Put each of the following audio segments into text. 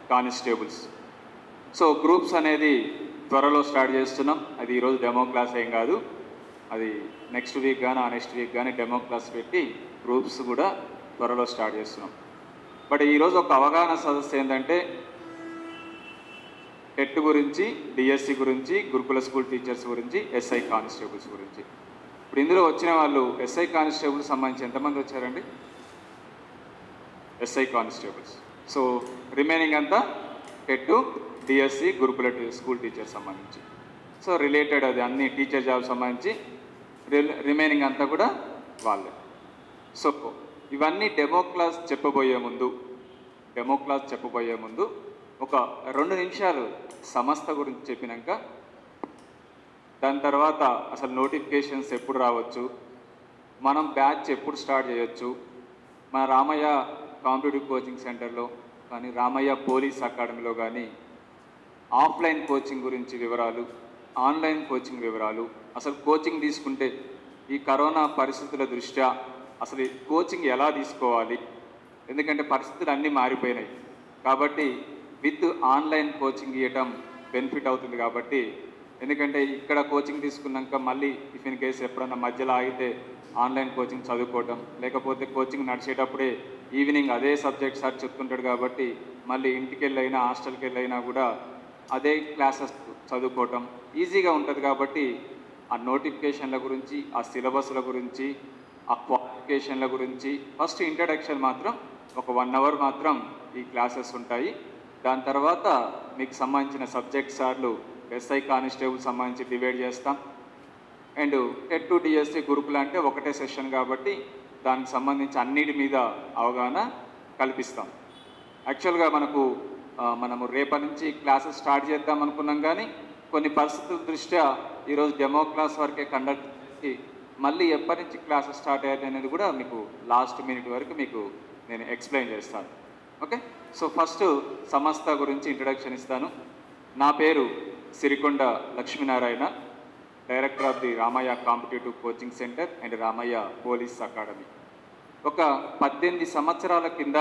Constables so groups అనేది త్వరలో start చేస్తున్నాం అది ఈరోజు డెమో క్లాస్ ఏం కాదు అది నెక్స్ట్ వీక్ కానీ ఆ నెక్స్ట్ వీక్ కానీ డెమో క్లాస్ పెట్టి గ్రూప్స్ కూడా త్వరలో స్టార్ట్ చేస్తున్నాం బట్ ఈరోజు ఒక అవగాహన సదస్సు ఏంటంటే టెట్ గురించి డిఎస్సి గురించి గురుకుల స్కూల్ టీచర్స్ గురించి ఎస్ఐ కానిస్టేబుల్స్ గురించి ఇప్పుడు ఇందులో వచ్చిన వాళ్ళు ఎస్ఐ కానిస్టేబుల్స్ సంబంధించి ఎంతమంది వచ్చారండి ఎస్ఐ కానిస్టేబుల్స్ సో రిమైనింగ్ అంతా టెట్ డిఎస్సి గురుకుల టీ- స్కూల్ టీచర్ సంబంధించి సో రిలేటెడ్ అది అన్ని టీచర్ జాబ్ సంబంధించి రిల్- రిమైనింగ్ అంతా కూడా వాళ్ళే సో ఇవన్నీ డెమో క్లాస్ చెప్పబోయే ముందు డెమో క్లాస్ చెప్పబోయే ముందు ఒక రెండు నిమిషాలు సంస్థ గురించి చెప్పినాక దాని తర్వాత అసలు నోటిఫికేషన్స్ ఎప్పుడు రావచ్చు మనం బ్యాచ్ ఎప్పుడు స్టార్ట్ చేయొచ్చు మన రామయ్య కాంపిటేటివ్ కోచింగ్ సెంటర్లో కానీ రామయ్య పోలీస్ అకాడమీలో కానీ ఆఫ్లైన్ కోచింగ్ గురించి వివరాలు ఆన్లైన్ కోచింగ్ వివరాలు అసలు కోచింగ్ తీసుకుంటే ఈ కరోనా పరిస్థితుల దృష్ట్యా అసలు ఈ కోచింగ్ ఎలా తీసుకోవాలి ఎందుకంటే పరిస్థితులు అన్నీ మారిపోయినాయి కాబట్టి విత్ ఆన్లైన్ కోచింగ్ ఇవ్వటం బెనిఫిట్ అవుతుంది కాబట్టి ఎందుకంటే ఇక్కడ కోచింగ్ తీసుకున్నాక మళ్ళీ ఇఫ్ ఇన్ కేసు ఎప్పుడన్నా మధ్యలో ఆగితే ఆన్లైన్ కోచింగ్ చదువుకోవటం లేకపోతే కోచింగ్ నడిచేటప్పుడే ఈవినింగ్ అదే సబ్జెక్ట్ సార్ చెప్తుంటాడు కాబట్టి మళ్ళీ ఇంటికి వెళ్ళైనా హాస్టల్కి వెళ్ళైనా కూడా అదే క్లాసెస్ చదువుకోవటం ఈజీగా ఉంటుంది కాబట్టి ఆ నోటిఫికేషన్ల గురించి ఆ సిలబస్ల గురించి ఆ క్వాలిఫికేషన్ల గురించి ఫస్ట్ ఇంట్రడక్షన్ మాత్రం ఒక వన్ అవర్ మాత్రం ఈ క్లాసెస్ ఉంటాయి దాని తర్వాత మీకు సంబంధించిన సబ్జెక్ట్ సార్లు ఎస్ఐ కానిస్టేబుల్ సంబంధించి డివైడ్ చేస్తాం అండ్ టెట్ టు డిఎస్సి గురుకులు అంటే ఒకటే సెషన్ కాబట్టి దానికి సంబంధించి అన్నిటి మీద అవగాహన కల్పిస్తాం యాక్చువల్గా మనకు ఆ, మనము రేపటి నుంచి క్లాసెస్ స్టార్ట్ చేద్దాం అనుకున్నాం కానీ కొన్ని పరిస్థితుల దృష్ట్యా ఈరోజు డెమో క్లాస్ వరకే కండక్ట్ చేసి మళ్ళీ ఎప్పటి నుంచి క్లాసెస్ స్టార్ట్ అయ్యాయి అనేది కూడా మీకు లాస్ట్ మినిట్ వరకు మీకు నేను ఎక్స్ప్లెయిన్ చేస్తాను ఓకే సో ఫస్ట్ సంస్థ గురించి ఇంట్రడక్షన్ ఇస్తాను నా పేరు Sirikonda Lakshminarayana director of the Ramayya competitive coaching center and Ramayya police academy ఒక పద్దెనిమిది సంవత్సరాల కింద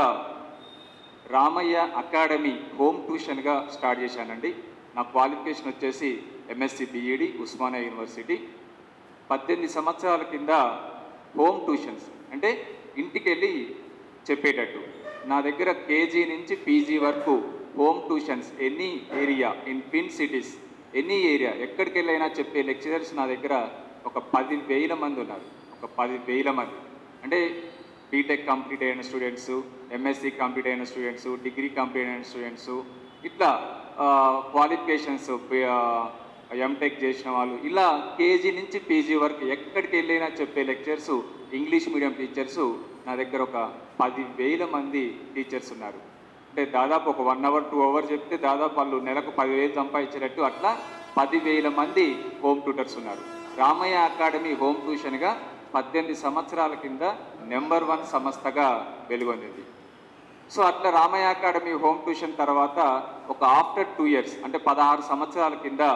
రామయ్య అకాడమీ హోమ్ ట్యూషన్గా స్టార్ట్ చేశానండి నా క్వాలిఫికేషన్ వచ్చేసి ఎంఎస్సి బిఈడి ఉస్మానియా యూనివర్సిటీ పద్దెనిమిది సంవత్సరాల కింద హోమ్ ట్యూషన్స్ అంటే ఇంటికి వెళ్ళి చెప్పేటట్టు నా దగ్గర కేజీ నుంచి పీజీ వరకు home tuitions any area in twin cities any area ఎక్కడికి వెళ్ళైనా చెప్పే లెక్చరర్స్ నా దగ్గర ఒక పది వేల మంది ఉన్నారు ఒక పది వేల మంది అంటే బీటెక్ కంప్లీట్ అయిన స్టూడెంట్స్ ఎంఎస్సి కంప్లీట్ అయిన స్టూడెంట్స్ డిగ్రీ కంప్లీట్ అయిన స్టూడెంట్స్ ఇట్లా క్వాలిఫికేషన్స్ ఎంటెక్ చేసిన వాళ్ళు ఇలా కేజీ నుంచి పీజీ వరకు ఎక్కడికి వెళ్ళినా చెప్పే లెక్చర్స్ ఇంగ్లీష్ మీడియం టీచర్స్ నా దగ్గర ఒక పది వేల మంది టీచర్స్ ఉన్నారు అంటే దాదాపు ఒక వన్ అవర్ టూ అవర్ చెప్తే దాదాపు వాళ్ళు నెలకు పదివేలు సంపాదించేటట్టు అట్లా పదివేల మంది హోమ్ ట్యూటర్స్ ఉన్నారు రామయ్య అకాడమీ హోమ్ ట్యూషన్గా పద్దెనిమిది సంవత్సరాల కింద నెంబర్ వన్ సంస్థగా వెలుగొందింది సో అట్లా రామయ్య అకాడమీ హోమ్ ట్యూషన్ తర్వాత ఒక ఆఫ్టర్ టూ ఇయర్స్ అంటే పదహారు సంవత్సరాల కింద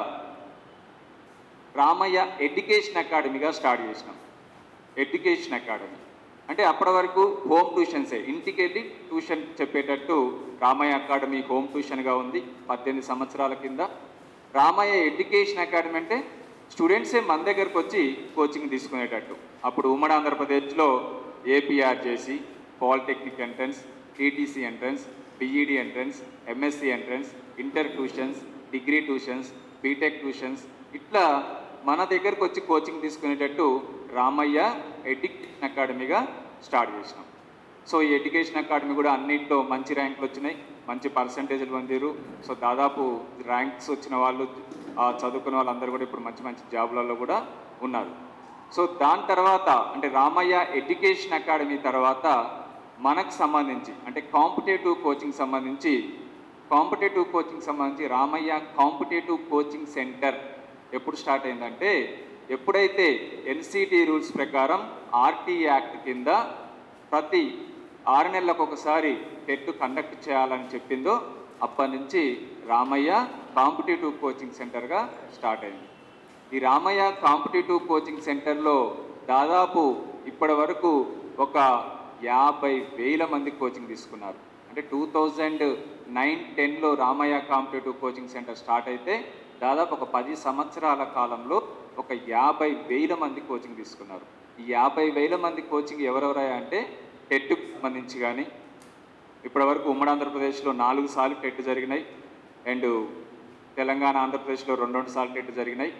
రామయ్య ఎడ్యుకేషన్ అకాడమీగా స్టార్ట్ చేసినాం ఎడ్యుకేషన్ అకాడమీ అంటే అప్పటి వరకు హోమ్ ట్యూషన్సే ఇంటికి వెళ్ళి ట్యూషన్ చెప్పేటట్టు రామయ్య అకాడమీ హోమ్ ట్యూషన్గా ఉంది పద్దెనిమిది సంవత్సరాల కింద రామయ్య ఎడ్యుకేషన్ అకాడమీ అంటే స్టూడెంట్సే మన దగ్గరకు వచ్చి కోచింగ్ తీసుకునేటట్టు అప్పుడు ఉమ్మడి ఆంధ్రప్రదేశ్లో ఏపీఆర్ చేసి polytechnic entrance TTC entrance BEd entrance MSc entrance inter tuitions degree tuitions BTech tuitions ఇట్లా మన దగ్గరకు వచ్చి కోచింగ్ తీసుకునేటట్టు రామయ్య ఎడ్యుకేషన్ అకాడమీగా స్టార్ట్ చేసినాం సో ఈ ఎడ్యుకేషన్ అకాడమీ కూడా అన్నింటిలో మంచి ర్యాంకులు వచ్చినాయి మంచి పర్సంటేజ్లు పొందిరు సో దాదాపు ర్యాంక్స్ వచ్చిన వాళ్ళు ఆ, చదువుకున్న వాళ్ళందరూ కూడా ఇప్పుడు మంచి మంచి జాబ్లలో కూడా ఉన్నారు సో దాని తర్వాత అంటే రామయ్య ఎడ్యుకేషన్ అకాడమీ తర్వాత మనకు సంబంధించి అంటే కాంపిటేటివ్ కోచింగ్ సంబంధించి కాంపిటేటివ్ కోచింగ్ సంబంధించి రామయ్య కాంపిటేటివ్ కోచింగ్ సెంటర్ ఎప్పుడు స్టార్ట్ అయిందంటే ఎప్పుడైతే ఎన్సిటి రూల్స్ ప్రకారం ఆర్టీ యాక్ట్ కింద ప్రతి ఆరు నెలలకు ఒకసారి టెట్ కండక్ట్ చేయాలని చెప్పిందో అప్పటి నుంచి రామయ్య కాంపిటేటివ్ కోచింగ్ సెంటర్గా స్టార్ట్ అయింది ఈ రామయ్య కాంపిటేటివ్ కోచింగ్ సెంటర్లో దాదాపు ఇప్పటి వరకు ఒక యాభై వేల మంది కోచింగ్ తీసుకున్నారు అంటే టూ థౌజండ్ నైన్ టెన్లో Ramayya competitive coaching center start అయితే దాదాపు ఒక పది సంవత్సరాల కాలంలో ఒక యాభై వేల మంది కోచింగ్ తీసుకున్నారు ఈ యాభై వేల మంది కోచింగ్ ఎవరెవరా అంటే టెట్కు సంబంధించి కానీ ఇప్పటివరకు ఉమ్మడి ఆంధ్రప్రదేశ్లో నాలుగు సార్లు టెట్ జరిగినాయి అండ్ తెలంగాణ ఆంధ్రప్రదేశ్లో రెండు రెండు సార్లు టెట్ జరిగినాయి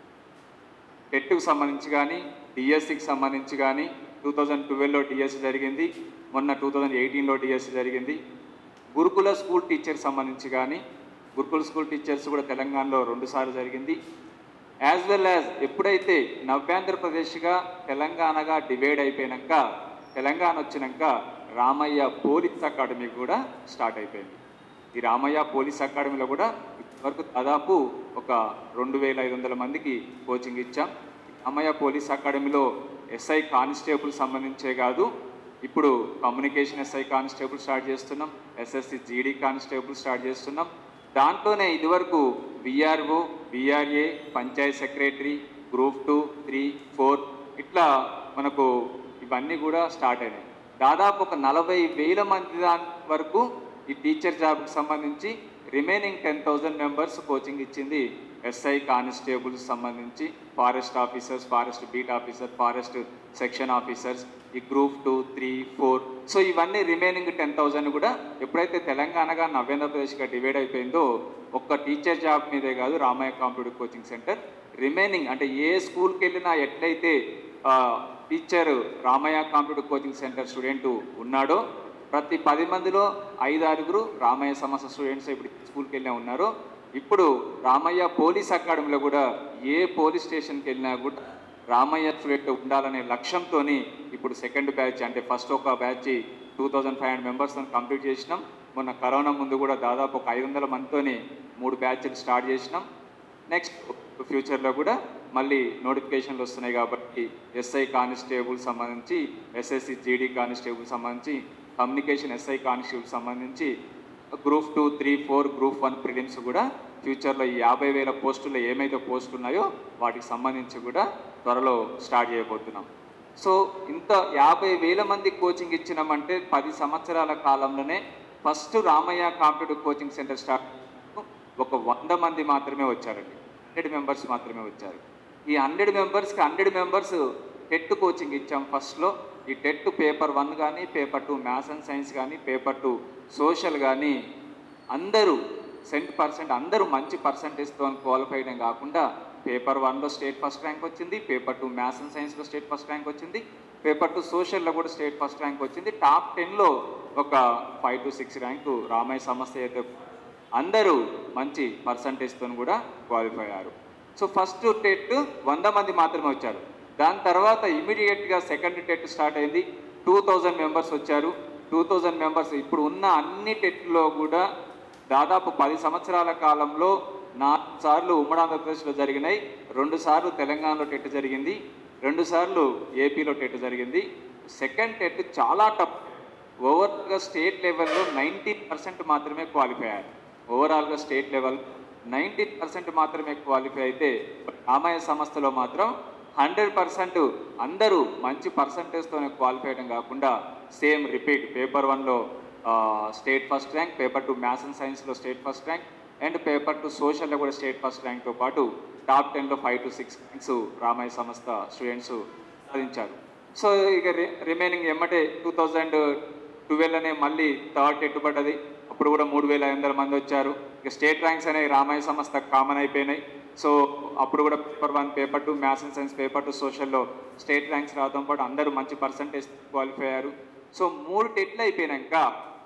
టెట్కు సంబంధించి కానీ డిఎస్సికి సంబంధించి కానీ టూ థౌజండ్ ట్వెల్వ్లో డిఎస్సి జరిగింది మొన్న టూ థౌజండ్ ఎయిటీన్లో డిఎస్సి జరిగింది గురుకుల స్కూల్ టీచర్ సంబంధించి కానీ గురుకుల స్కూల్ టీచర్స్ కూడా తెలంగాణలో రెండుసార్లు జరిగింది యాజ్ వెల్ యాజ్ ఎప్పుడైతే నవ్యాంధ్రప్రదేశ్గా తెలంగాణగా డివైడ్ అయిపోయినాక తెలంగాణ వచ్చినాక రామయ్య పోలీస్ అకాడమీ కూడా స్టార్ట్ అయిపోయింది ఈ రామయ్య పోలీస్ అకాడమీలో కూడా ఇప్పటివరకు దాదాపు ఒక రెండు వేల ఐదు వందల మందికి కోచింగ్ ఇచ్చాం రామయ్య పోలీస్ అకాడమీలో ఎస్ఐ కానిస్టేబుల్ సంబంధించే కాదు ఇప్పుడు కమ్యూనికేషన్ ఎస్ఐ కానిస్టేబుల్ స్టార్ట్ చేస్తున్నాం ఎస్ఎస్సి జీడీ కానిస్టేబుల్ స్టార్ట్ చేస్తున్నాం దాంట్లోనే ఇదివరకు VRO VRA panchayat secretary group two three four ఇట్లా మనకు ఇవన్నీ కూడా స్టార్ట్ అయినాయి దాదాపు ఒక నలభై వేల మంది దాని వరకు ఈ టీచర్ జాబ్కి సంబంధించి remaining ten thousand members coaching ఇచ్చింది ఎస్ఐ కానిస్టేబుల్స్ సంబంధించి forest officers forest beat officer forest section officers ఈ group two three four so ఇవన్నీ రిమైనింగ్ టెన్ థౌజండ్ కూడా ఎప్పుడైతే తెలంగాణగా నవ్యాంధ్రప్రదేశ్గా డివైడ్ అయిపోయిందో ఒక్క టీచర్ జాబ్ మీదే కాదు Ramayya computer coaching center remaining అంటే ఏ స్కూల్కి వెళ్ళినా ఎట్లయితే ఆ, teacher Ramayya computer coaching center student ఉన్నాడో ప్రతి పది మందిలో ఐదు ఆరుగురు రామయ్య సమస్య స్టూడెంట్స్ ఇప్పుడు స్కూల్కి వెళ్ళినా ఉన్నారు ఇప్పుడు రామయ్య పోలీస్ అకాడమీలో కూడా ఏ పోలీస్ స్టేషన్కి వెళ్ళినా కూడా రామయ్య స్టూడెంట్ ఉండాలనే లక్ష్యంతో ఇప్పుడు సెకండ్ బ్యాచ్ అంటే ఫస్ట్ ఒక batch two thousand five hundred members complete చేసినాం మొన్న కరోనా ముందు కూడా దాదాపు ఒక ఐదు వందల మందితోని మూడు బ్యాచ్లు స్టార్ట్ చేసినాం నెక్స్ట్ ఫ్యూచర్లో కూడా మళ్ళీ నోటిఫికేషన్లు వస్తున్నాయి కాబట్టి ఎస్ఐ కానిస్టేబుల్ సంబంధించి ఎస్ఎస్సి జీడీ కానిస్టేబుల్ సంబంధించి కమ్యూనికేషన్ ఎస్ఐ కానిస్టేబుల్ సంబంధించి group two three four group one prelims కూడా ఫ్యూచర్లో ఈ యాభై వేల పోస్టుల్లో ఏమైతే పోస్టులు ఉన్నాయో వాటికి సంబంధించి కూడా త్వరలో స్టార్ట్ చేయబోతున్నాం సో ఇంత యాభై వేల మంది కోచింగ్ ఇచ్చినామంటే పది సంవత్సరాల కాలంలోనే first Ramayya competitive coaching center start ఒక వంద మంది మాత్రమే వచ్చారండి హండ్రెడ్ మెంబర్స్ మాత్రమే వచ్చారు ఈ హండ్రెడ్ మెంబర్స్కి హండ్రెడ్ మెంబర్స్ టెట్ కోచింగ్ ఇచ్చాం ఫస్ట్లో ఈ టెట్ పేపర్ వన్ కానీ paper two maths and science కానీ పేపర్ టూ సోషల్ కానీ అందరూ సెంట్ పర్సెంట్ అందరూ మంచి పర్సంటేజ్తో క్వాలిఫైడ్ కాకుండా పేపర్ వన్లో స్టేట్ ఫస్ట్ ర్యాంక్ వచ్చింది పేపర్ టూ మ్యాథ్స్ అండ్ సైన్స్లో స్టేట్ ఫస్ట్ ర్యాంక్ వచ్చింది పేపర్ టూ సోషల్లో కూడా స్టేట్ ఫస్ట్ ర్యాంక్ వచ్చింది టాప్ టెన్లో ఒక five to six rank Ramaiah సంస్థ అయితే అందరూ మంచి పర్సంటేజ్తో కూడా క్వాలిఫై అయ్యారు సో ఫస్ట్ టెట్ వంద మంది మాత్రమే వచ్చారు దాని తర్వాత ఇమీడియట్గా సెకండ్ టెట్ స్టార్ట్ అయింది టూ థౌజండ్ మెంబర్స్ వచ్చారు టూ థౌజండ్ మెంబర్స్ ఇప్పుడు ఉన్న అన్ని టెట్లో కూడా దాదాపు పది సంవత్సరాల కాలంలో నాలుగు సార్లు ఉమ్మడి ఆంధ్రప్రదేశ్లో జరిగినాయి రెండు సార్లు తెలంగాణలో టెట్ జరిగింది రెండు సార్లు ఏపీలో టెట్ జరిగింది సెకండ్ టెట్ చాలా టఫ్ ఓవరాల్గా స్టేట్ లెవెల్లో నైంటీ పర్సెంట్ మాత్రమే క్వాలిఫై అయ్యారు ఓవరాల్గా స్టేట్ లెవెల్ నైంటీ పర్సెంట్ మాత్రమే క్వాలిఫై అయితే రామాయ సంస్థలో మాత్రం హండ్రెడ్ పర్సెంట్ అందరూ మంచి పర్సంటేజ్తోనే క్వాలిఫై అయ్యడం కాకుండా సేమ్ రిపీట్ పేపర్ వన్లో state first rank paper two maths and సైన్స్లో state first rank and paper two సోషల్లో కూడా స్టేట్ ఫస్ట్ ర్యాంక్తో పాటు టాప్ టెన్లో five to six ranks Ramaiah సంస్థ స్టూడెంట్స్ సాధించారు సో ఇక రిమైనింగ్ ఎమ్మటే టూ థౌజండ్ ట్వెల్వ్లోనే మళ్ళీ థర్డ్ టెట్ పడ్డది అప్పుడు కూడా మూడు వేల ఐదు వందల మంది వచ్చారు ఇక స్టేట్ ర్యాంక్స్ అనేవి రామయ్య సంస్థ కామన్ అయిపోయినాయి సో అప్పుడు కూడా paper one paper two maths and science paper two సోషల్లో స్టేట్ ర్యాంక్స్ రావడంతో పాటు అందరూ మంచి పర్సంటేజ్ క్వాలిఫై అయ్యారు సో మూడు టెట్లు అయిపోయినాక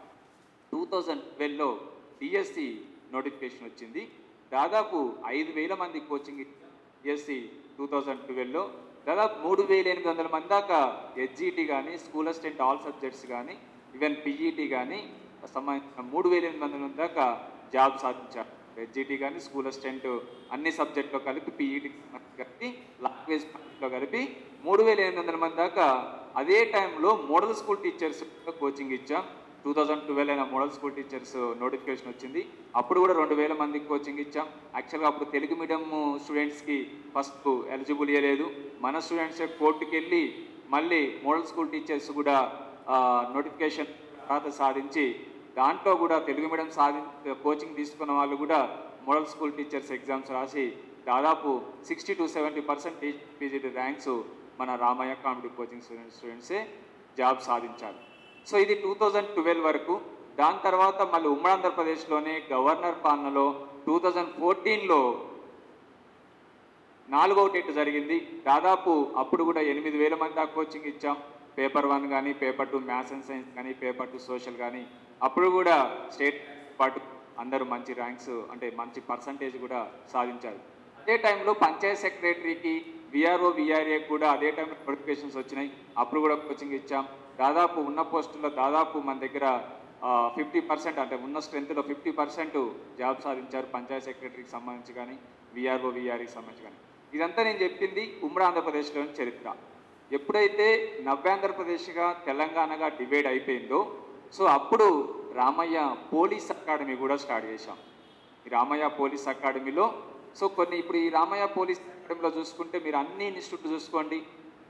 టూ థౌజండ్ ట్వెల్వ్లో డిఎస్సి నోటిఫికేషన్ వచ్చింది దాదాపు ఐదు వేల మంది కోచింగ్ డిఎస్సి టూ థౌజండ్ ట్వెల్వ్లో దాదాపు మూడు వేల ఎనిమిది వందల మంది దాకా హెచ్జిటి కానీ స్కూల్ అసిస్టెంట్ ఆల్ సబ్జెక్ట్స్ కానీ ఈవెన్ పిఈటి కానీ సంబంధించిన మూడు వేల ఎనిమిది వందల మంది దాకా జాబ్ సాధించారు హెచ్జిటి కానీ స్కూల్ అసిస్టెంట్ అన్ని సబ్జెక్టులో కలిపి పిఈటి కలిపి లాంగ్వేజ్ లో కలిపి మూడు వేల ఎనిమిది వందల మంది దాకా అదే టైంలో మోడల్ స్కూల్ టీచర్స్ కోచింగ్ ఇచ్చాం టూ థౌజండ్ ట్వెల్వ్ అయిన మోడల్ స్కూల్ టీచర్స్ నోటిఫికేషన్ వచ్చింది అప్పుడు కూడా రెండు వేల మందికి కోచింగ్ ఇచ్చాం యాక్చువల్గా అప్పుడు తెలుగు మీడియం స్టూడెంట్స్కి ఫస్ట్ ఎలిజిబుల్ ఇవ్వలేదు మన స్టూడెంట్స్ కోర్టుకి వెళ్ళి మళ్ళీ మోడల్ స్కూల్ టీచర్స్ కూడా నోటిఫికేషన్ తర్వాత సాధించి దాంట్లో కూడా తెలుగు మీడియం సాధి కోచింగ్ తీసుకున్న వాళ్ళు కూడా మోడల్ స్కూల్ టీచర్స్ ఎగ్జామ్స్ రాసి దాదాపు sixty to seventy percent PGT ranks మన రామయ్య కామెడీ కోచింగ్ స్టూడెంట్ స్టూడెంట్సే జాబ్ సాధించారు సో ఇది టూ థౌజండ్ ట్వెల్వ్ వరకు దాని తర్వాత మళ్ళీ ఉమ్మడి ఆంధ్రప్రదేశ్లోనే గవర్నర్ పాలనలో టూ థౌజండ్ ఫోర్టీన్లో నాలుగో టెట్ జరిగింది దాదాపు అప్పుడు కూడా ఎనిమిది వేల మంది దాకా కోచింగ్ ఇచ్చాం పేపర్ వన్ కానీ paper two maths and science కానీ పేపర్ టూ సోషల్ కానీ అప్పుడు కూడా స్టేట్ పాటు అందరూ మంచి ర్యాంక్స్ అంటే మంచి పర్సంటేజ్ కూడా సాధించారు అదే టైంలో పంచాయత్ సెక్రటరీకి విఆర్ఓ విఆర్ఏ కూడా అదే టైంలో నోటిఫికేషన్స్ వచ్చినాయి అప్పుడు కూడా కోచింగ్ ఇచ్చాం దాదాపు ఉన్న పోస్టుల్లో దాదాపు మన దగ్గర ఫిఫ్టీ పర్సెంట్ అంటే ఉన్న స్ట్రెంత్లో ఫిఫ్టీ పర్సెంట్ జాబ్ సాధించారు పంచాయత్ సెక్రటరీకి సంబంధించి కానీ విఆర్ఓ విఆర్ఈకి సంబంధించి కానీ ఇదంతా నేను చెప్పింది ఉమ్మడి ఆంధ్రప్రదేశ్లోని చరిత్ర ఎప్పుడైతే నవ్యాంధ్రప్రదేశ్గా తెలంగాణగా డివైడ్ అయిపోయిందో సో అప్పుడు రామయ్య పోలీస్ అకాడమీ కూడా స్టార్ట్ చేశాం ఈ రామయ్య పోలీస్ అకాడమీలో సో కొన్ని ఇప్పుడు ఈ రామయ్య పోలీస్ అకాడమీలో చూసుకుంటే మీరు అన్ని ఇన్స్టిట్యూట్ చూసుకోండి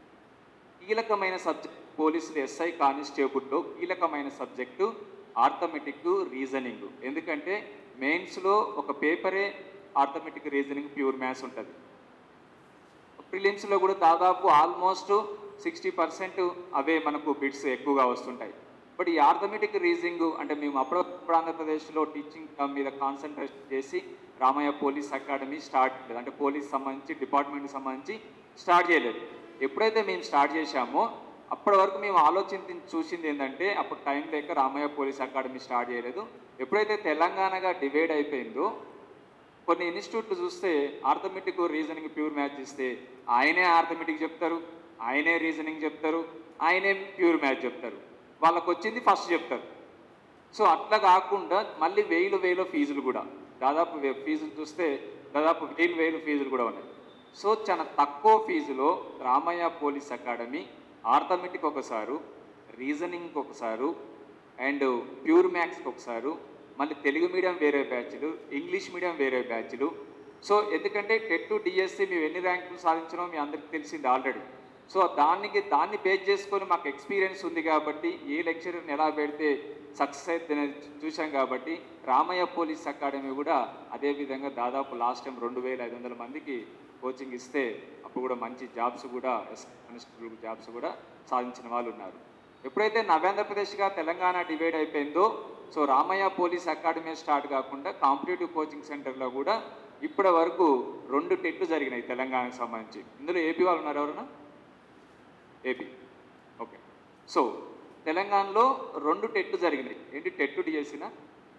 కీలకమైన సబ్జెక్ట్ పోలీసులు ఎస్ఐ కానిస్టేబుల్లో కీలకమైన సబ్జెక్టు ఆర్థమెటిక్ రీజనింగ్ ఎందుకంటే మెయిన్స్లో ఒక పేపరే ఆర్థమెటిక్ రీజనింగ్ ప్యూర్ మ్యాథ్స్ ఉంటుంది ప్రిలిమ్స్లో కూడా దాదాపు ఆల్మోస్ట్ సిక్స్టీ పర్సెంట్ అవే మనకు బిట్స్ ఎక్కువగా వస్తుంటాయి బట్ ఈ ఆర్థమెటిక్ రీజనింగ్ అంటే మేము అప్పుడప్పుడు ఆంధ్రప్రదేశ్లో టీచింగ్ మీద కాన్సన్ట్రేషన్ చేసి రామయ్య పోలీస్ అకాడమీ స్టార్ట్ చేయలేదు అంటే పోలీస్ సంబంధించి డిపార్ట్మెంట్కి సంబంధించి స్టార్ట్ చేయలేదు ఎప్పుడైతే మేము స్టార్ట్ చేశామో అప్పటి వరకు మేము ఆలోచించి చూసింది ఏంటంటే అప్పుడు టైం లేక రామయ్య పోలీస్ అకాడమీ స్టార్ట్ చేయలేదు ఎప్పుడైతే తెలంగాణగా డివైడ్ అయిపోయిందో కొన్ని ఇన్స్టిట్యూట్లు చూస్తే ఆర్థమెటిక్ రీజనింగ్ ప్యూర్ మ్యాథ్స్ ఇస్తే ఆయనే ఆర్థమెటిక్ చెప్తారు ఆయనే రీజనింగ్ చెప్తారు ఆయనే ప్యూర్ మ్యాథ్స్ చెప్తారు వాళ్ళకి వచ్చింది ఫస్ట్ చెప్తారు సో అట్లా కాకుండా మళ్ళీ వేలు వేలు ఫీజులు కూడా దాదాపు వే- ఫీజులు చూస్తే దాదాపు వేలు వేలు ఫీజులు కూడా ఉన్నాయి సో చాలా తక్కువ ఫీజులో రామయ్య పోలీస్ అకాడమీ ఆర్థమెటిక్ ఒకసారు రీజనింగ్ ఒకసారు అండ్ ప్యూర్ మ్యాథ్స్కి ఒకసారు మళ్ళీ తెలుగు మీడియం వేరే బ్యాచ్లు ఇంగ్లీష్ మీడియం వేరే బ్యాచ్లు సో ఎందుకంటే టెట్ డిఎస్సి మేము ఎన్ని ర్యాంకులు సాధించడం మీ అందరికీ తెలిసింది ఆల్రెడీ సో దానికి దాన్ని బేస్ చేసుకొని మాకు ఎక్స్పీరియన్స్ ఉంది కాబట్టి ఏ లెక్చరర్ని ఎలా పెడితే సక్సెస్ అయితే చూసాం కాబట్టి రామయ్య పోలీస్ అకాడమీ కూడా అదే విధంగా దాదాపు లాస్ట్ టైం రెండు వేల ఐదు వందల మందికి కోచింగ్ ఇస్తే అప్పుడు కూడా మంచి జాబ్స్ కూడా కానిస్టేబుల్ జాబ్స్ కూడా సాధించిన వాళ్ళు ఉన్నారు ఎప్పుడైతే నవ్యాంధ్రప్రదేశ్గా తెలంగాణ డివైడ్ అయిపోయిందో so Ramaiah police academy start కాకుండా కాంపిటేటివ్ కోచింగ్ సెంటర్లో కూడా ఇప్పటి వరకు రెండు టెట్లు జరిగినాయి తెలంగాణకు సంబంధించి ఇందులో ఏపీ వాళ్ళు ఉన్నారు ఎవరన్నా ఏపీ ఓకే సో తెలంగాణలో రెండు టెట్లు జరిగినాయి ఏంటి టెట్టు డిఎస్సినా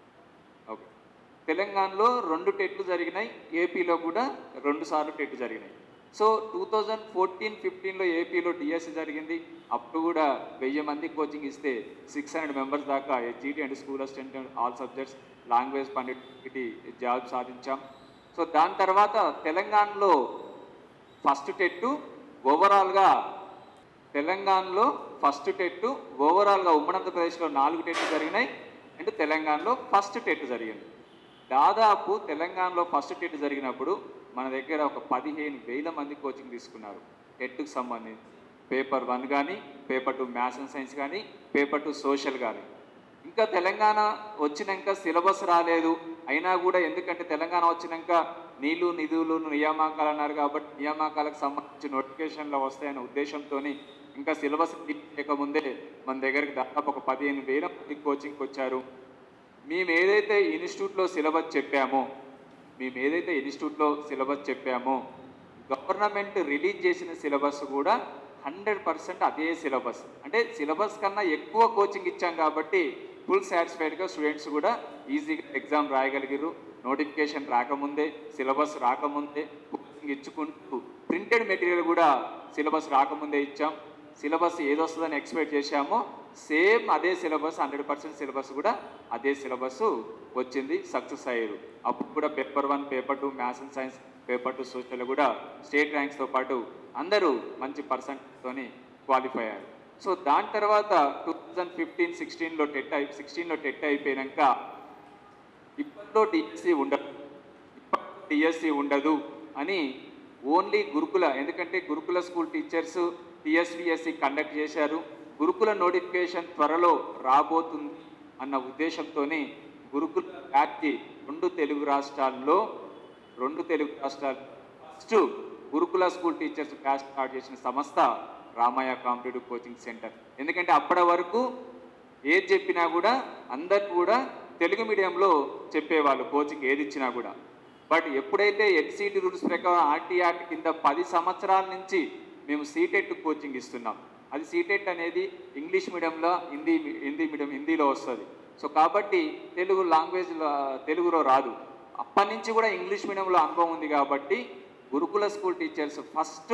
ఓకే తెలంగాణలో రెండు టెట్లు జరిగినాయి ఏపీలో కూడా రెండు సార్లు టెట్ జరిగినాయి సో టూ థౌజండ్ ఫోర్టీన్ ఫిఫ్టీన్లో ఏపీలో డిఎస్సి జరిగింది అప్పుడు కూడా వెయ్యి మంది కోచింగ్ ఇస్తే సిక్స్ హండ్రెడ్ మెంబర్స్ దాకా HET and school assistant all subjects language పండిట్కి జాబ్ సాధించాం సో దాని తర్వాత తెలంగాణలో ఫస్ట్ టెట్టు ఓవరాల్గా తెలంగాణలో ఫస్ట్ టెట్టు ఓవరాల్గా ఉమ్మడి ఆంధ్రప్రదేశ్లో నాలుగు టెట్లు జరిగినాయి అండ్ తెలంగాణలో ఫస్ట్ టెట్ జరిగింది దాదాపు తెలంగాణలో ఫస్ట్ టెట్ జరిగినప్పుడు మన దగ్గర ఒక పదిహేను వేల మంది కోచింగ్ తీసుకున్నారు టెట్కు సంబంధించి పేపర్ వన్ కానీ paper two maths and science కానీ పేపర్ టూ సోషల్ కానీ ఇంకా తెలంగాణ వచ్చినాక సిలబస్ రాలేదు అయినా కూడా ఎందుకంటే తెలంగాణ వచ్చినాక నీళ్లు నిధులు నియామకాలు అన్నారు కాబట్టి నియామకాలకు సంబంధించి నోటిఫికేషన్లు వస్తాయనే ఉద్దేశంతో ఇంకా సిలబస్ లేకముందే మన దగ్గరికి దాదాపు ఒక పదిహేను వేల మంది కోచింగ్కి వచ్చారు మేము ఏదైతే ఇన్స్టిట్యూట్లో సిలబస్ చెప్పామో మేము ఏదైతే ఇన్స్టిట్యూట్లో సిలబస్ చెప్పామో గవర్నమెంట్ రిలీజ్ చేసిన సిలబస్ కూడా హండ్రెడ్ పర్సెంట్ అదే సిలబస్ అంటే సిలబస్ కన్నా ఎక్కువ కోచింగ్ ఇచ్చాం కాబట్టి ఫుల్ సాటిస్ఫైడ్గా స్టూడెంట్స్ కూడా ఈజీగా ఎగ్జామ్ రాయగలిగారు నోటిఫికేషన్ రాకముందే సిలబస్ రాకముందే కోచింగ్ ఇచ్చుకుంటూ ప్రింటెడ్ మెటీరియల్ కూడా సిలబస్ రాకముందే ఇచ్చాం సిలబస్ ఏదొస్తుందని ఎక్స్పెక్ట్ చేశామో సేమ్ అదే సిలబస్ హండ్రెడ్ పర్సెంట్ సిలబస్ కూడా అదే సిలబస్ వచ్చింది సక్సెస్ అయ్యారు అప్పుడు కూడా paper one paper two maths and science paper two social కూడా స్టేట్ ర్యాంక్స్తో పాటు అందరూ మంచి పర్సెంట్తోని క్వాలిఫై అయ్యారు సో దాని తర్వాత టూ థౌజండ్ ఫిఫ్టీన్ సిక్స్టీన్లో టెట్ అయి సిక్స్టీన్లో టెట్ అయిపోయాక ఇప్పట్లో డిఎస్సి ఉండదు ఇప్పట్లో డిఎస్సి ఉండదు అని ఓన్లీ గురుకుల ఎందుకంటే గురుకుల స్కూల్ టీచర్స్ టిఎస్విఎస్సి కండక్ట్ చేశారు గురుకుల నోటిఫికేషన్ త్వరలో రాబోతుంది అన్న ఉద్దేశంతోనే గురుకుల వ్యాప్తి రెండు తెలుగు రాష్ట్రాల్లో రెండు తెలుగు రాష్ట్రాలు ఫస్ట్ గురుకుల స్కూల్ టీచర్స్ క్లాస్ స్టార్ట్ చేసిన సంస్థ రామయ్య కాంపిటేటివ్ కోచింగ్ సెంటర్ ఎందుకంటే అప్పటి వరకు ఏది చెప్పినా కూడా అందరు కూడా తెలుగు మీడియంలో చెప్పేవాళ్ళు కోచింగ్ ఏది ఇచ్చినా కూడా బట్ ఎప్పుడైతే ఎన్సీటీ రూల్స్ ప్రకారం ఆర్టీఆర్ కింద పది సంవత్సరాల నుంచి మేము సీటెట్ కోచింగ్ ఇస్తున్నాం అది సీటెట్ అనేది ఇంగ్లీష్ మీడియంలో హిందీ హిందీ మీడియం హిందీలో వస్తుంది సో కాబట్టి తెలుగు లాంగ్వేజ్ తెలుగులో రాదు అప్పటి నుంచి కూడా ఇంగ్లీష్ మీడియంలో అనుభవం ఉంది కాబట్టి గురుకుల స్కూల్ టీచర్స్ ఫస్ట్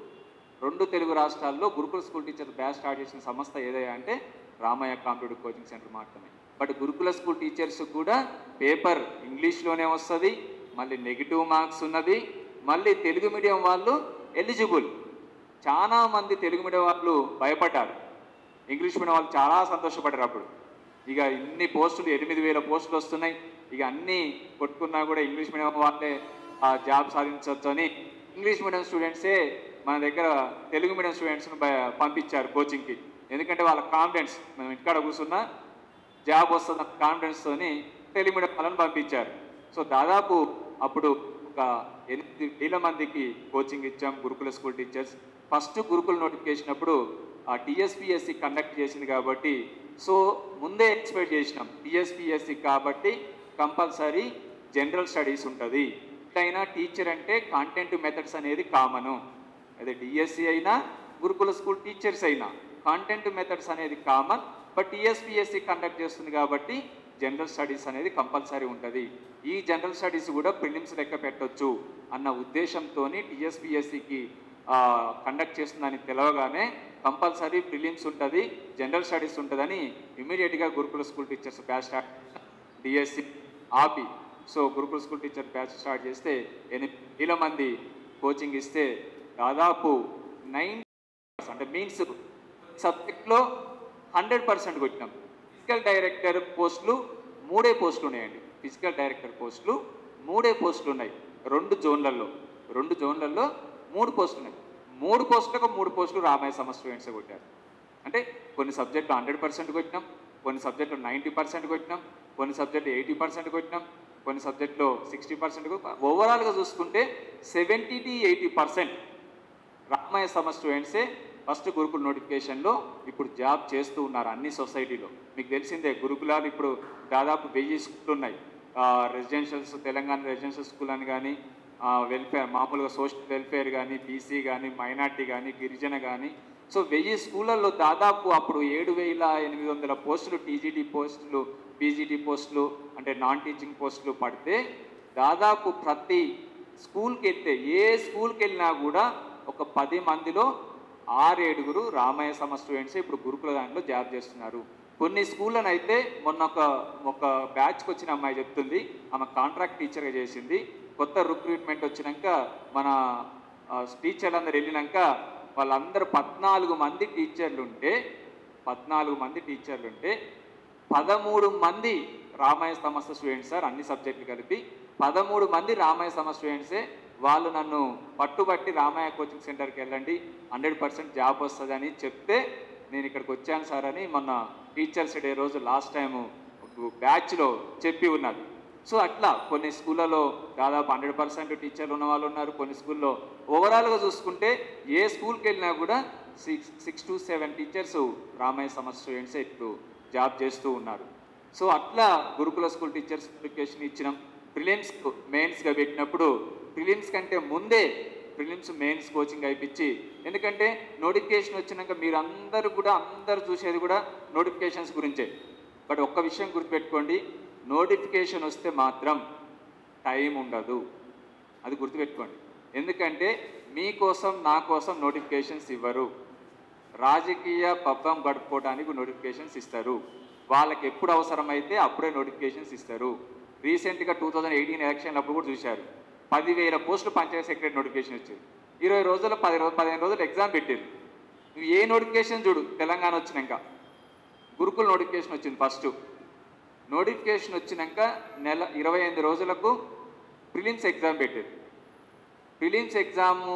రెండు తెలుగు రాష్ట్రాల్లో గురుకుల స్కూల్ టీచర్ బ్యాచ్ స్టార్ట్ చేసిన సంస్థ ఏదైనా అంటే రామయ్య కాంపిటేటివ్ కోచింగ్ సెంటర్ మాత్రమే బట్ గురుకుల స్కూల్ టీచర్స్ కూడా పేపర్ ఇంగ్లీష్లోనే వస్తుంది మళ్ళీ నెగిటివ్ మార్క్స్ ఉన్నది మళ్ళీ తెలుగు మీడియం వాళ్ళు ఎలిజిబుల్ చాలా మంది తెలుగు మీడియం వాళ్ళు భయపడ్డారు ఇంగ్లీష్ మీడియం వాళ్ళు చాలా సంతోషపడ్డారు అప్పుడు ఇక ఇన్ని పోస్టులు ఎనిమిది వేల పోస్టులు వస్తున్నాయి ఇక అన్నీ కొట్టుకున్నా కూడా ఇంగ్లీష్ మీడియం వాళ్ళే ఆ జాబ్ సాధించవచ్చు అని ఇంగ్లీష్ మీడియం స్టూడెంట్సే మన దగ్గర తెలుగు మీడియం స్టూడెంట్స్ని పంపించారు కోచింగ్కి ఎందుకంటే వాళ్ళ కాన్ఫిడెన్స్ మనం ఇక్కడ కూర్చున్నా జాబ్ వస్తుంది కాన్ఫిడెన్స్తోని తెలుగు మీడియం వాళ్ళని పంపించారు సో దాదాపు అప్పుడు ఒక ఎనిమిది వేల మందికి కోచింగ్ ఇచ్చాం Gurukula school teachers first Gurukula notification అప్పుడు ఆ టీఎస్పిఎస్సి కండక్ట్ చేసింది కాబట్టి సో ముందే ఎక్స్పెక్ట్ చేసినాం టీఎస్పిఎస్సి కాబట్టి కంపల్సరీ జనరల్ స్టడీస్ ఉంటుంది ఎట్లయినా టీచర్ అంటే కాంటెంట్ మెథడ్స్ అనేది కామను అదే డిఎస్సి అయినా గురుకుల స్కూల్ టీచర్స్ అయినా కాంటెంట్ మెథడ్స్ అనేది కామన్ బట్ టీఎస్పిఎస్సి కండక్ట్ చేస్తుంది కాబట్టి జనరల్ స్టడీస్ అనేది కంపల్సరీ ఉంటుంది ఈ జనరల్ స్టడీస్ కూడా ప్రిలిమ్స్ లెక్క పెట్టొచ్చు అన్న ఉద్దేశంతో టీఎస్పిఎస్సికి కండక్ట్ చేస్తుందని తెలవగానే కంపల్సరీ ప్రిలిమ్స్ ఉంటుంది జనరల్ స్టడీస్ ఉంటుందని ఇమీడియట్గా Gurukula school teachers batch start DSC ఆపి so Gurukula school teacher batch start చేస్తే ఎనిమిది వేల మంది కోచింగ్ ఇస్తే దాదాపు నైన్ అంటే మీన్స్ సబ్జెక్ట్లో హండ్రెడ్ పర్సెంట్ కొట్టినాం ఫిజికల్ డైరెక్టర్ పోస్టులు మూడే పోస్టులు ఉన్నాయండి ఫిజికల్ డైరెక్టర్ పోస్టులు మూడే పోస్టులు ఉన్నాయి రెండు జోన్లలో రెండు జోన్లలో మూడు పోస్టులు ఉన్నాయి మూడు పోస్టులకు మూడు పోస్టులు రామయ్య సమ స్టూడెంట్సే కొట్టారు అంటే కొన్ని సబ్జెక్టులు హండ్రెడ్ పర్సెంట్ కొట్టినాం కొన్ని సబ్జెక్టులు నైంటీ పర్సెంట్ కొట్టినాం కొన్ని సబ్జెక్టులు ఎయిటీ పర్సెంట్ కొట్టినాం కొన్ని సబ్జెక్టులో సిక్స్టీ పర్సెంట్ ఓవరాల్గా చూసుకుంటే seventy to eighty percent Ramaiah సమ స్టూడెంట్సే ఫస్ట్ గురుకుల నోటిఫికేషన్లో ఇప్పుడు జాబ్ చేస్తూ ఉన్నారు అన్ని సొసైటీలో మీకు తెలిసిందే గురుకులాలు ఇప్పుడు దాదాపు వెయ్యి స్కూళ్ళు ఉన్నాయి రెసిడెన్షియల్స్ తెలంగాణ రెసిడెన్షియల్ స్కూల్ అని కానీ వెల్ఫేర్ మామూలుగా సోషల్ వెల్ఫేర్ కానీ బీసీ కానీ మైనార్టీ కానీ గిరిజన కానీ సో వెయ్యి స్కూళ్ళల్లో దాదాపు అప్పుడు ఏడు వేల ఎనిమిది వందల పోస్టులు టీజీటీ పోస్టులు పీజీటీ పోస్టులు అంటే నాన్ టీచింగ్ పోస్టులు పడితే దాదాపు ప్రతి స్కూల్కి వెళ్తే ఏ స్కూల్కి వెళ్ళినా కూడా ఒక పది మందిలో ఆరేడుగురు రామయ్య సమ స్టూడెంట్స్ ఇప్పుడు గురుకుల దాంట్లో జాబ్ చేస్తున్నారు కొన్ని స్కూళ్ళను అయితే మొన్న ఒక ఒక బ్యాచ్కి వచ్చిన అమ్మాయి చెప్తుంది ఆమె కాంట్రాక్ట్ టీచర్గా చేసింది కొత్త రిక్రూట్మెంట్ వచ్చినాక మన టీచర్లు అందరు వెళ్ళినాక వాళ్ళందరూ పద్నాలుగు మంది టీచర్లు ఉంటే పద్నాలుగు మంది టీచర్లు ఉంటే పదమూడు మంది రామాయ సమస్త స్టూడెంట్స్ సార్ అన్ని సబ్జెక్టులు కలిపి పదమూడు మంది రామాయ సమ స్టూడెంట్సే వాళ్ళు నన్ను పట్టుబట్టి రామాయ కోచింగ్ సెంటర్కి వెళ్ళండి హండ్రెడ్ పర్సెంట్ జాబ్ వస్తుందని చెప్తే నేను ఇక్కడికి వచ్చాను సార్ అని మొన్న టీచర్స్ డే రోజు లాస్ట్ టైము బ్యాచ్లో చెప్పి ఉన్నది సో అట్లా కొన్ని స్కూళ్ళలో దాదాపు హండ్రెడ్ పర్సెంట్ టీచర్లు ఉన్న వాళ్ళు ఉన్నారు కొన్ని స్కూల్లో ఓవరాల్గా చూసుకుంటే ఏ స్కూల్కి వెళ్ళినా కూడా six six to seven teachers Ramaiah సమ స్టూడెంట్స్ ఇప్పుడు జాబ్ చేస్తూ ఉన్నారు సో అట్లా గురుకుల స్కూల్ టీచర్స్ అప్లికేషన్ ఇచ్చినాం ప్రిలిమ్స్ మెయిన్స్గా పెట్టినప్పుడు ప్రిలిమ్స్ కంటే ముందే ప్రిలిమ్స్ మెయిన్స్ కోచింగ్ అయిపించి ఎందుకంటే నోటిఫికేషన్ వచ్చినాక మీరు అందరూ కూడా అందరూ చూసేది కూడా నోటిఫికేషన్స్ గురించే బట్ ఒక్క విషయం గుర్తుపెట్టుకోండి నోటిఫికేషన్ వస్తే మాత్రం టైం ఉండదు అది గుర్తుపెట్టుకోండి ఎందుకంటే మీకోసం నా కోసం నోటిఫికేషన్స్ ఇవ్వరు రాజకీయ పబ్బం గడుపుకోవడానికి నోటిఫికేషన్స్ ఇస్తారు వాళ్ళకి ఎప్పుడు అవసరమైతే అప్పుడే నోటిఫికేషన్స్ ఇస్తారు రీసెంట్గా టూ థౌజండ్ ఎయిటీన్ ఎలక్షన్ అప్పుడు కూడా చూశారు పదివేల పోస్టులు పంచాయత్ సెక్రటరీ నోటిఫికేషన్ వచ్చింది ఇరవై రోజులు పది రోజులు పదిహేను రోజులు ఎగ్జామ్ పెట్టారు నువ్వు ఏ నోటిఫికేషన్ చూడు తెలంగాణ వచ్చినాక గురుకుల నోటిఫికేషన్ వచ్చింది ఫస్ట్ నోటిఫికేషన్ వచ్చినాక నెల ఇరవై ఎనిమిది రోజులకు ప్రిలిమ్స్ ఎగ్జామ్ పెట్టారు ప్రిలిమ్స్ ఎగ్జాము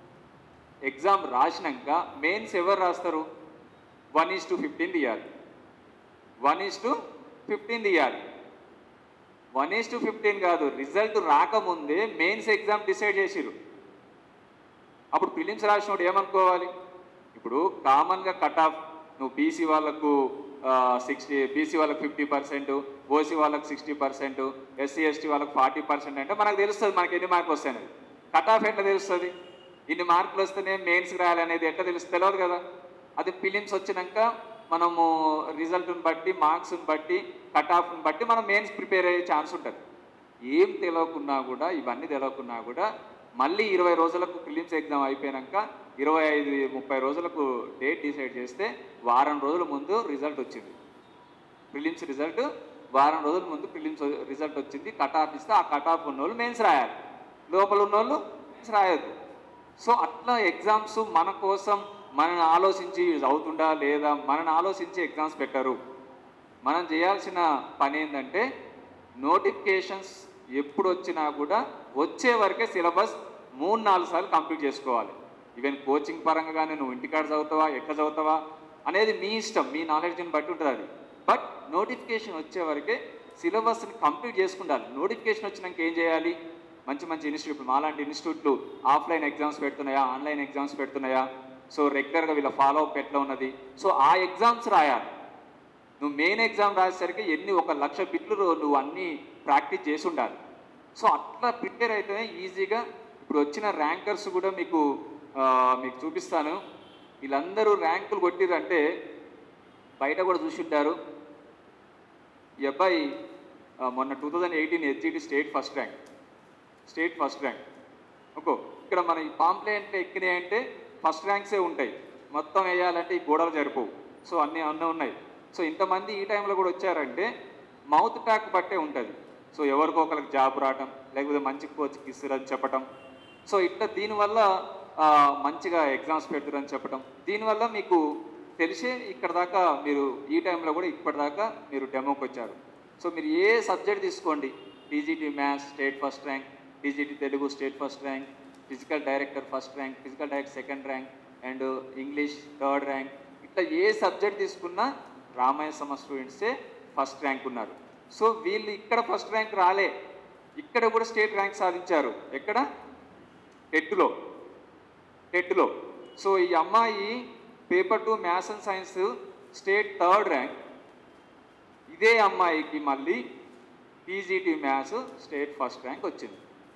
ఎగ్జామ్ రాసినాక మెయిన్స్ ఎవరు రాస్తారు వన్ ఈస్ టు ఫిఫ్టీన్ తీయాలి వన్ ఈస్ టు ఫిఫ్టీన్ తీయాలి వన్ ఈస్ టు ఫిఫ్టీన్ కాదు రిజల్ట్ రాకముందే మెయిన్స్ ఎగ్జామ్ డిసైడ్ చేసిరు అప్పుడు ఫిలిమ్స్ రాసినోడు ఏమనుకోవాలి ఇప్పుడు కామన్గా కట్ ఆఫ్ నువ్వు బీసీ వాళ్ళకు సిక్స్టీ బీసీ వాళ్ళకి ఫిఫ్టీ పర్సెంట్ ఓసీ వాళ్ళకి సిక్స్టీ పర్సెంట్ ఎస్సీ ఎస్టీ వాళ్ళకి ఫార్టీ పర్సెంట్ అంటే మనకు తెలుస్తుంది మనకి ఎన్ని మార్కులు వస్తాయనేది కట్ ఆఫ్ ఎట్లా తెలుస్తుంది ఇన్ని మార్కులు వస్తేనే మెయిన్స్ రాయాలనేది ఎట్లా తెలుస్తుంది తెలియదు కదా అది ఫిలిమ్స్ వచ్చినాక మనము రిజల్ట్ని బట్టి మార్క్స్ని బట్టి కట్ ఆఫ్ని బట్టి మనం మెయిన్స్ ప్రిపేర్ అయ్యే ఛాన్స్ ఉంటుంది ఏం తెలియకున్నా కూడా ఇవన్నీ తెలియకున్నా కూడా మళ్ళీ ఇరవై రోజులకు ఫిలిమ్స్ ఎగ్జామ్ అయిపోయాక ఇరవై ఐదు ముప్పై రోజులకు డేట్ డిసైడ్ చేస్తే వారం రోజుల ముందు రిజల్ట్ వచ్చింది ప్రిలిమ్స్ రిజల్ట్ వారం రోజుల ముందు ప్రిలిమ్స్ రిజల్ట్ వచ్చింది కట్ ఆఫ్ ఇస్తే ఆ కట్ ఆఫ్ ఉన్న వాళ్ళు మెయిన్స్ రాయాలి లోపల ఉన్న వాళ్ళు మెయిన్స్ రాయొద్దు సో అట్లా ఎగ్జామ్స్ మన కోసం మనని ఆలోచించి ఇది అవుతుందా లేదా మనని ఆలోచించి ఎగ్జామ్స్ పెట్టరు మనం చేయాల్సిన పని ఏంటంటే నోటిఫికేషన్స్ ఎప్పుడు వచ్చినా కూడా వచ్చే వరకే సిలబస్ మూడు నాలుగు సార్లు కంప్లీట్ చేసుకోవాలి ఈవెన్ కోచింగ్ పరంగా కానీ నువ్వు ఇంటికాడ చదువుతావా ఎట్లా చదువుతావా అనేది మీ ఇష్టం మీ నాలెడ్జ్ని బట్టి ఉంటుంది అది బట్ నోటిఫికేషన్ వచ్చే వరకే సిలబస్ని కంప్లీట్ చేసుకుండాలి నోటిఫికేషన్ వచ్చినాక ఏం చేయాలి మంచి మంచి ఇన్స్టిట్యూట్లు మాలాంటి ఇన్స్టిట్యూట్లు ఆఫ్లైన్ ఎగ్జామ్స్ పెడుతున్నాయా ఆన్లైన్ ఎగ్జామ్స్ పెడుతున్నాయా సో రెగ్యులర్గా వీళ్ళ ఫాలో అప్ ఎట్లా ఉన్నది సో ఆ ఎగ్జామ్స్ రాయాలి నువ్వు మెయిన్ ఎగ్జామ్ రాసేసరికి ఎన్ని ఒక లక్ష బిట్లు నువ్వు అన్నీ ప్రాక్టీస్ చేసి ఉండాలి సో అట్లా ప్రిపేర్ అయితేనే ఈజీగా ఇప్పుడు వచ్చిన ర్యాంకర్స్ కూడా మీకు ఆ, మీకు చూపిస్తాను వీళ్ళందరూ ర్యాంకులు కొట్టిరంటే బయట కూడా చూసి ఉంటారు ఈ అబ్బాయి ఆ, మొన్న two thousand eighteen HGT state first rank state first rank ఓకో ఇక్కడ మన ఈ పాంప్లెంట్లు ఎక్కినాయంటే ఫస్ట్ ర్యాంక్సే ఉంటాయి మొత్తం వేయాలంటే ఈ గోడలు జరిపోవు సో అన్నీ అన్నీ ఉన్నాయి సో ఇంతమంది ఈ టైంలో కూడా వచ్చారంటే మౌత్ టాక్ బట్టే ఉంటుంది సో ఎవరికో ఒకరికి జాబ్ రావటం లేకపోతే మంచి కోచ్కి ఇస్తారని చెప్పటం సో ఇట్లా దీనివల్ల ఆ, మంచిగా ఎగ్జామ్స్ పెడతారని చెప్పటం దీనివల్ల మీకు తెలిసే ఇక్కడ దాకా మీరు ఈ టైంలో కూడా ఇప్పటిదాకా మీరు డెమోకి వచ్చారు సో మీరు ఏ సబ్జెక్ట్ తీసుకోండి TGT maths state first rank TGT Telugu state first rank physical director first rank physical director second rank and English third rank ఇట్లా ఏ సబ్జెక్ట్ తీసుకున్నా రామాయ సమ స్టూడెంట్సే ఫస్ట్ ర్యాంక్ ఉన్నారు సో వీళ్ళు ఇక్కడ ఫస్ట్ ర్యాంక్ రాలే ఇక్కడ కూడా స్టేట్ ర్యాంక్ సాధించారు ఎక్కడ టెట్లో టెట్లో సో ఈ అమ్మాయి paper two maths and science state third rank ఇదే అమ్మాయికి మళ్ళీ TGT maths state first rank వచ్చింది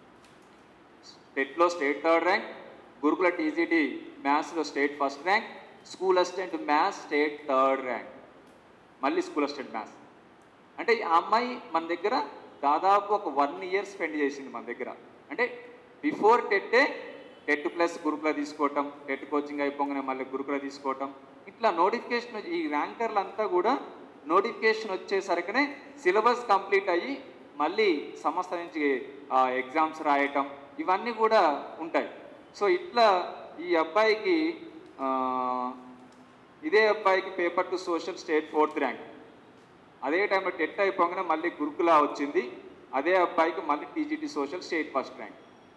టెట్లో state third rank Gurukula TGT మ్యాథ్స్లో state first rank school assistant maths state third rank మళ్ళీ స్కూల్ అసిస్టెంట్ మ్యాథ్స్ అంటే ఈ అమ్మాయి మన దగ్గర దాదాపు ఒక వన్ ఇయర్ స్పెండ్ చేసింది మన దగ్గర అంటే బిఫోర్ టెట్టే టెట్ ప్లస్ గురుకుల తీసుకోవటం టెట్ కోచింగ్ అయిపోగానే మళ్ళీ గురుకుల తీసుకోవటం ఇట్లా నోటిఫికేషన్ ఈ ర్యాంకర్లు అంతా కూడా నోటిఫికేషన్ వచ్చేసరికనే సిలబస్ కంప్లీట్ అయ్యి మళ్ళీ సంస్థ నుంచి ఎగ్జామ్స్ రాయటం ఇవన్నీ కూడా ఉంటాయి సో ఇట్లా ఈ అబ్బాయికి ఆ, ఇదే అబ్బాయికి paper two social state fourth rank అదే టైంలో టెట్ అయిపోగానే మళ్ళీ గురుకుల వచ్చింది అదే అబ్బాయికి మళ్ళీ TGT social state first rank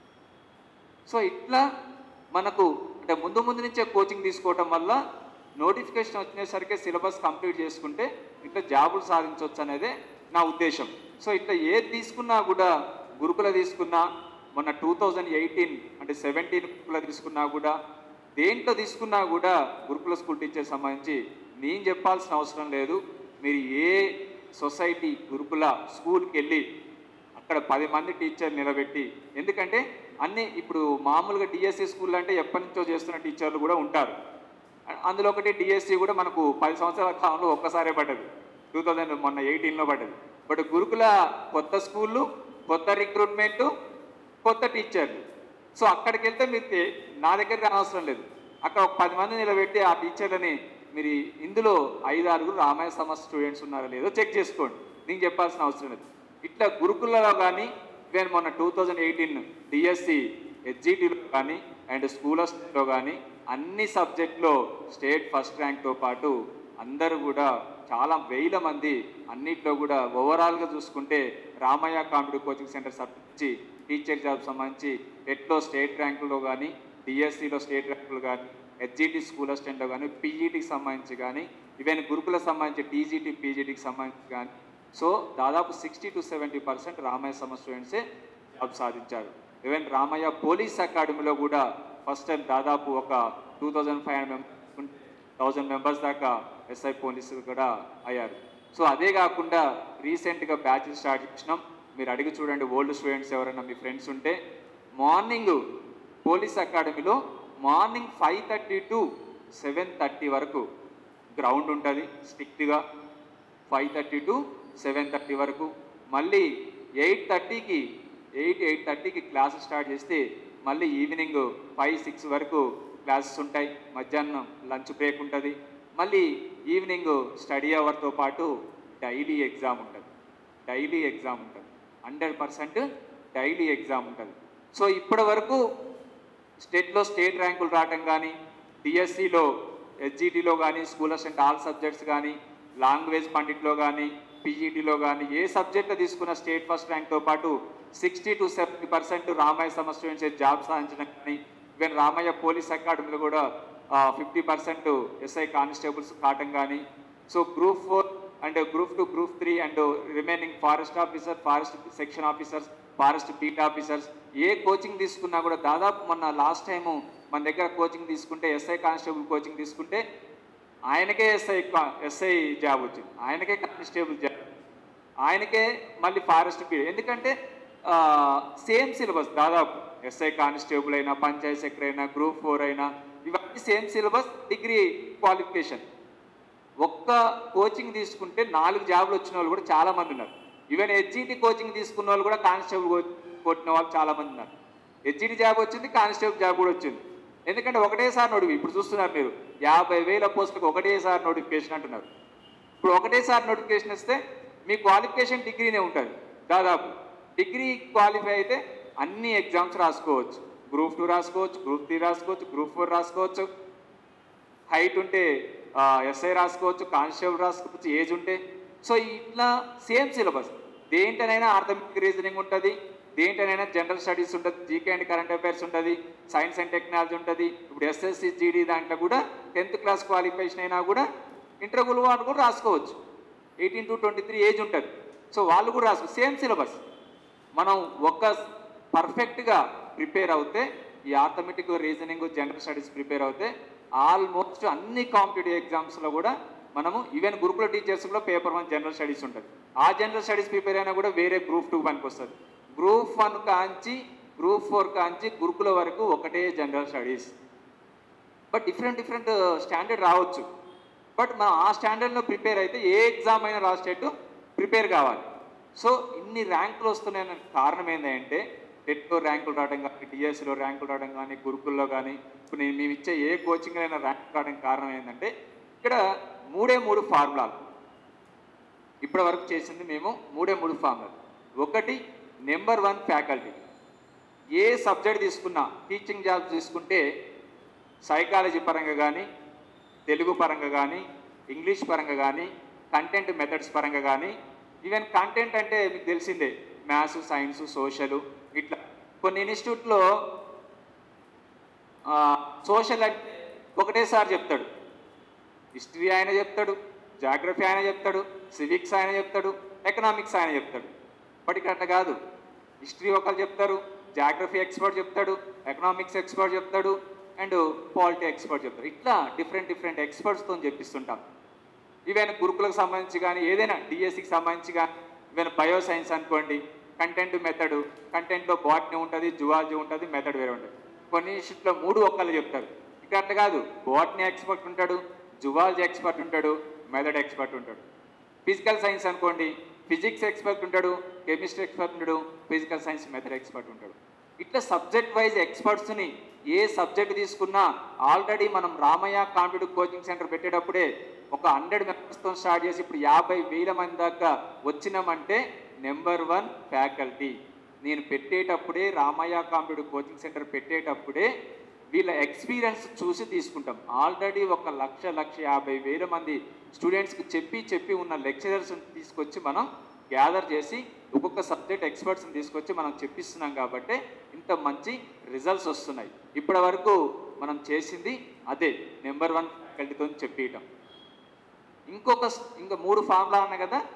so ఇట్లా మనకు అంటే ముందు ముందు నుంచే కోచింగ్ తీసుకోవటం వల్ల నోటిఫికేషన్ వచ్చేసరికి సిలబస్ కంప్లీట్ చేసుకుంటే ఇట్లా జాబులు సాధించవచ్చు అనేదే నా ఉద్దేశం సో ఇట్లా ఏది తీసుకున్నా కూడా గురుకుల తీసుకున్నా మొన్న టూ థౌజండ్ ఎయిటీన్ అంటే సెవెంటీన్ గురుకుల తీసుకున్నా కూడా దేంట్లో తీసుకున్నా కూడా గురుకుల స్కూల్ టీచర్ సంబంధించి నేను చెప్పాల్సిన అవసరం లేదు మీరు ఏ సొసైటీ గురుకుల స్కూల్కి వెళ్ళి అక్కడ పది మంది టీచర్ నిలబెట్టి ఎందుకంటే అన్ని ఇప్పుడు మామూలుగా డిఎస్సి స్కూల్ అంటే ఎప్పటి నుంచో చేస్తున్న టీచర్లు కూడా ఉంటారు అ- అందులో ఒకటి డిఎస్సి కూడా మనకు పది సంవత్సరాల కాలంలో ఒక్కసారే పడ్డది టూ థౌజండ్ మొన్న ఎయిటీన్లో పడ్డది బట్ గురుకుల కొత్త స్కూళ్ళు కొత్త రిక్రూట్మెంట్ కొత్త టీచర్లు సో అక్కడికి వెళ్తే మీరు తే- నా దగ్గరికి అనవసరం లేదు అక్కడ ఒక పది మంది నిలబెట్టి ఆ టీచర్లని మీరు ఇందులో ఐదు ఆరుగురు రామాయ సమాజ్ స్టూడెంట్స్ ఉన్నారో లేదో చెక్ చేసుకోండి నేను చెప్పాల్సిన అవసరం లేదు ఇట్లా గురుకులలో కానీ ఈవెన్ మొన్న టూ థౌజండ్ ఎయిటీన్ డిఎస్సి హెచ్జిటిలో కానీ అండ్ స్కూలర్స్లో కానీ అన్ని సబ్జెక్ట్లో స్టేట్ ఫస్ట్ ర్యాంక్తో పాటు అందరూ కూడా చాలా వేల మంది అన్నిట్లో కూడా ఓవరాల్గా చూసుకుంటే రామయ్య కామెడీ కోచింగ్ సెంటర్ సంబంధించి టీచర్ జాబ్ సంబంధించి టెట్లో స్టేట్ ర్యాంకులో కానీ డిఎస్సిలో స్టేట్ ర్యాంకులు కానీ హెచ్జిటి స్కూల్ అసిస్టెంట్లో కానీ పీజీటీకి సంబంధించి కానీ ఈవెన్ గురుకులకు సంబంధించి టీజీటీ పీజీటీకి సంబంధించి కానీ సో దాదాపు sixty to seventy percent Ramaiah సమ స్టూడెంట్సే జాబ్ సాధించారు ఈవెన్ రామయ్య పోలీస్ అకాడమీలో కూడా ఫస్ట్ టైం దాదాపు ఒక two thousand five hundred thousand members దాకా ఎస్ఐ పోలీసులు కూడా అయ్యారు సో అదే కాకుండా రీసెంట్గా బ్యాచెస్ స్టార్ట్ చేసినాం మీరు అడిగి చూడండి ఓల్డ్ స్టూడెంట్స్ ఎవరైనా మీ ఫ్రెండ్స్ ఉంటే మార్నింగ్ పోలీస్ అకాడమీలో morning five thirty to seven thirty వరకు గ్రౌండ్ ఉంటుంది స్ట్రిక్ట్గా five thirty to seven thirty వరకు మళ్ళీ ఎయిట్ థర్టీకి ఎయిట్ ఎయిట్ థర్టీకి క్లాసెస్ స్టార్ట్ చేస్తే మళ్ళీ ఈవినింగ్ ఫైవ్ సిక్స్ వరకు క్లాసెస్ ఉంటాయి మధ్యాహ్నం లంచ్ బ్రేక్ ఉంటుంది మళ్ళీ ఈవినింగ్ స్టడీ అవర్తో పాటు డైలీ ఎగ్జామ్ ఉంటుంది డైలీ ఎగ్జామ్ ఉంటుంది హండ్రెడ్ పర్సెంట్ డైలీ ఎగ్జామ్ ఉంటుంది సో ఇప్పటి వరకు స్టేట్లో స్టేట్ ర్యాంకులు రావటం కానీ డిఎస్సిలో హెచ్జిటిలో కానీ స్కూల్ అసిస్టెంట్ ఆల్ సబ్జెక్ట్స్ కానీ లాంగ్వేజ్ పండిట్లో కానీ పీజీటీలో కానీ ఏ సబ్జెక్ట్లో తీసుకున్న స్టేట్ ఫస్ట్ ర్యాంక్తో పాటు sixty to seventy percent Ramaiah సమ స్టూడెంట్స్ జాబ్ సాధించడం కానీ ఈవెన్ రామయ్య పోలీస్ అకాడమీలో కూడా ఫిఫ్టీ పర్సెంట్ ఎస్ఐ కానిస్టేబుల్స్ కావటం కానీ so group four and group two group three and remaining forest officer forest section officers forest beat officers ఏ కోచింగ్ తీసుకున్నా కూడా దాదాపు మొన్న లాస్ట్ టైము మన దగ్గర కోచింగ్ తీసుకుంటే ఎస్ఐ కానిస్టేబుల్ కోచింగ్ తీసుకుంటే ఆయనకే ఎస్ఐ ఎస్ఐ జాబ్ వచ్చింది ఆయనకే కానిస్టేబుల్ జాబ్ ఆయనకే మళ్ళీ ఫారెస్ట్ పీరియడ్ ఎందుకంటే సేమ్ సిలబస్ దాదాపు ఎస్ఐ కానిస్టేబుల్ అయినా పంచాయత్ సెక్రటరీ అయినా గ్రూప్ ఫోర్ అయినా ఇవన్నీ సేమ్ సిలబస్ డిగ్రీ క్వాలిఫికేషన్ ఒక్క కోచింగ్ తీసుకుంటే నాలుగు జాబులు వచ్చిన వాళ్ళు కూడా చాలా మంది ఉన్నారు ఈవెన్ హెచ్జిటి కోచింగ్ తీసుకున్న వాళ్ళు కూడా కానిస్టేబుల్ కో- కొట్టిన వాళ్ళు చాలా మంది ఉన్నారు హెచ్జిటి జాబ్ వచ్చింది కానిస్టేబుల్ జాబ్ కూడా వచ్చింది ఎందుకంటే ఒకటేసారి నోటిఫి ఇప్పుడు చూస్తున్నారు మీరు యాభై వేల పోస్టులకు ఒకటేసారి నోటిఫికేషన్ అంటున్నారు ఇప్పుడు ఒకటేసారి నోటిఫికేషన్ ఇస్తే మీ క్వాలిఫికేషన్ డిగ్రీనే ఉంటుంది దాదాపు డిగ్రీ క్వాలిఫై అయితే అన్ని ఎగ్జామ్స్ రాసుకోవచ్చు గ్రూప్ టూ రాసుకోవచ్చు గ్రూప్ త్రీ రాసుకోవచ్చు గ్రూప్ ఫోర్ రాసుకోవచ్చు హైట్ ఉంటే ఎస్ఐ రాసుకోవచ్చు కానిస్టేబుల్ రాసుకోవచ్చు ఏజ్ ఉంటే సో ఇట్లా సేమ్ సిలబస్ దేంటనైనా ఆర్థమెటిక్ రీజనింగ్ ఉంటుంది దేంటనైనా జనరల్ స్టడీస్ ఉంటుంది జీకే అండ్ కరెంట్ అఫైర్స్ ఉంటుంది సైన్స్ అండ్ టెక్నాలజీ ఉంటుంది ఇప్పుడు ఎస్ఎస్సి జీడీ దాంట్లో కూడా టెన్త్ క్లాస్ క్వాలిఫికేషన్ అయినా కూడా ఇంటర్వ్యూలు వాళ్ళు కూడా రాసుకోవచ్చు eighteen to twenty three age ఉంటుంది సో వాళ్ళు కూడా రాసుకో సేమ్ సిలబస్ మనం ఒక్క పర్ఫెక్ట్గా ప్రిపేర్ అవుతే ఈ arithmetic reasoning general studies prepare అవుతే ఆల్మోస్ట్ అన్ని కాంపిటేటివ్ ఎగ్జామ్స్లో కూడా మనము ఈవెన్ గురుకుల టీచర్స్ కూడా పేపర్ వన్ జనరల్ స్టడీస్ ఉంటుంది ఆ జనరల్ స్టడీస్ ప్రిపేర్ అయినా కూడా వేరే గ్రూప్ టూ పనికి వస్తుంది గ్రూప్ వన్ కాంచి గ్రూప్ ఫోర్ కాంచి గురుకుల వరకు ఒకటే general studies but different different standard రావచ్చు బట్ మనం ఆ స్టాండర్డ్లో ప్రిపేర్ అయితే ఏ ఎగ్జామ్ అయినా రాసేటట్టు ప్రిపేర్ కావాలి సో ఇన్ని ర్యాంకులు వస్తున్నాయన్న కారణం ఏంటంటే టెట్లో ర్యాంకులు రావడం కానీ డిఎస్సిలో ర్యాంకులు రావడం కానీ గురుకుల్లో కానీ ఇప్పుడు నేను మేము ఇచ్చే ఏ కోచింగ్ అయినా ర్యాంక్ రావడానికి కారణం ఏంటంటే ఇక్కడ మూడే మూడు ఫార్ములాలు ఇప్పటి వరకు చేసింది మేము మూడే మూడు ఫార్ములాలు ఒకటి నెంబర్ వన్ ఫ్యాకల్టీ ఏ సబ్జెక్ట్ తీసుకున్నా టీచింగ్ జాబ్ తీసుకుంటే సైకాలజీ పరంగా కానీ తెలుగు పరంగా కానీ ఇంగ్లీష్ పరంగా కానీ కంటెంట్ మెథడ్స్ పరంగా కానీ ఈవెన్ కంటెంట్ అంటే మీకు తెలిసిందే మ్యాథ్స్ సైన్స్ సోషల్ ఇట్లా కొన్ని ఇన్స్టిట్యూట్లో సోషల్ అంటే ఒకటేసారి చెప్తాడు హిస్టరీ ఆయన చెప్తాడు జాగ్రఫీ ఆయన చెప్తాడు సివిక్స్ ఆయన చెప్తాడు ఎకనామిక్స్ ఆయన చెప్తాడు బట్ ఇక్కడ అట్లా కాదు హిస్టరీ ఒకరు చెప్తారు జాగ్రఫీ ఎక్స్పర్ట్ చెప్తాడు ఎకనామిక్స్ ఎక్స్పర్ట్ చెప్తాడు అండ్ పాలిటీ ఎక్స్పర్ట్ చెప్తారు ఇట్లా డిఫరెంట్ డిఫరెంట్ ఎక్స్పర్ట్స్తో చెప్పిస్తుంటాం ఈవెన్ గురుకులకు సంబంధించి కానీ ఏదైనా డిఎస్సికి సంబంధించి కానీ ఈవెన్ బయో సైన్స్ అనుకోండి కంటెంట్ మెథడ్ కంటెంట్లో బాటనీ ఉంటుంది జువాలజీ ఉంటుంది మెథడ్ వేరే ఉంటుంది కొన్ని ఇన్స్టిట్యూట్లో మూడు ఒక్కళ్ళు చెప్తారు ఇక్కడ అట్లా కాదు బాటనీ ఎక్స్పర్ట్ ఉంటాడు జువాలజీ ఎక్స్పర్ట్ ఉంటాడు మెథడ్ ఎక్స్పర్ట్ ఉంటాడు ఫిజికల్ సైన్స్ అనుకోండి ఫిజిక్స్ ఎక్స్పర్ట్ ఉంటాడు కెమిస్ట్రీ ఎక్స్పర్ట్ ఉంటాడు ఫిజికల్ సైన్స్ మెథడ్ ఎక్స్పర్ట్ ఉంటాడు ఇట్లా సబ్జెక్ట్ వైజ్ ఎక్స్పర్ట్స్ని ఏ సబ్జెక్ట్ తీసుకున్నా ఆల్రెడీ మనం రామయ్య కాంపిటేటివ్ కోచింగ్ సెంటర్ పెట్టేటప్పుడే ఒక హండ్రెడ్ మెంబర్స్తో స్టార్ట్ చేసి ఇప్పుడు యాభై వేల మంది దాకా వచ్చినామంటే నెంబర్ వన్ ఫ్యాకల్టీ నేను పెట్టేటప్పుడే రామయ్య కాంపిటేటివ్ కోచింగ్ సెంటర్ పెట్టేటప్పుడే వీళ్ళ ఎక్స్పీరియన్స్ చూసి తీసుకుంటాం ఆల్రెడీ ఒక లక్ష లక్ష యాభై వేల మంది స్టూడెంట్స్కి చెప్పి చెప్పి ఉన్న లెక్చరర్స్ తీసుకొచ్చి మనం గ్యాదర్ చేసి ఒక్కొక్క సబ్జెక్ట్ ఎక్స్పర్ట్స్ని తీసుకొచ్చి మనం చెప్పిస్తున్నాం కాబట్టి ఇంత మంచి రిజల్ట్స్ వస్తున్నాయి ఇప్పటి వరకు మనం చేసింది అదే నెంబర్ వన్ ఫ్యాకల్టీతో చెప్పియటం ఇంకొక స్- ఇంకా మూడు ఫార్ములా అన్న కదా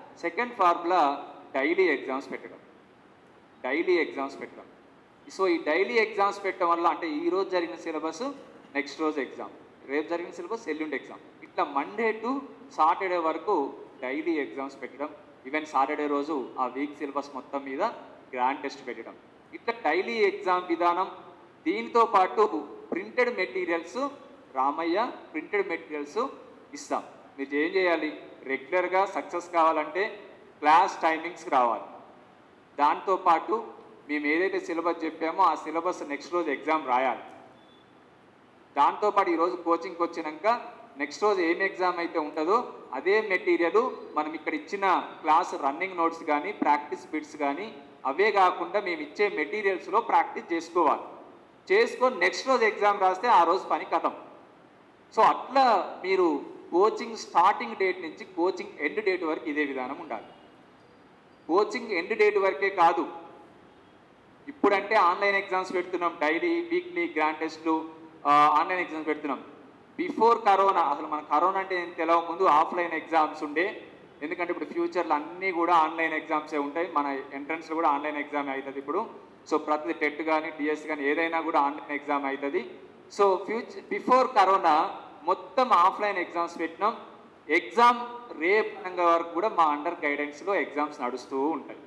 సెకండ్ ఫార్ములా డైలీ ఎగ్జామ్స్ పెట్టడం డైలీ ఎగ్జామ్స్ పెట్టడం సో ఈ డైలీ ఎగ్జామ్స్ పెట్టడం వల్ల అంటే ఈ రోజు జరిగిన సిలబస్ నెక్స్ట్ రోజు ఎగ్జామ్ రేపు జరిగిన సిలబస్ ఎల్లుండి ఎగ్జామ్ ఇట్లా మండే టు సాటర్డే వరకు డైలీ ఎగ్జామ్స్ పెట్టడం ఈవెన్ సాటర్డే రోజు ఆ వీక్ సిలబస్ మొత్తం మీద గ్రాండ్ టెస్ట్ పెట్టడం ఇట్లా డైలీ ఎగ్జామ్ విధానం దీనితో పాటు printed materials Ramaiah printed materials ఇస్తాం మీరు ఏం చేయాలి రెగ్యులర్గా సక్సెస్ కావాలంటే క్లాస్ టైమింగ్స్కి రావాలి దాంతో పాటు మేము ఏదైతే సిలబస్ చెప్పామో ఆ సిలబస్ నెక్స్ట్ రోజు ఎగ్జామ్ రాయాలి దాంతోపాటు ఈరోజు కోచింగ్కి వచ్చినాక నెక్స్ట్ రోజు ఏం ఎగ్జామ్ అయితే ఉంటుందో అదే మెటీరియల్ మనం ఇక్కడ ఇచ్చిన క్లాస్ రన్నింగ్ నోట్స్ కానీ ప్రాక్టీస్ బిట్స్ కానీ అవే కాకుండా మేము ఇచ్చే మెటీరియల్స్లో ప్రాక్టీస్ చేసుకోవాలి చేసుకొని నెక్స్ట్ రోజు ఎగ్జామ్ రాస్తే ఆ రోజు పని కథం సో అట్లా మీరు కోచింగ్ స్టార్టింగ్ డేట్ నుంచి కోచింగ్ ఎండ్ డేట్ వరకు ఇదే విధానం ఉండాలి కోచింగ్ ఎండ్ డేట్ వరకే కాదు ఇప్పుడంటే ఆన్లైన్ ఎగ్జామ్స్ పెడుతున్నాం డైలీ వీక్లీ గ్రాండ్ టెస్ట్లు ఆన్లైన్ ఎగ్జామ్స్ పెడుతున్నాం బిఫోర్ కరోనా అసలు మన కరోనా అంటే ఏం తెలియక ముందు ఆఫ్లైన్ ఎగ్జామ్స్ ఉండే ఎందుకంటే ఇప్పుడు ఫ్యూచర్లో అన్నీ కూడా ఆన్లైన్ ఎగ్జామ్సే ఉంటాయి మన ఎంట్రన్స్లో కూడా ఆన్లైన్ ఎగ్జామ్ అవుతుంది ఇప్పుడు సో ప్రతి టెట్ కానీ డిఎస్ కానీ ఏదైనా కూడా ఆన్లైన్ ఎగ్జామ్ అవుతుంది సో ఫ్యూచర్ బిఫోర్ కరోనా మొత్తం ఆఫ్లైన్ ఎగ్జామ్స్ పెట్టినాం ఎగ్జామ్ రేపు అనగా వరకు కూడా మా అండర్ గైడెన్స్లో ఎగ్జామ్స్ నడుస్తూ ఉంటాయి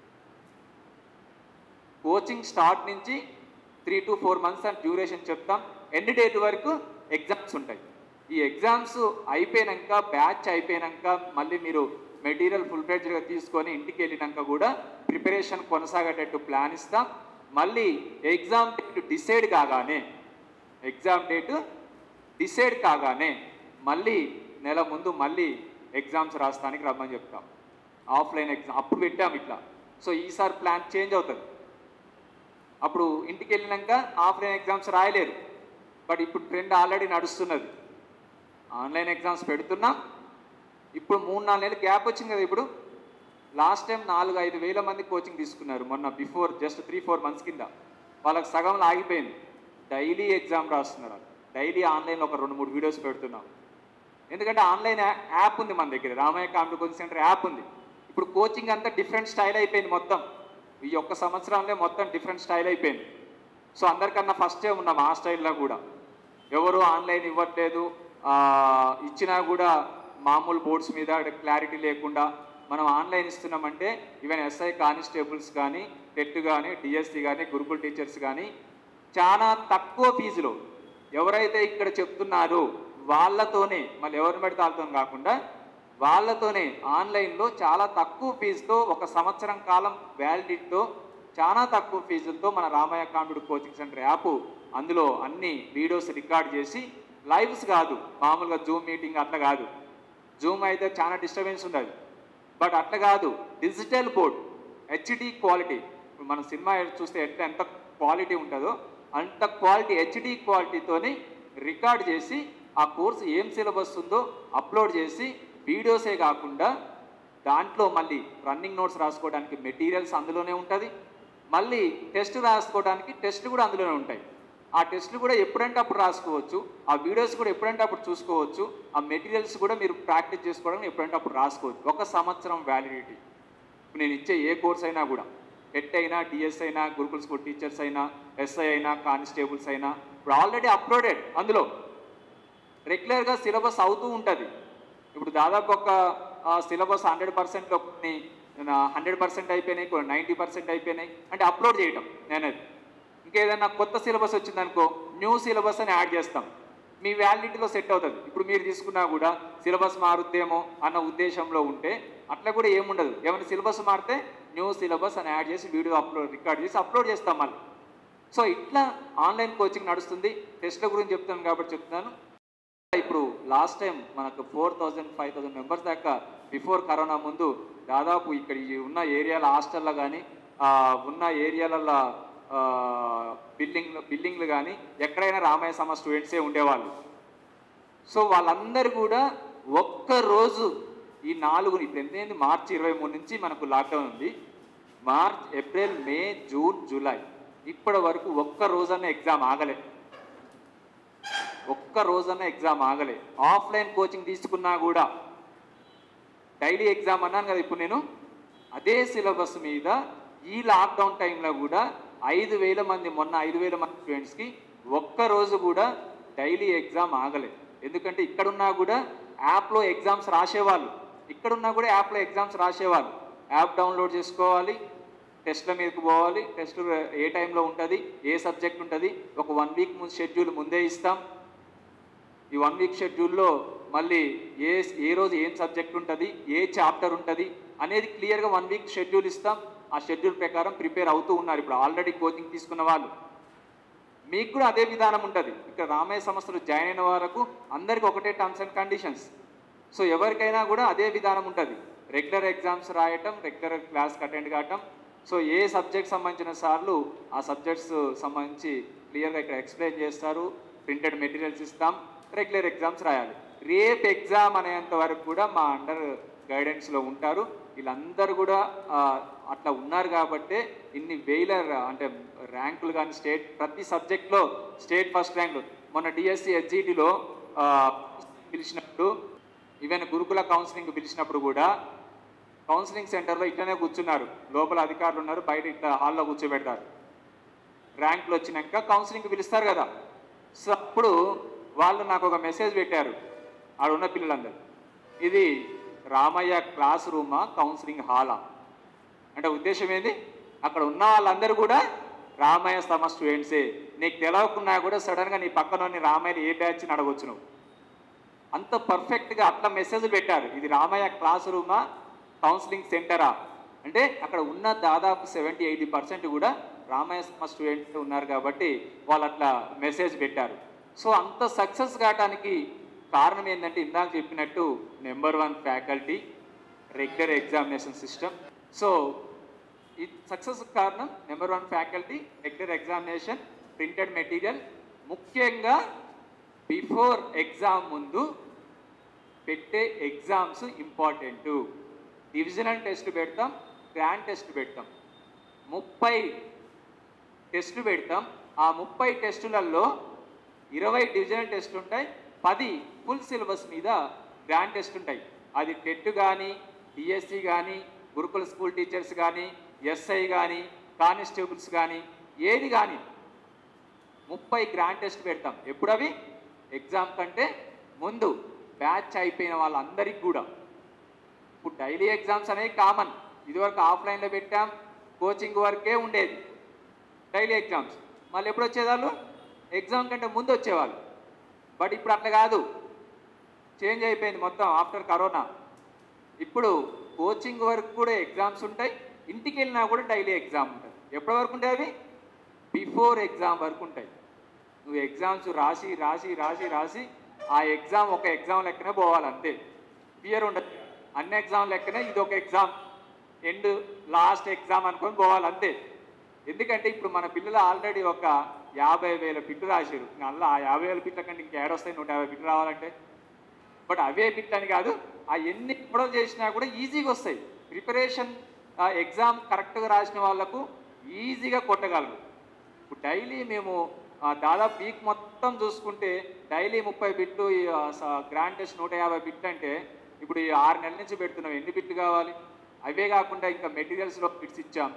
కోచింగ్ స్టార్ట్ నుంచి త్రీ టు ఫోర్ మంత్స్ అని డ్యూరేషన్ చెప్తాం ఎండ్ డేట్ వరకు ఎగ్జామ్స్ ఉంటాయి ఈ ఎగ్జామ్స్ అయిపోయినాక బ్యాచ్ అయిపోయినాక మళ్ళీ మీరు మెటీరియల్ ఫుల్ ఫ్లెడ్జ్గా తీసుకొని ఇంటికి వెళ్ళినాక కూడా ప్రిపరేషన్ కొనసాగేటట్టు ప్లాన్ ఇస్తాం మళ్ళీ ఎగ్జామ్ డేట్ డిసైడ్ కాగానే ఎగ్జామ్ డేట్ డిసైడ్ కాగానే మళ్ళీ నెల ముందు మళ్ళీ ఎగ్జామ్స్ రాస్తానికి రమ్మని చెప్తాం ఆఫ్లైన్ ఎగ్జామ్ అప్పుడు పెట్టాం ఇట్లా సో ఈసారి ప్లాన్ చేంజ్ అవుతుంది అప్పుడు ఇంటికి వెళ్ళినాక ఆఫ్లైన్ ఎగ్జామ్స్ రాయలేరు బట్ ఇప్పుడు ట్రెండ్ ఆల్రెడీ నడుస్తున్నది ఆన్లైన్ ఎగ్జామ్స్ పెడుతున్నాం ఇప్పుడు మూడు నాలుగు నెలలు గ్యాప్ వచ్చింది కదా ఇప్పుడు లాస్ట్ టైం నాలుగు ఐదు వేల మంది కోచింగ్ తీసుకున్నారు మొన్న before just three four months కింద వాళ్ళకి సగంలో ఆగిపోయింది డైలీ ఎగ్జామ్ రాస్తున్నారు డైలీ ఆన్లైన్లో ఒక రెండు మూడు వీడియోస్ పెడుతున్నాం ఎందుకంటే ఆన్లైన్ యా- యాప్ ఉంది మన దగ్గర రామయ్య కాంపిటీ కోచింగ్ సెంటర్ యాప్ ఉంది ఇప్పుడు కోచింగ్ అంతా డిఫరెంట్ స్టైల్ అయిపోయింది మొత్తం ఈ ఒక్క సంవత్సరంలో మొత్తం డిఫరెంట్ స్టైల్ అయిపోయింది సో అందరికన్నా ఫస్టే ఉన్నాం ఆ స్టైల్లో కూడా ఎవరు ఆన్లైన్ ఇవ్వట్లేదు ఆ, ఇచ్చినా కూడా మామూలు బోర్డ్స్ మీద క్లారిటీ లేకుండా మనం ఆన్లైన్ ఇస్తున్నామంటే ఈవెన్ ఎస్ఐ కానిస్టేబుల్స్ కానీ టెట్ కానీ డిఎస్సి కానీ గురుకుల్ టీచర్స్ కానీ చాలా తక్కువ ఫీజులో ఎవరైతే ఇక్కడ చెప్తున్నారో వాళ్ళతోనే మళ్ళీ ఎవరిని పెడితే వాళ్ళతో కాకుండా వాళ్ళతోనే ఆన్లైన్లో చాలా తక్కువ ఫీజుతో ఒక సంవత్సరం కాలం వ్యాలిడిటీతో చాలా తక్కువ ఫీజులతో మన Ramaiah competitive coaching centre app అందులో అన్ని వీడియోస్ రికార్డ్ చేసి లైవ్స్ కాదు మామూలుగా జూమ్ మీటింగ్ అట్లా కాదు జూమ్ అయితే చాలా డిస్టర్బెన్స్ ఉండదు బట్ అట్లా కాదు డిజిటల్ బోర్డ్ హెచ్డి క్వాలిటీ ఇప్పుడు మన సినిమా చూస్తే ఎట్లా ఎంత క్వాలిటీ ఉంటుందో అంత క్వాలిటీ హెచ్డి క్వాలిటీతోని రికార్డ్ చేసి ఆ కోర్సు ఏం సిలబస్ ఉందో అప్లోడ్ చేసి వీడియోసే కాకుండా దాంట్లో మళ్ళీ రన్నింగ్ నోట్స్ రాసుకోవడానికి మెటీరియల్స్ అందులోనే ఉంటుంది మళ్ళీ టెస్ట్ రాసుకోవడానికి టెస్ట్లు కూడా అందులోనే ఉంటాయి ఆ టెస్ట్లు కూడా ఎప్పుడంటే అప్పుడు రాసుకోవచ్చు ఆ వీడియోస్ కూడా ఎప్పుడంటే అప్పుడు చూసుకోవచ్చు ఆ మెటీరియల్స్ కూడా మీరు ప్రాక్టీస్ చేసుకోవడానికి ఎప్పుడంటే అప్పుడు రాసుకోవచ్చు ఒక సంవత్సరం వ్యాలిడిటీ ఇప్పుడు నేను ఇచ్చే ఏ కోర్స్ అయినా కూడా టెట్ అయినా డిఎస్ అయినా గురుకుల్ స్కూల్ టీచర్స్ అయినా ఎస్ఐ అయినా కానిస్టేబుల్స్ అయినా ఇప్పుడు ఆల్రెడీ అప్లోడెడ్ అందులో రెగ్యులర్గా సిలబస్ అవుతూ ఉంటుంది ఇప్పుడు దాదాపు ఒక సిలబస్ హండ్రెడ్ పర్సెంట్లో కొన్ని హండ్రెడ్ పర్సెంట్ అయిపోయినాయి కొన్ని నైంటీ పర్సెంట్ అయిపోయినాయి అంటే అప్లోడ్ చేయటం నేనది ఇంకేదైనా కొత్త సిలబస్ వచ్చిందనుకో న్యూ సిలబస్ అని యాడ్ చేస్తాం మీ వ్యాలిడిటీలో సెట్ అవుతుంది ఇప్పుడు మీరు తీసుకున్నా కూడా సిలబస్ మారుద్దేమో అన్న ఉద్దేశంలో ఉంటే అట్లా కూడా ఏముండదు ఏమైనా సిలబస్ మారితే న్యూ సిలబస్ అని యాడ్ చేసి వీడియో అప్లోడ్ రికార్డ్ చేసి అప్లోడ్ చేస్తాం మళ్ళీ సో ఇట్లా ఆన్లైన్ కోచింగ్ నడుస్తుంది టెస్ట్ల గురించి చెప్తాను కాబట్టి చెప్తున్నాను ఇప్పుడు లాస్ట్ టైం మనకు four thousand five thousand members దాకా బిఫోర్ కరోనా ముందు దాదాపు ఇక్కడ ఈ ఉన్న ఏరియాల హాస్టల్లో కానీ ఉన్న ఏరియాలలో బిల్డింగ్ బిల్డింగ్లు కానీ ఎక్కడైనా రామయ్య సమ స్టూడెంట్సే ఉండేవాళ్ళు సో వాళ్ళందరూ కూడా ఒక్క రోజు ఈ నాలుగు ఇప్పుడు ఎంతైంది మార్చి ఇరవై మూడు నుంచి మనకు లాక్డౌన్ ఉంది March April May June July ఇప్పటి వరకు ఒక్క రోజన్న ఎగ్జామ్ ఆగలే ఒక్క రోజన్న ఎగ్జామ్ ఆగలే ఆఫ్లైన్ కోచింగ్ తీసుకున్నా కూడా డైలీ ఎగ్జామ్ అన్నాను కదా ఇప్పుడు నేను అదే సిలబస్ మీద ఈ లాక్డౌన్ టైంలో కూడా ఐదు వేల మంది మొన్న ఐదు వేల మంది స్టూడెంట్స్కి ఒక్కరోజు కూడా డైలీ ఎగ్జామ్ ఆగలేదు ఎందుకంటే ఇక్కడున్నా కూడా యాప్లో ఎగ్జామ్స్ రాసేవాళ్ళు ఇక్కడున్నా కూడా యాప్లో ఎగ్జామ్స్ రాసేవాళ్ళు యాప్ డౌన్లోడ్ చేసుకోవాలి టెస్ట్ల మీదకి పోవాలి టెస్ట్ ఏ టైంలో ఉంటుంది ఏ సబ్జెక్ట్ ఉంటుంది ఒక వన్ వీక్ ముందు షెడ్యూల్ ముందే ఇస్తాం ఈ వన్ వీక్ షెడ్యూల్లో మళ్ళీ ఏ ఏ రోజు ఏం సబ్జెక్ట్ ఉంటుంది ఏ చాప్టర్ ఉంటుంది అనేది క్లియర్గా వన్ వీక్ షెడ్యూల్ ఇస్తాం ఆ షెడ్యూల్ ప్రకారం ప్రిపేర్ అవుతూ ఉన్నారు ఇప్పుడు ఆల్రెడీ కోచింగ్ తీసుకున్న వాళ్ళు మీకు కూడా అదే విధానం ఉంటుంది ఇక్కడ రామయ్య సంస్థలు జాయిన్ అయిన వరకు అందరికీ ఒకటే టర్మ్స్ అండ్ కండిషన్స్ సో ఎవరికైనా కూడా అదే విధానం ఉంటుంది రెగ్యులర్ ఎగ్జామ్స్ రాయటం రెగ్యులర్ క్లాస్కి అటెండ్ కావటం సో ఏ సబ్జెక్ట్ సంబంధించిన సార్లు ఆ సబ్జెక్ట్స్ సంబంధించి క్లియర్గా ఇక్కడ ఎక్స్ప్లెయిన్ చేస్తారు ప్రింటెడ్ మెటీరియల్స్ ఇస్తాం రెగ్యులర్ ఎగ్జామ్స్ రాయాలి రేపు ఎగ్జామ్ అనేంత వరకు కూడా మా అండర్ గైడెన్స్లో ఉంటారు వీళ్ళందరూ కూడా ఆ, అట్లా ఉన్నారు కాబట్టే ఇన్ని వేల ర- అంటే ర్యాంకులు కానీ స్టేట్ ప్రతి సబ్జెక్ట్లో స్టేట్ ఫస్ట్ ర్యాంకులు మొన్న డిఎస్సి హెచ్జిటిలో పిలిచినప్పుడు ఈవెన్ గురుకుల కౌన్సిలింగ్ పిలిచినప్పుడు కూడా కౌన్సిలింగ్ సెంటర్లో ఇట్లనే కూర్చున్నారు లోపల అధికారులు ఉన్నారు బయట ఇట్లా హాల్లో కూర్చోబెడతారు ర్యాంకులు వచ్చినాక కౌన్సిలింగ్కి పిలుస్తారు కదా సో అప్పుడు వాళ్ళు నాకు ఒక మెసేజ్ పెట్టారు ఆడ ఉన్న పిల్లలందరూ ఇది రామయ్య క్లాస్ రూమా కౌన్సిలింగ్ హాలా అంటే ఉద్దేశం ఏంది అక్కడ ఉన్న వాళ్ళందరూ కూడా రామయ్య సమ స్టూడెంట్సే నీకు తెలవకున్నా కూడా సడన్గా నీ పక్కన రామయ్య ఏ బ్యాచ్ అని అడగొచ్చు నువ్వు అంత పర్ఫెక్ట్గా అట్లా మెసేజ్ పెట్టారు ఇది రామయ్య క్లాస్ రూమా కౌన్సిలింగ్ సెంటరా అంటే అక్కడ ఉన్న దాదాపు సెవెంటీ ఎయిటీ పర్సెంట్ కూడా రామయ్య సమ స్టూడెంట్స్ ఉన్నారు కాబట్టి వాళ్ళు అట్లా మెసేజ్ పెట్టారు సో అంత సక్సెస్ కావడానికి కారణం ఏంటంటే ఇందాక చెప్పినట్టు number one faculty regular examination system so ఈ సక్సెస్ కారణం number one faculty regular examination printed material ముఖ్యంగా బిఫోర్ ఎగ్జామ్ ముందు పెట్టే ఎగ్జామ్స్ ఇంపార్టెంట్ డివిజనల్ టెస్ట్ పెడతాం గ్రాండ్ టెస్ట్ పెడతాం ముప్పై టెస్టులు పెడతాం ఆ ముప్పై టెస్టులలో ఇరవై డివిజనల్ టెస్టులు ఉంటాయి పది ఫుల్ సిలబస్ మీద గ్రాండ్ టెస్ట్ ఉంటాయి అది టెట్ కానీ డిఎస్సి కానీ గురుకుల స్కూల్ టీచర్స్ కానీ ఎస్ఐ కానీ కానిస్టేబుల్స్ కానీ ఏది కానీ ముప్పై గ్రాండ్ టెస్ట్ పెడతాం ఎప్పుడు అవి ఎగ్జామ్ కంటే ముందు బ్యాచ్ అయిపోయిన వాళ్ళందరికీ కూడా ఇప్పుడు డైలీ ఎగ్జామ్స్ అనేవి కామన్ ఇదివరకు ఆఫ్లైన్లో పెట్టాం కోచింగ్ వరకే ఉండేది డైలీ ఎగ్జామ్స్ మళ్ళీ ఎప్పుడు వచ్చేవాళ్ళు ఎగ్జామ్ కంటే ముందు వచ్చేవాళ్ళు బట్ ఇప్పుడు అట్లా కాదు చేంజ్ అయిపోయింది మొత్తం ఆఫ్టర్ కరోనా ఇప్పుడు కోచింగ్ వరకు కూడా ఎగ్జామ్స్ ఉంటాయి ఇంటికి వెళ్ళినా కూడా డైలీ ఎగ్జామ్ ఉంటుంది ఎప్పటి వరకు ఉంటాయి అవి బిఫోర్ ఎగ్జామ్ వరకు ఉంటాయి నువ్వు ఎగ్జామ్స్ రాసి రాసి రాసి రాసి ఆ ఎగ్జామ్ ఒక ఎగ్జామ్ లెక్కనే పోవాలి అంతే ఫియర్ ఉండదు అన్ని ఎగ్జామ్ లెక్కనే ఇది ఒక ఎగ్జామ్ ఎండ్ లాస్ట్ ఎగ్జామ్ అనుకొని పోవాలి అంతే ఎందుకంటే ఇప్పుడు మన పిల్లలు ఆల్రెడీ ఒక యాభై వేల బిట్లు రాశారు అలా ఆ యాభై వేల బిట్ల కంటే ఇంకా ఏడొస్తాయి నూట యాభై బిట్లు రావాలంటే బట్ అవే బిట్లు అని కాదు ఆ ఎన్ని కూడా చేసినా కూడా ఈజీగా వస్తాయి ప్రిపరేషన్ ఎగ్జామ్ కరెక్ట్గా రాసిన వాళ్ళకు ఈజీగా కొట్టగలరు ఇప్పుడు డైలీ మేము ఆ, దాదాపు వీక్ మొత్తం చూసుకుంటే డైలీ ముప్పై బిట్లు ఈ, ఆ, స- గ్రాండ్ టెస్ట్ నూట యాభై బిట్లు అంటే ఇప్పుడు ఈ ఆరు నెలల నుంచి పెడుతున్నాం ఎన్ని బిట్లు కావాలి అవే కాకుండా ఇంకా మెటీరియల్స్లో బిట్స్ ఇచ్చాం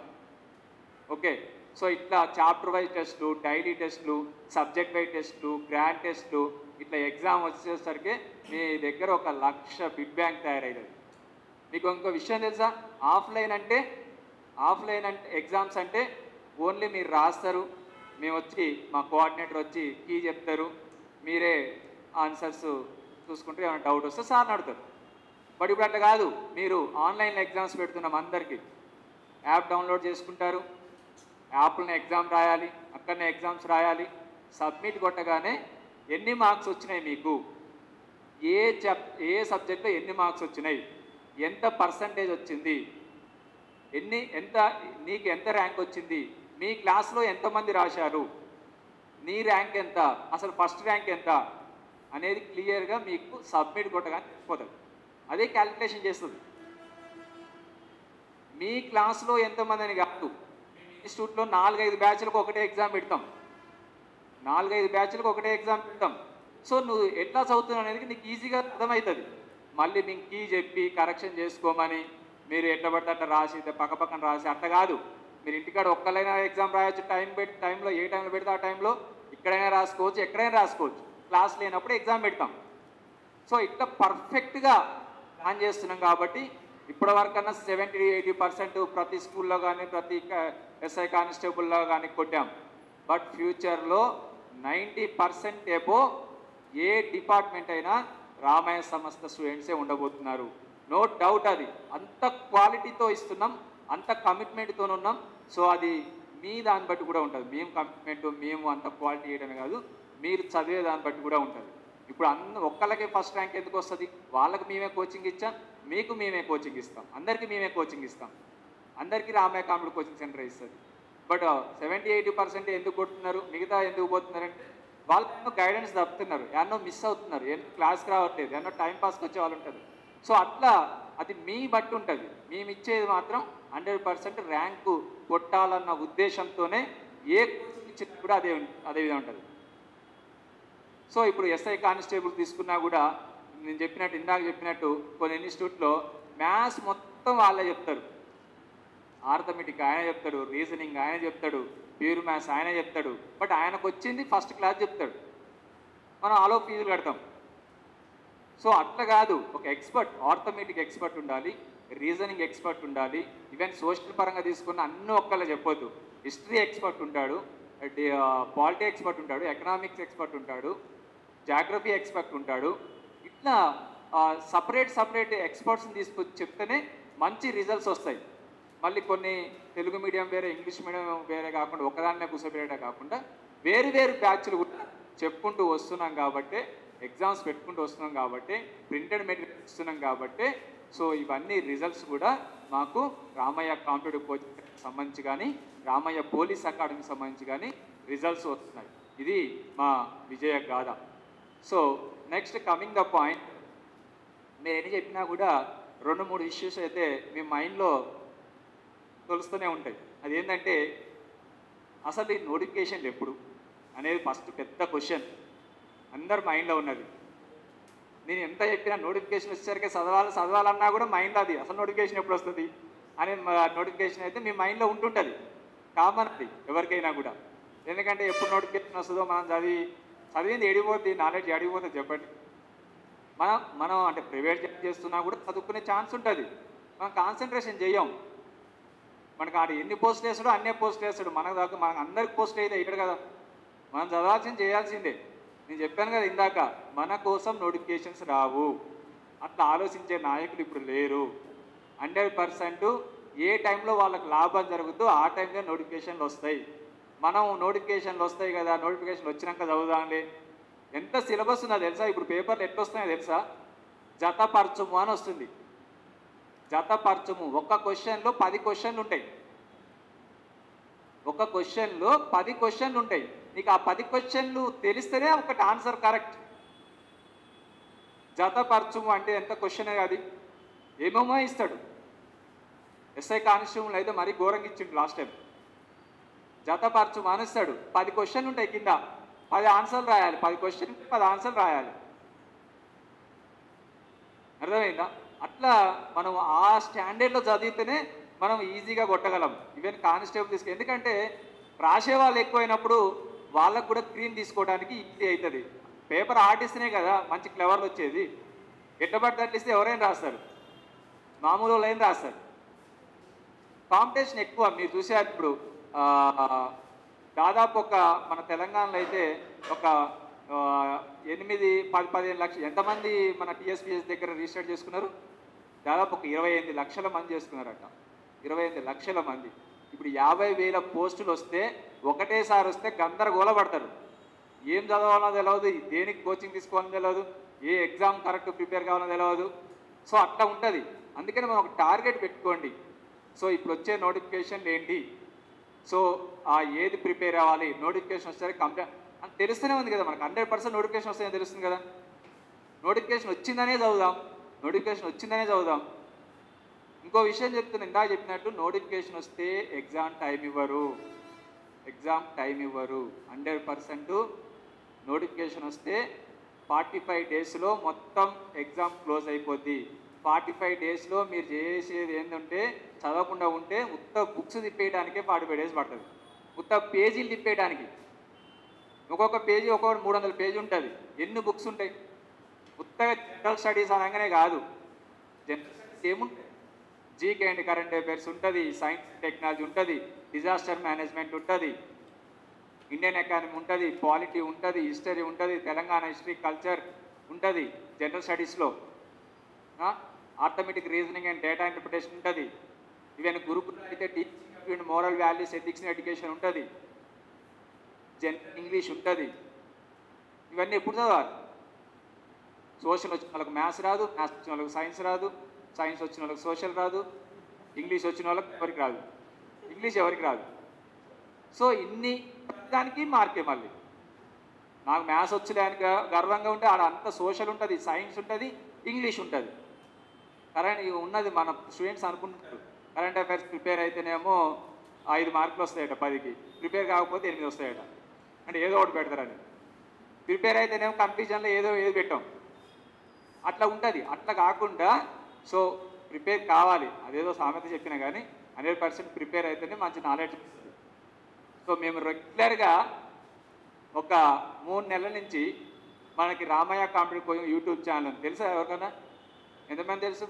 ఓకే సో ఇట్లా చాప్టర్ వైజ్ టెస్ట్లు డైలీ టెస్ట్లు సబ్జెక్ట్ వైజ్ టెస్ట్లు గ్రాండ్ టెస్ట్లు ఇట్లా ఎగ్జామ్ వచ్చేసరికి మీ దగ్గర ఒక లక్ష బిడ్ బ్యాంక్ తయారయ్యేది మీకు ఇంకో విషయం తెలుసా ఆఫ్లైన్ అంటే ఆఫ్లైన్ అంటే ఎగ్జామ్స్ అంటే ఓన్లీ మీరు రాస్తారు మేము వచ్చి మా కోఆర్డినేటర్ వచ్చి కీ చెప్తారు మీరే ఆన్సర్స్ చూసుకుంటే ఏమైనా డౌట్ వస్తే సార్ అడుగుతారు బట్ ఇప్పుడు అట్లా కాదు మీరు ఆన్లైన్ ఎగ్జామ్స్ పెడుతున్నాం అందరికీ యాప్ డౌన్లోడ్ చేసుకుంటారు యాప్లను ఎగ్జామ్ రాయాలి అక్కడనే ఎగ్జామ్స్ రాయాలి సబ్మిట్ కొట్టగానే ఎన్ని మార్క్స్ వచ్చినాయి మీకు ఏ చెప్ ఏ సబ్జెక్ట్లో ఎన్ని మార్క్స్ వచ్చినాయి ఎంత పర్సంటేజ్ వచ్చింది ఎన్ని ఎంత నీకు ఎంత ర్యాంక్ వచ్చింది మీ క్లాస్లో ఎంతమంది రాశారు నీ ర్యాంక్ ఎంత అసలు ఫస్ట్ ర్యాంక్ ఎంత అనేది క్లియర్గా మీకు సబ్మిట్ కొట్టగానే తెలిసిపోతుంది అదే క్యాలిక్యులేషన్ చేస్తుంది మీ క్లాస్లో ఎంతమంది అని కాదు ఇన్స్టిట్యూట్లో నాలుగైదు బ్యాచ్లకు ఒకటే ఎగ్జామ్ పెడతాం నాలుగైదు బ్యాచ్లకు ఒకటే ఎగ్జామ్ పెడతాం సో నువ్వు ఎట్లా చదువుతున్నావు అనేది నీకు ఈజీగా అర్థమవుతుంది మళ్ళీ మీకు కీ చెప్పి కరెక్షన్ చేసుకోమని మీరు ఎట్లా పడితే అట్లా రాసి పక్క పక్కన రాసి అట్లా కాదు మీరు ఇంటికాడ ఒక్కలైనా ఎగ్జామ్ రాయొచ్చు టైం పెట్టి టైంలో ఏ టైంలో పెడితే ఆ టైంలో ఇక్కడైనా రాసుకోవచ్చు ఎక్కడైనా రాసుకోవచ్చు క్లాస్ లేనప్పుడు ఎగ్జామ్ పెడతాం సో ఇట్లా పర్ఫెక్ట్గా ప్లాన్ చేస్తున్నాం కాబట్టి ఇప్పటి వరకన్నా సెవెంటీ ఎయిటీ పర్సెంట్ ప్రతి స్కూల్లో కానీ ప్రతి ఎస్ఐ కానిస్టేబుల్లో కానీ కొట్టాం బట్ ఫ్యూచర్లో నైంటీ పర్సెంట్ ఏపో ఏ డిపార్ట్మెంట్ అయినా రామాయ సంస్థ స్టూడెంట్సే ఉండబోతున్నారు నో డౌట్ అది అంత క్వాలిటీతో ఇస్తున్నాం అంత కమిట్మెంట్తో ఉన్నాం సో అది మీ దాన్ని బట్టి కూడా ఉంటుంది మేము కమిట్మెంట్ మేము అంత క్వాలిటీ చేయడమే కాదు మీరు చదివే దాన్ని బట్టి కూడా ఉంటుంది ఇప్పుడు అన్న ఒక్కళ్ళకే ఫస్ట్ ర్యాంక్ ఎందుకు వస్తుంది వాళ్ళకి మేమే కోచింగ్ ఇచ్చాం మీకు మేమే కోచింగ్ ఇస్తాం అందరికీ మేమే కోచింగ్ ఇస్తాం అందరికీ రామయ్య కాంపిటీ కోచింగ్ సెంటర్ ఇస్తుంది బట్ సెవెంటీ ఎయిటీ పర్సెంట్ ఎందుకు కొడుతున్నారు మిగతా ఎందుకు పోతున్నారంటే వాళ్ళు గైడెన్స్ తప్పుతున్నారు ఎన్నో మిస్ అవుతున్నారు ఎన్నో క్లాస్కి రావట్లేదు ఎన్నో టైం పాస్కి వచ్చే వాళ్ళు ఉంటారు సో అట్లా అది మీ బట్టి ఉంటుంది మేము ఇచ్చేది మాత్రం హండ్రెడ్ పర్సెంట్ ర్యాంకు కొట్టాలన్న ఉద్దేశంతోనే ఏ కోచింగ్ ఇచ్చినా కూడా అదే ఉం- అదే విధంగా ఉంటుంది సో ఇప్పుడు ఎస్ఐ కానిస్టేబుల్ తీసుకున్నా కూడా నేను చెప్పినట్టు ఇందాక చెప్పినట్టు కొన్ని ఇన్స్టిట్యూట్లో మ్యాథ్స్ మొత్తం వాళ్ళే చెప్తారు ఆర్థమెటిక్ ఆయన చెప్తాడు రీజనింగ్ ఆయన చెప్తాడు ప్యూర్ మ్యాథ్స్ ఆయన చెప్తాడు బట్ ఆయనకు వచ్చింది ఫస్ట్ క్లాస్ చెప్తాడు మనం ఆలో ఫీజులు కడతాం సో అట్లా కాదు ఒక ఎక్స్పర్ట్ ఆర్థమెటిక్ ఎక్స్పర్ట్ ఉండాలి రీజనింగ్ ఎక్స్పర్ట్ ఉండాలి ఈవెన్ సోషల్ పరంగా తీసుకున్న అన్ని ఒక్కళ్ళే చెప్పొద్దు హిస్టరీ ఎక్స్పర్ట్ ఉంటాడు పాలిటీ ఎక్స్పర్ట్ ఉంటాడు ఎకనామిక్స్ ఎక్స్పర్ట్ ఉంటాడు జాగ్రఫీ ఎక్స్పర్ట్ ఉంటాడు ఇట్లా సపరేట్ సపరేట్ ఎక్స్పర్ట్స్ని తీసుకొచ్చి చెప్తేనే మంచి రిజల్ట్స్ వస్తాయి మళ్ళీ కొన్ని తెలుగు మీడియం వేరే ఇంగ్లీష్ మీడియం వేరే కాకుండా ఒకదాన్నే కూర్చోబెట్టే కాకుండా వేరు వేరు బ్యాచ్లు కూడా చెప్పుకుంటూ వస్తున్నాం కాబట్టి ఎగ్జామ్స్ పెట్టుకుంటూ వస్తున్నాం కాబట్టి ప్రింటెడ్ మెటీరియల్ ఇస్తున్నాం కాబట్టి సో ఇవన్నీ రిజల్ట్స్ కూడా మాకు రామయ్య కాంపిటేటివ్ కోచింగ్ సంబంధించి కానీ రామయ్య పోలీస్ అకాడమీకి సంబంధించి కానీ రిజల్ట్స్ వస్తున్నాయి ఇది మా విజయ గాథ so next coming the point మీరు ఎన్ని చెప్పినా కూడా రెండు మూడు ఇష్యూస్ అయితే మీ మైండ్లో తొలుస్తూనే ఉంటాయి అది ఏంటంటే అసలు ఈ నోటిఫికేషన్లు ఎప్పుడు అనేది ఫస్ట్ పెద్ద క్వశ్చన్ అందరి మైండ్లో ఉన్నది నేను ఎంత చెప్పినా నోటిఫికేషన్ వచ్చేసరికి చదవాలి చదవాలన్నా కూడా మైండ్లో అది అసలు నోటిఫికేషన్ ఎప్పుడు వస్తుంది అనే నోటిఫికేషన్ అయితే మీ మైండ్లో ఉంటుంటుంది కామన్ అది ఎవరికైనా కూడా ఎందుకంటే ఎప్పుడు నోటిఫికేషన్ వస్తుందో మనం చదివి చదివింది ఎడిపోద్ది నాలెడ్జ్ ఎడిపోతుంది చెప్పండి మనం మనం అంటే ప్రైవేట్ జాబ్ చేస్తున్నా కూడా చదువుకునే ఛాన్స్ ఉంటుంది మనం కాన్సన్ట్రేషన్ చేయం మనకు ఆడ ఎన్ని పోస్టులు వేస్తాడో అన్నే పోస్టులు వేస్తాడు మనకు దాకా మనకు అందరికి పోస్టులు అయితే ఇక్కడ కదా మనం చదవాల్సింది చేయాల్సిందే నేను చెప్పాను కదా ఇందాక మన కోసం నోటిఫికేషన్స్ రావు అట్లా ఆలోచించే నాయకులు ఇప్పుడు లేరు హండ్రెడ్ పర్సెంట్ ఏ టైంలో వాళ్ళకి లాభం జరుగుతుందో ఆ టైంలో నోటిఫికేషన్లు వస్తాయి మనం నోటిఫికేషన్లు వస్తాయి కదా నోటిఫికేషన్లు వచ్చినాక చదువుదాంలే ఎంత సిలబస్ ఉందో తెలుసా ఇప్పుడు పేపర్లు ఎట్లా వస్తున్నాయో తెలుసా జతపరచుము అని వస్తుంది జతపరచుము ఒక్క క్వశ్చన్లో పది క్వశ్చన్లు ఉంటాయి ఒక క్వశ్చన్లో పది క్వశ్చన్లు ఉంటాయి నీకు ఆ పది క్వశ్చన్లు తెలిస్తేనే ఒకటి ఆన్సర్ కరెక్ట్ జతపరచుము అంటే ఎంత క్వశ్చన్ అది ఏమేమో ఇస్తాడు ఎస్ఐ కానిస్టేబుల్ అయితే మరీ ఘోరంగా ఇచ్చిండు లాస్ట్ టైం జతపరచు మానేస్తాడు పది క్వశ్చన్లు ఉంటాయి కింద పది ఆన్సర్లు రాయాలి పది క్వశ్చన్ పది ఆన్సర్లు రాయాలి అర్థమైందా అట్లా మనం ఆ స్టాండర్డ్లో చదివితేనే మనం ఈజీగా కొట్టగలం ఈవెన్ కానిస్టేబుల్ తీసుకు ఎందుకంటే రాసే వాళ్ళు ఎక్కువైనప్పుడు వాళ్ళకు కూడా స్క్రీన్ తీసుకోవడానికి ఈజీ అవుతుంది పేపర్ ఆర్టిస్తేనే కదా మంచి క్లెవర్లు వచ్చేది ఎట్టబడితే అట్లా ఇస్తే ఎవరైనా రాస్తారు మామూలు వాళ్ళు ఏం రాస్తారు కాంపిటీషన్ ఎక్కువ మీరు చూసారు ఇప్పుడు ఆ, దాదాపు ఒక మన తెలంగాణలో అయితే ఒక ఆ, ఎనిమిది పది పదిహేను లక్షలు ఎంతమంది మన టీఎస్పీఎస్ దగ్గర రిజిస్టర్ చేసుకున్నారు దాదాపు ఒక ఇరవై ఎనిమిది లక్షల మంది చేసుకున్నారట ఇరవై ఎనిమిది లక్షల మంది ఇప్పుడు యాభై వేల పోస్టులు వస్తే ఒకటేసారి వస్తే గందరగోళ పడతారు ఏం చదవాలో తెలియదు దేనికి కోచింగ్ తీసుకోవాలో తెలియదు ఏ ఎగ్జామ్ కరెక్ట్ ప్రిపేర్ కావాలో తెలియదు సో అట్లా ఉంటుంది అందుకని మనం ఒక టార్గెట్ పెట్టుకోండి సో ఇప్పుడు వచ్చే నోటిఫికేషన్లు ఏంటి సో ఆ ఏది ప్రిపేర్ అవ్వాలి నోటిఫికేషన్ వస్తే కంప్లీట్ అని తెలుస్తూనే ఉంది కదా మనకు హండ్రెడ్ పర్సెంట్ నోటిఫికేషన్ వస్తాయని తెలుస్తుంది కదా నోటిఫికేషన్ వచ్చిందనే చదువుదాం నోటిఫికేషన్ వచ్చిందనే చదువుదాం ఇంకో విషయం చెప్తున్నా ఇందాక చెప్పినట్టు నోటిఫికేషన్ వస్తే ఎగ్జామ్ టైం ఇవ్వరు ఎగ్జామ్ టైం ఇవ్వరు హండ్రెడ్ పర్సెంట్ నోటిఫికేషన్ వస్తే ఫార్టీ ఫైవ్ డేస్లో మొత్తం ఎగ్జామ్ క్లోజ్ అయిపోద్ది ఫార్టీ ఫైవ్ డేస్లో మీరు చేసేది ఏంటంటే చదవకుండా ఉంటే ఉత్త బుక్స్ తిప్పేయడానికే ఫార్టీ ఫైవ్ డేస్ పడుతుంది ఉత్త పేజీలు తిప్పేయడానికి ఒక్కొక్క పేజీ ఒక్కొక్క మూడు వందల పేజీ ఉంటుంది ఎన్ని బుక్స్ ఉంటాయి ఉత్తగా జనరల్ స్టడీస్ అనగానే కాదు జనరల్ స్టడీస్ ఏముంటాయి జీకే అండ్ కరెంట్ అఫైర్స్ ఉంటుంది సైన్స్ టెక్నాలజీ ఉంటుంది డిజాస్టర్ మేనేజ్మెంట్ ఉంటుంది ఇండియన్ ఎకానమీ ఉంటుంది పాలిటీ ఉంటుంది హిస్టరీ ఉంటుంది తెలంగాణ హిస్టరీ కల్చర్ ఉంటుంది జనరల్ స్టడీస్లో arithmetic reasoning and data interpretation ఉంటుంది ఈవెన్ గురుకులు అయితే teaching and moral values ethics education ఉంటుంది జన్ ఇంగ్లీష్ ఉంటుంది ఇవన్నీ ఎప్పుడు చదవాలి సోషల్ వచ్చిన వాళ్ళకి మ్యాథ్స్ రాదు మ్యాథ్స్ వచ్చిన వాళ్ళకి సైన్స్ రాదు సైన్స్ వచ్చిన వాళ్ళకి సోషల్ రాదు ఇంగ్లీష్ వచ్చిన వాళ్ళకి ఎవరికి రాదు ఇంగ్లీష్ ఎవరికి రాదు సో ఇన్ని దానికి మార్కే మళ్ళీ నాకు మ్యాథ్స్ వచ్చలే అని గ- గర్వంగా ఉంటే ఆడ అంత సోషల్ ఉంటుంది సైన్స్ ఉంటుంది ఇంగ్లీష్ ఉంటుంది కరెంట్ ఇక ఉన్నది మన స్టూడెంట్స్ అనుకుంటారు కరెంట్ అఫైర్స్ ప్రిపేర్ అయితేనేమో ఐదు మార్కులు వస్తాయట పదికి ప్రిపేర్ కాకపోతే ఎనిమిది వస్తాయట అంటే ఏదో ఒకటి పెడతారని ప్రిపేర్ అయితేనేమో కన్ఫ్యూజన్లో ఏదో ఏదో పెట్టాం అట్లా ఉంటుంది అట్లా కాకుండా సో ప్రిపేర్ కావాలి అదేదో సామెత చెప్పినా కానీ హండ్రెడ్ పర్సెంట్ ప్రిపేర్ అయితేనే మంచి నాలెడ్జ్ వస్తుంది సో మేము రెగ్యులర్గా ఒక మూడు నెలల నుంచి మనకి రామయ్య కాంపిటీ కోచింగ్ యూట్యూబ్ ఛానల్ ఉంది. తెలుసా ఎవరికైనా ఎంతమంది తెలుసు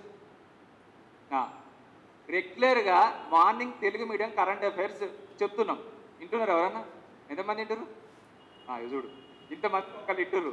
ఆ, రెగ్యులర్గా morning Telugu medium current affairs చెప్తున్నాం వింటున్నారు ఎవరన్నా ఎంతమంది వింటారు ఆ, ఇది చూడు ఇంతమంది ఒకళ్ళు వింటున్నారు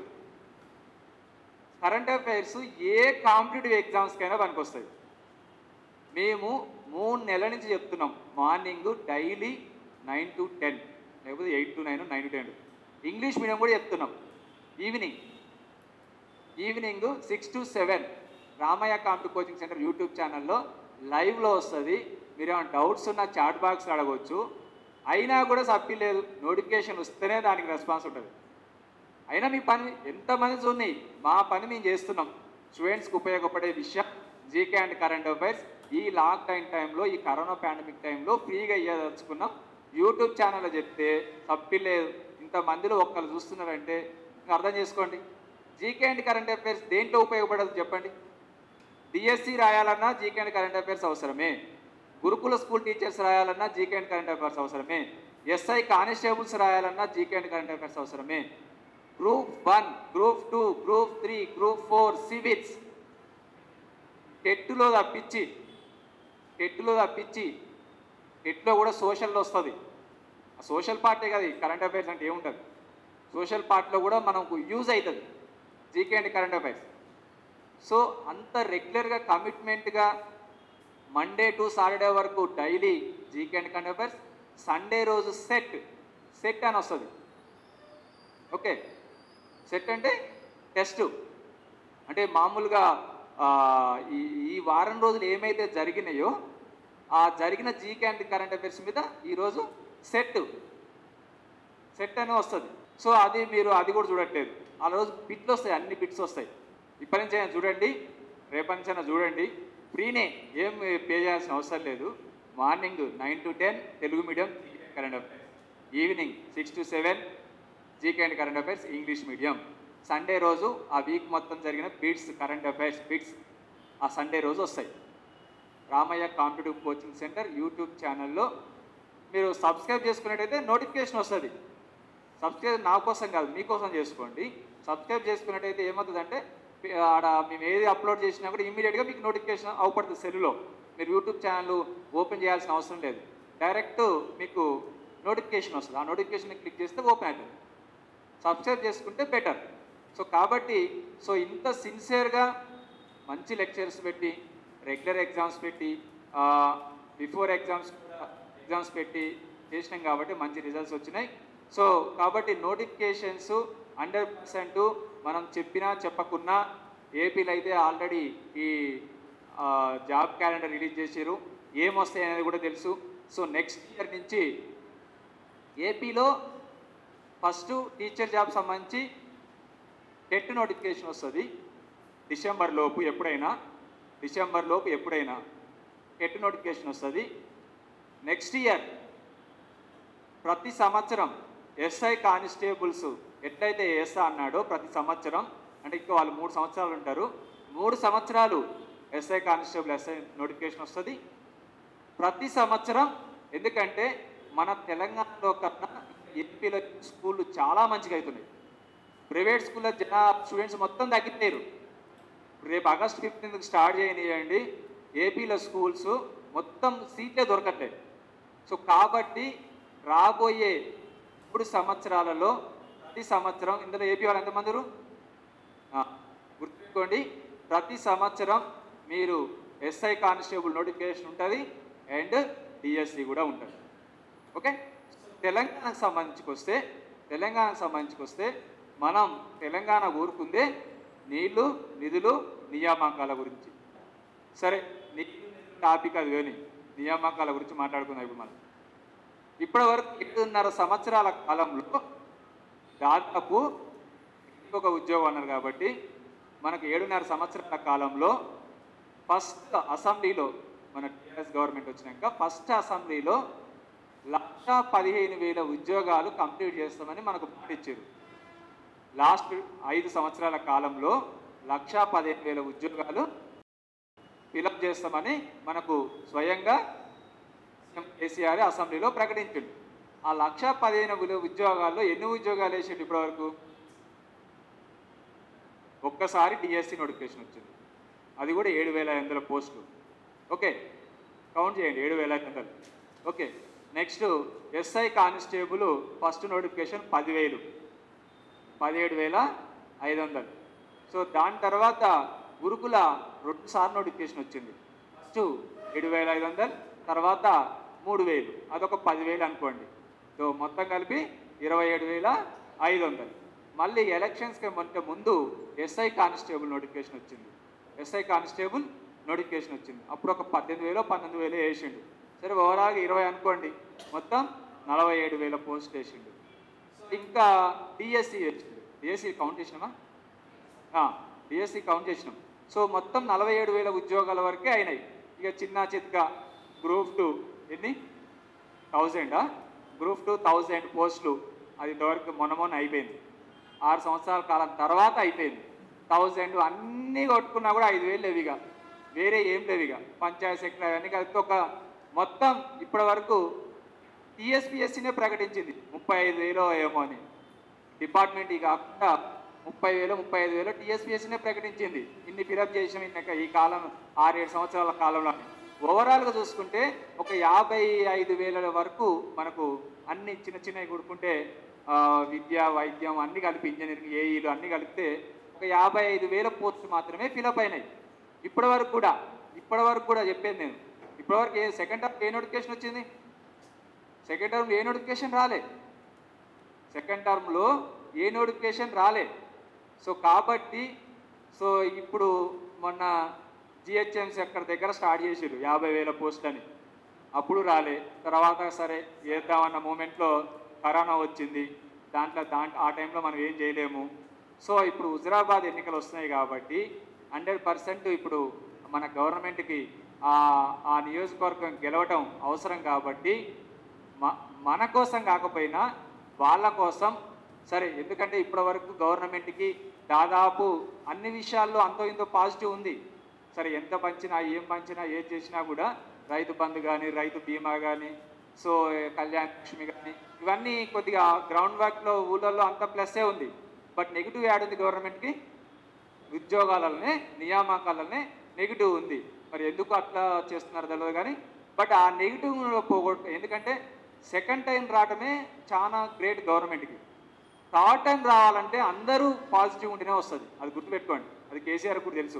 కరెంట్ అఫైర్స్ ఏ కాంపిటేటివ్ ఎగ్జామ్స్కైనా పనికొస్తాయి మేము మూడు నెలల నుంచి చెప్తున్నాం morning daily nine to ten లేకపోతే eight to nine nine to ten English medium కూడా చెప్తున్నాం evening evening six to seven Ramaiah competitive coaching centre YouTube ఛానల్లో లైవ్లో వస్తుంది మీరు ఏమైనా డౌట్స్ ఉన్న చాట్ బాక్స్ అడగవచ్చు అయినా కూడా సప్పి లేదు నోటిఫికేషన్ వస్తేనే దానికి రెస్పాన్స్ ఉంటుంది అయినా మీ పని ఎంతమంది చూడండి మా పని మేము చేస్తున్నాం స్టూడెంట్స్కి ఉపయోగపడే విషయం జీకే అండ్ కరెంట్ అఫైర్స్ ఈ లాక్డౌన్ టైంలో ఈ కరోనా పాండమిక్ టైంలో ఫ్రీగా ఇవ్వదలుచుకున్నాం యూట్యూబ్ ఛానల్లో చెప్తే తప్పి లేదు ఇంతమందిలో ఒక్కరు చూస్తున్నారంటే ఇంకా అర్థం చేసుకోండి జీకే అండ్ కరెంట్ అఫైర్స్ దేంట్లో ఉపయోగపడదు చెప్పండి డిఎస్సి రాయాలన్నా జీకే అండ్ కరెంట్ అఫైర్స్ అవసరమే గురుకుల స్కూల్ టీచర్స్ రాయాలన్నా జీకే అండ్ కరెంట్ అఫైర్స్ అవసరమే ఎస్ఐ కానిస్టేబుల్స్ రాయాలన్నా జీకే అండ్ కరెంట్ అఫైర్స్ అవసరమే group one group two group three group four civils టెట్లో తప్పించి టెట్లో తప్పించి టెట్లో కూడా సోషల్లో వస్తుంది ఆ సోషల్ పార్టే కదా కరెంట్ అఫైర్స్ అంటే ఏముంటుంది సోషల్ పార్ట్లో కూడా మనకు యూజ్ అవుతుంది GK and current affairs so అంత రెగ్యులర్గా కమిట్మెంట్గా మండే టు సాటర్డే వరకు daily GK and current affairs Sunday రోజు సెట్ సెట్ అని వస్తుంది ఓకే సెట్ అంటే టెస్ట్ అంటే మామూలుగా ఆ, ఈ ఈ వారం రోజులు ఏమైతే జరిగినాయో ఆ జరిగిన జీకే అండ్ కరెంట్ అఫైర్స్ మీద ఈరోజు సెట్ సెట్ అని వస్తుంది సో అది మీరు అది కూడా చూడట్లేదు ఆ రోజు బిట్లు వస్తాయి అన్ని బిట్స్ వస్తాయి ఇప్పటి నుంచి అయినా చూడండి రేపటి నుంచి అయినా చూడండి ఫ్రీనే ఏం పే చేయాల్సిన అవసరం లేదు morning nine to ten Telugu medium current affairs evening six to seven GK and current affairs English medium Sunday రోజు ఆ వీక్ మొత్తం జరిగిన బిట్స్ కరెంట్ అఫైర్స్ బిట్స్ ఆ సండే రోజు వస్తాయి Ramaiah competitive coaching centre YouTube ఛానల్లో మీరు సబ్స్క్రైబ్ చేసుకున్నట్టయితే నోటిఫికేషన్ వస్తుంది సబ్స్క్రైబ్ నా కోసం కాదు మీకోసం చేసుకోండి సబ్స్క్రైబ్ చేసుకున్నట్టయితే ఏమవుతుందంటే పి- ఆడ మేము ఏది అప్లోడ్ చేసినా కూడా ఇమీడియట్గా మీకు నోటిఫికేషన్ అవపడుతుంది సెల్లులో మీరు యూట్యూబ్ ఛానల్ ఓపెన్ చేయాల్సిన అవసరం లేదు డైరెక్ట్ మీకు నోటిఫికేషన్ వస్తుంది ఆ నోటిఫికేషన్ క్లిక్ చేస్తే ఓపెన్ అవుతుంది సబ్స్క్రైబ్ చేసుకుంటే బెటర్ సో కాబట్టి సో ఇంత సిన్సియర్గా మంచి లెక్చర్స్ పెట్టి రెగ్యులర్ ఎగ్జామ్స్ పెట్టి బిఫోర్ ఎగ్జామ్స్ ఎగ్జామ్స్ పెట్టి చేసినాం కాబట్టి మంచి రిజల్ట్స్ వచ్చినాయి సో కాబట్టి నోటిఫికేషన్స్ హండ్రెడ్ పర్సెంట్ మనం చెప్పినా చెప్పకున్నా ఏపీలో అయితే ఆల్రెడీ ఈ ఆ, జాబ్ క్యాలెండర్ రిలీజ్ చేసారు ఏమొస్తాయి అనేది కూడా తెలుసు సో నెక్స్ట్ ఇయర్ నుంచి ఏపీలో ఫస్ట్ టీచర్ జాబ్ సంబంధించి టెట్ నోటిఫికేషన్ వస్తుంది డిసెంబర్ లోపు ఎప్పుడైనా డిసెంబర్ లోపు ఎప్పుడైనా టెట్ నోటిఫికేషన్ వస్తుంది నెక్స్ట్ ఇయర్ ప్రతి సంవత్సరం ఎస్ఐ కానిస్టేబుల్స్ ఎట్లయితే ఎస్ఐ అన్నాడో ప్రతి సంవత్సరం అంటే ఇంకా వాళ్ళు మూడు సంవత్సరాలు ఉంటారు మూడు సంవత్సరాలు ఎస్ఐ కానిస్టేబుల్ ఎస్ఐ నోటిఫికేషన్ వస్తుంది ప్రతి సంవత్సరం ఎందుకంటే మన తెలంగాణలో కన్నా ఏపీలో స్కూళ్ళు చాలా మంచిగా అవుతున్నాయి ప్రైవేట్ స్కూల్లో జన స్టూడెంట్స్ మొత్తం తగ్గిపోయారు రేపు ఆగస్ట్ ఫిఫ్టీన్త్ స్టార్ట్ చేయనియండి ఏపీలో స్కూల్స్ మొత్తం సీట్లే దొరకట్లేదు సో కాబట్టి రాబోయే మూడు సంవత్సరాలలో ప్రతి సంవత్సరం ఇందులో ఏపీ వాళ్ళు ఎంతమంది ఉన్నారు? ఆ, గుర్తుపెట్టుకోండి ప్రతి సంవత్సరం మీరు ఎస్ఐ కానిస్టేబుల్ నోటిఫికేషన్ ఉంటుంది అండ్ డిఎస్సి కూడా ఉంటుంది ఓకే తెలంగాణకు సంబంధించుకు వస్తే తెలంగాణకు సంబంధించుకు వస్తే మనం తెలంగాణ ఊరుకుందే నీళ్లు నిధులు నియామకాల గురించి సరే నీ టాపిక్ అది కానీ నియామకాల గురించి మాట్లాడుకుందాం ఇప్పుడు మనం ఇప్పటి వరకు ఏడున్నర సంవత్సరాల కాలంలో దాదాపు ఇంకొక ఉద్యోగం అన్నారు కాబట్టి మనకు ఏడున్నర సంవత్సరాల కాలంలో ఫస్ట్ అసెంబ్లీలో మన టీఆర్ఎస్ గవర్నమెంట్ వచ్చినాక ఫస్ట్ అసెంబ్లీలో లక్ష పదిహేను వేల ఉద్యోగాలు కంప్లీట్ చేస్తామని మనకు మాట ఇచ్చారు లాస్ట్ ఐదు సంవత్సరాల కాలంలో లక్ష పదిహేను వేల ఉద్యోగాలు ఫిలప్ చేస్తామని మనకు స్వయంగా సీఎం కేసీఆర్ అసెంబ్లీలో ప్రకటించిండు ఆ లక్ష పదిహేను వేల ఉద్యోగాల్లో ఎన్ని ఉద్యోగాలు వేసిండు ఇప్పటివరకు ఒక్కసారి డిఎస్సి నోటిఫికేషన్ వచ్చింది అది కూడా ఏడు వేల ఐదు వందల పోస్టులు ఓకే కౌంట్ చేయండి ఏడు వేల ఐదు వందలు okay next SI constable first notification పదివేలు పదిహేడు వేల ఐదు వందలు సో దాని తర్వాత గురుకుల రెండు సార్లు నోటిఫికేషన్ వచ్చింది ఫస్ట్ ఏడు వేల ఐదు వందలు తర్వాత మూడు వేలు అదొక పదివేలు అనుకోండి సో మొత్తం కలిపి ఇరవై ఏడు వేల ఐదు వందలు మళ్ళీ ఎలక్షన్స్కి మొన్న ముందు ఎస్ఐ కానిస్టేబుల్ నోటిఫికేషన్ వచ్చింది ఎస్ఐ కానిస్టేబుల్ నోటిఫికేషన్ వచ్చింది అప్పుడు ఒక పద్దెనిమిది వేలు పన్నెండు వేలు వేసిండు సరే ఓవరాల్గా ఇరవై అనుకోండి మొత్తం నలభై ఏడు వేల పోస్ట్ వేసిండు ఇంకా డిఎస్సి వచ్చింది డిఎస్సి కౌంట్ చేసినామా డిఎస్సి కౌంట్ చేసినాం సో మొత్తం నలభై ఏడు వేల ఉద్యోగాల వరకే అయినాయి ఇక చిన్న చిత్క గ్రూప్ టూ ఎన్ని థౌజండా గ్రూప్ టూ థౌజండ్ పోస్టులు అది ఇంతవరకు మొన్న మొన్న అయిపోయింది ఆరు సంవత్సరాల కాలం తర్వాత అయిపోయింది థౌజండ్ అన్నీ కొట్టుకున్నా కూడా ఐదు వేలు లేవిగా వేరే ఏం లేవిగా పంచాయత్ సెక్రటరీ అవన్నీ కలిపి ఒక మొత్తం ఇప్పటి వరకు టీఎస్పిఎస్సీనే ప్రకటించింది ముప్పై ఐదు వేలో ఏమో అని డిపార్ట్మెంట్ ఈ కాకుండా ముప్పై వేలు ముప్పై ఐదు వేలు టీఎస్పిఎస్సీనే ప్రకటించింది ఇన్ని ఫిలప్ చేసాం ఇన్ని ఈ కాలం ఆరేడు సంవత్సరాల కాలంలో ఓవరాల్గా చూసుకుంటే ఒక యాభై ఐదు వేల వరకు మనకు అన్ని చిన్న చిన్నవి కొడుకుంటే ఆ, విద్య వైద్యం అన్ని కలిపి ఇంజనీరింగ్ ఏఈలు అన్ని కలిపితే ఒక యాభై ఐదు వేల పోస్టులు మాత్రమే ఫిలప్ అయినాయి ఇప్పటి వరకు కూడా ఇప్పటి వరకు కూడా చెప్పేది నేను ఇప్పటి వరకు ఏ సెకండ్ టర్మ్ ఏ నోటిఫికేషన్ వచ్చింది సెకండ్ టర్మ్ ఏ నోటిఫికేషన్ రాలే సెకండ్ టర్మ్లో ఏ నోటిఫికేషన్ రాలే సో కాబట్టి సో ఇప్పుడు మొన్న జిహెచ్ఎంసీ అక్కడ దగ్గర స్టార్ట్ చేసారు యాభై వేల పోస్టులని అప్పుడు రాలే తర్వాత సరే వేద్దామన్న మూమెంట్లో కరోనా వచ్చింది దాంట్లో దాంట్లో ఆ టైంలో మనం ఏం చేయలేము సో ఇప్పుడు హుజరాబాద్ ఎన్నికలు వస్తున్నాయి కాబట్టి హండ్రెడ్ పర్సెంట్ ఇప్పుడు మన గవర్నమెంట్కి ఆ ఆ నియోజకవర్గం గెలవటం అవసరం కాబట్టి మ- మన కోసం కాకపోయినా వాళ్ళ కోసం సరే ఎందుకంటే ఇప్పటి వరకు గవర్నమెంట్కి దాదాపు అన్ని విషయాల్లో అంతో ఇంతో పాజిటివ్ ఉంది సరే ఎంత పంచినా ఏం పంచినా ఏది చేసినా కూడా రైతు బంధు కానీ రైతు బీమా కానీ సో కళ్యాణ లక్ష్మి కానీ ఇవన్నీ కొద్దిగా గ్రౌండ్ వర్క్లో ఊళ్ళల్లో అంత ప్లస్సే ఉంది బట్ నెగిటివ్ యాడ్ ఉంది గవర్నమెంట్కి ఉద్యోగాలనే నియామకాలనే నెగిటివ్ ఉంది మరి ఎందుకు అట్లా చేస్తున్నారో తెలియదు కానీ బట్ ఆ నెగిటివ్ పోగొట్టు ఎందుకంటే సెకండ్ టైం రావటమే చాలా గ్రేట్ గవర్నమెంట్కి థర్డ్ టైం రావాలంటే అందరూ పాజిటివ్ ఉంటేనే వస్తుంది అది గుర్తుపెట్టుకోండి అది కేసీఆర్ కూడా తెలుసు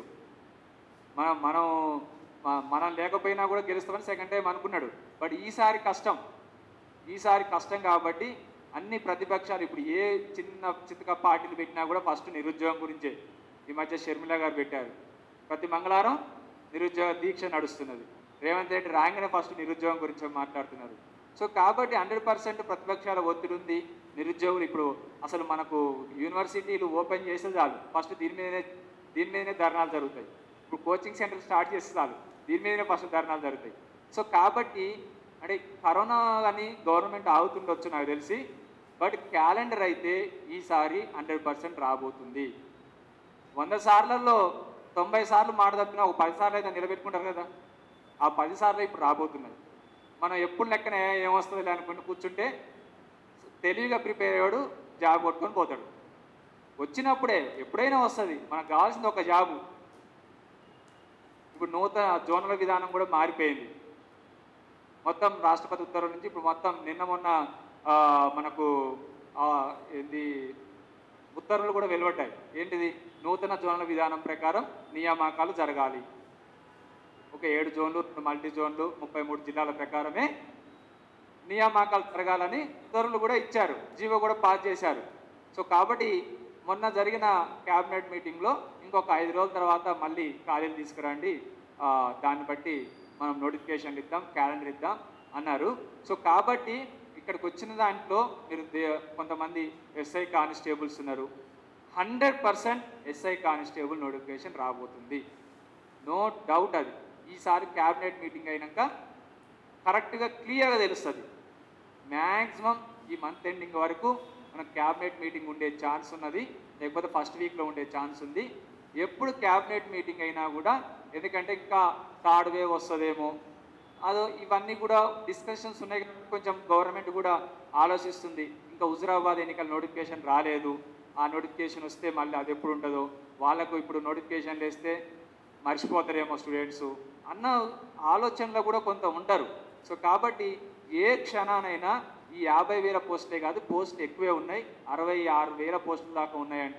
మనం మనం మ- మనం లేకపోయినా కూడా గెలుస్తామని సెకండ్ టైం అనుకున్నాడు బట్ ఈసారి కష్టం ఈసారి కష్టం కాబట్టి అన్ని ప్రతిపక్షాలు ఇప్పుడు ఏ చిన్న చితక పార్టీలు పెట్టినా కూడా ఫస్ట్ నిరుద్యోగం గురించే ఈ మధ్య షర్మిల గారు పెట్టారు ప్రతి మంగళవారం నిరుద్యోగ దీక్ష నడుస్తున్నది రేవంత్ రెడ్డి రాగానే ఫస్ట్ నిరుద్యోగం గురించి మాట్లాడుతున్నారు సో కాబట్టి హండ్రెడ్ పర్సెంట్ ప్రతిపక్షాల ఒత్తిడి ఉంది నిరుద్యోగులు ఇప్పుడు అసలు మనకు యూనివర్సిటీలు ఓపెన్ చేస్తే చాలు ఫస్ట్ దీని మీదనే దీని మీదనే ధర్నాలు జరుగుతాయి ఇప్పుడు కోచింగ్ సెంటర్ స్టార్ట్ చేస్తే చాలు దీని మీదనే ఫస్ట్ ధర్నాలు జరుగుతాయి సో కాబట్టి అంటే కరోనా అని గవర్నమెంట్ ఆగుతుండొచ్చు నాకు తెలిసి బట్ క్యాలెండర్ అయితే ఈసారి హండ్రెడ్ పర్సెంట్ రాబోతుంది వంద సార్లలో తొంభై సార్లు మాట తప్పినా ఒక పది సార్లు అయితే నిలబెట్టుకుంటారు కదా ఆ పది సార్లు ఇప్పుడు రాబోతున్నాయి మనం ఎప్పుడు లెక్కనే ఏమొస్తుంది అనుకుంటూ కూర్చుంటే తెలివిగా ప్రిపేర్ అయ్యాడు జాబ్ కొట్టుకొని పోతాడు వచ్చినప్పుడే ఎప్పుడైనా వస్తుంది మనకు కావాల్సింది ఒక జాబు ఇప్పుడు నూతన జోనల్ విధానం కూడా మారిపోయింది మొత్తం రాష్ట్రపతి ఉత్తర్వుల నుంచి ఇప్పుడు మొత్తం నిన్న మొన్న ఆ, మనకు ఆ, ఏంది ఉత్తర్వులు కూడా వెలువడ్డాయి ఏంటిది నూతన జోన్ల విధానం ప్రకారం నియామకాలు జరగాలి ఒక ఏడు జోన్లు రెండు మల్టీ జోన్లు ముప్పై మూడు జిల్లాల ప్రకారమే నియామకాలు జరగాలని ఉత్తర్వులు కూడా ఇచ్చారు జీవో కూడా పాస్ చేశారు సో కాబట్టి మొన్న జరిగిన క్యాబినెట్ మీటింగ్లో ఇంకొక ఐదు రోజుల తర్వాత మళ్ళీ ఖాళీలు తీసుకురండి ఆ, దాన్ని బట్టి మనం నోటిఫికేషన్ ఇద్దాం క్యాలెండర్ ఇద్దాం అన్నారు సో కాబట్టి ఇక్కడికి వచ్చిన దాంట్లో మీరు దే- కొంతమంది ఎస్ఐ కానిస్టేబుల్స్ ఉన్నారు hundred percent SI constable notification రాబోతుంది నో డౌట్ అది ఈసారి క్యాబినెట్ మీటింగ్ అయినాక కరెక్ట్గా క్లియర్గా తెలుస్తుంది మ్యాక్సిమం ఈ మంత్ ఎండింగ్ వరకు మనకు క్యాబినెట్ మీటింగ్ ఉండే ఛాన్స్ ఉన్నది లేకపోతే ఫస్ట్ వీక్లో ఉండే ఛాన్స్ ఉంది ఎప్పుడు క్యాబినెట్ మీటింగ్ అయినా కూడా ఎందుకంటే ఇంకా థర్డ్ వేవ్ వస్తుందేమో అదో ఇవన్నీ కూడా డిస్కషన్స్ ఉన్నాయి కాబట్టి కొంచెం గవర్నమెంట్ కూడా ఆలోచిస్తుంది ఇంకా హుజురాబాద్ ఎన్నికల నోటిఫికేషన్ రాలేదు ఆ నోటిఫికేషన్ వస్తే మళ్ళీ అది ఎప్పుడు ఉంటుందో వాళ్ళకు ఇప్పుడు నోటిఫికేషన్ వేస్తే మర్చిపోతారేమో స్టూడెంట్స్ అన్న ఆలోచనలో కూడా కొంత ఉంటారు సో కాబట్టి ఏ క్షణానైనా ఈ యాభై వేల పోస్టులే కాదు పోస్టులు ఎక్కువే ఉన్నాయి అరవై ఆరు వేల పోస్టుల దాకా ఉన్నాయంట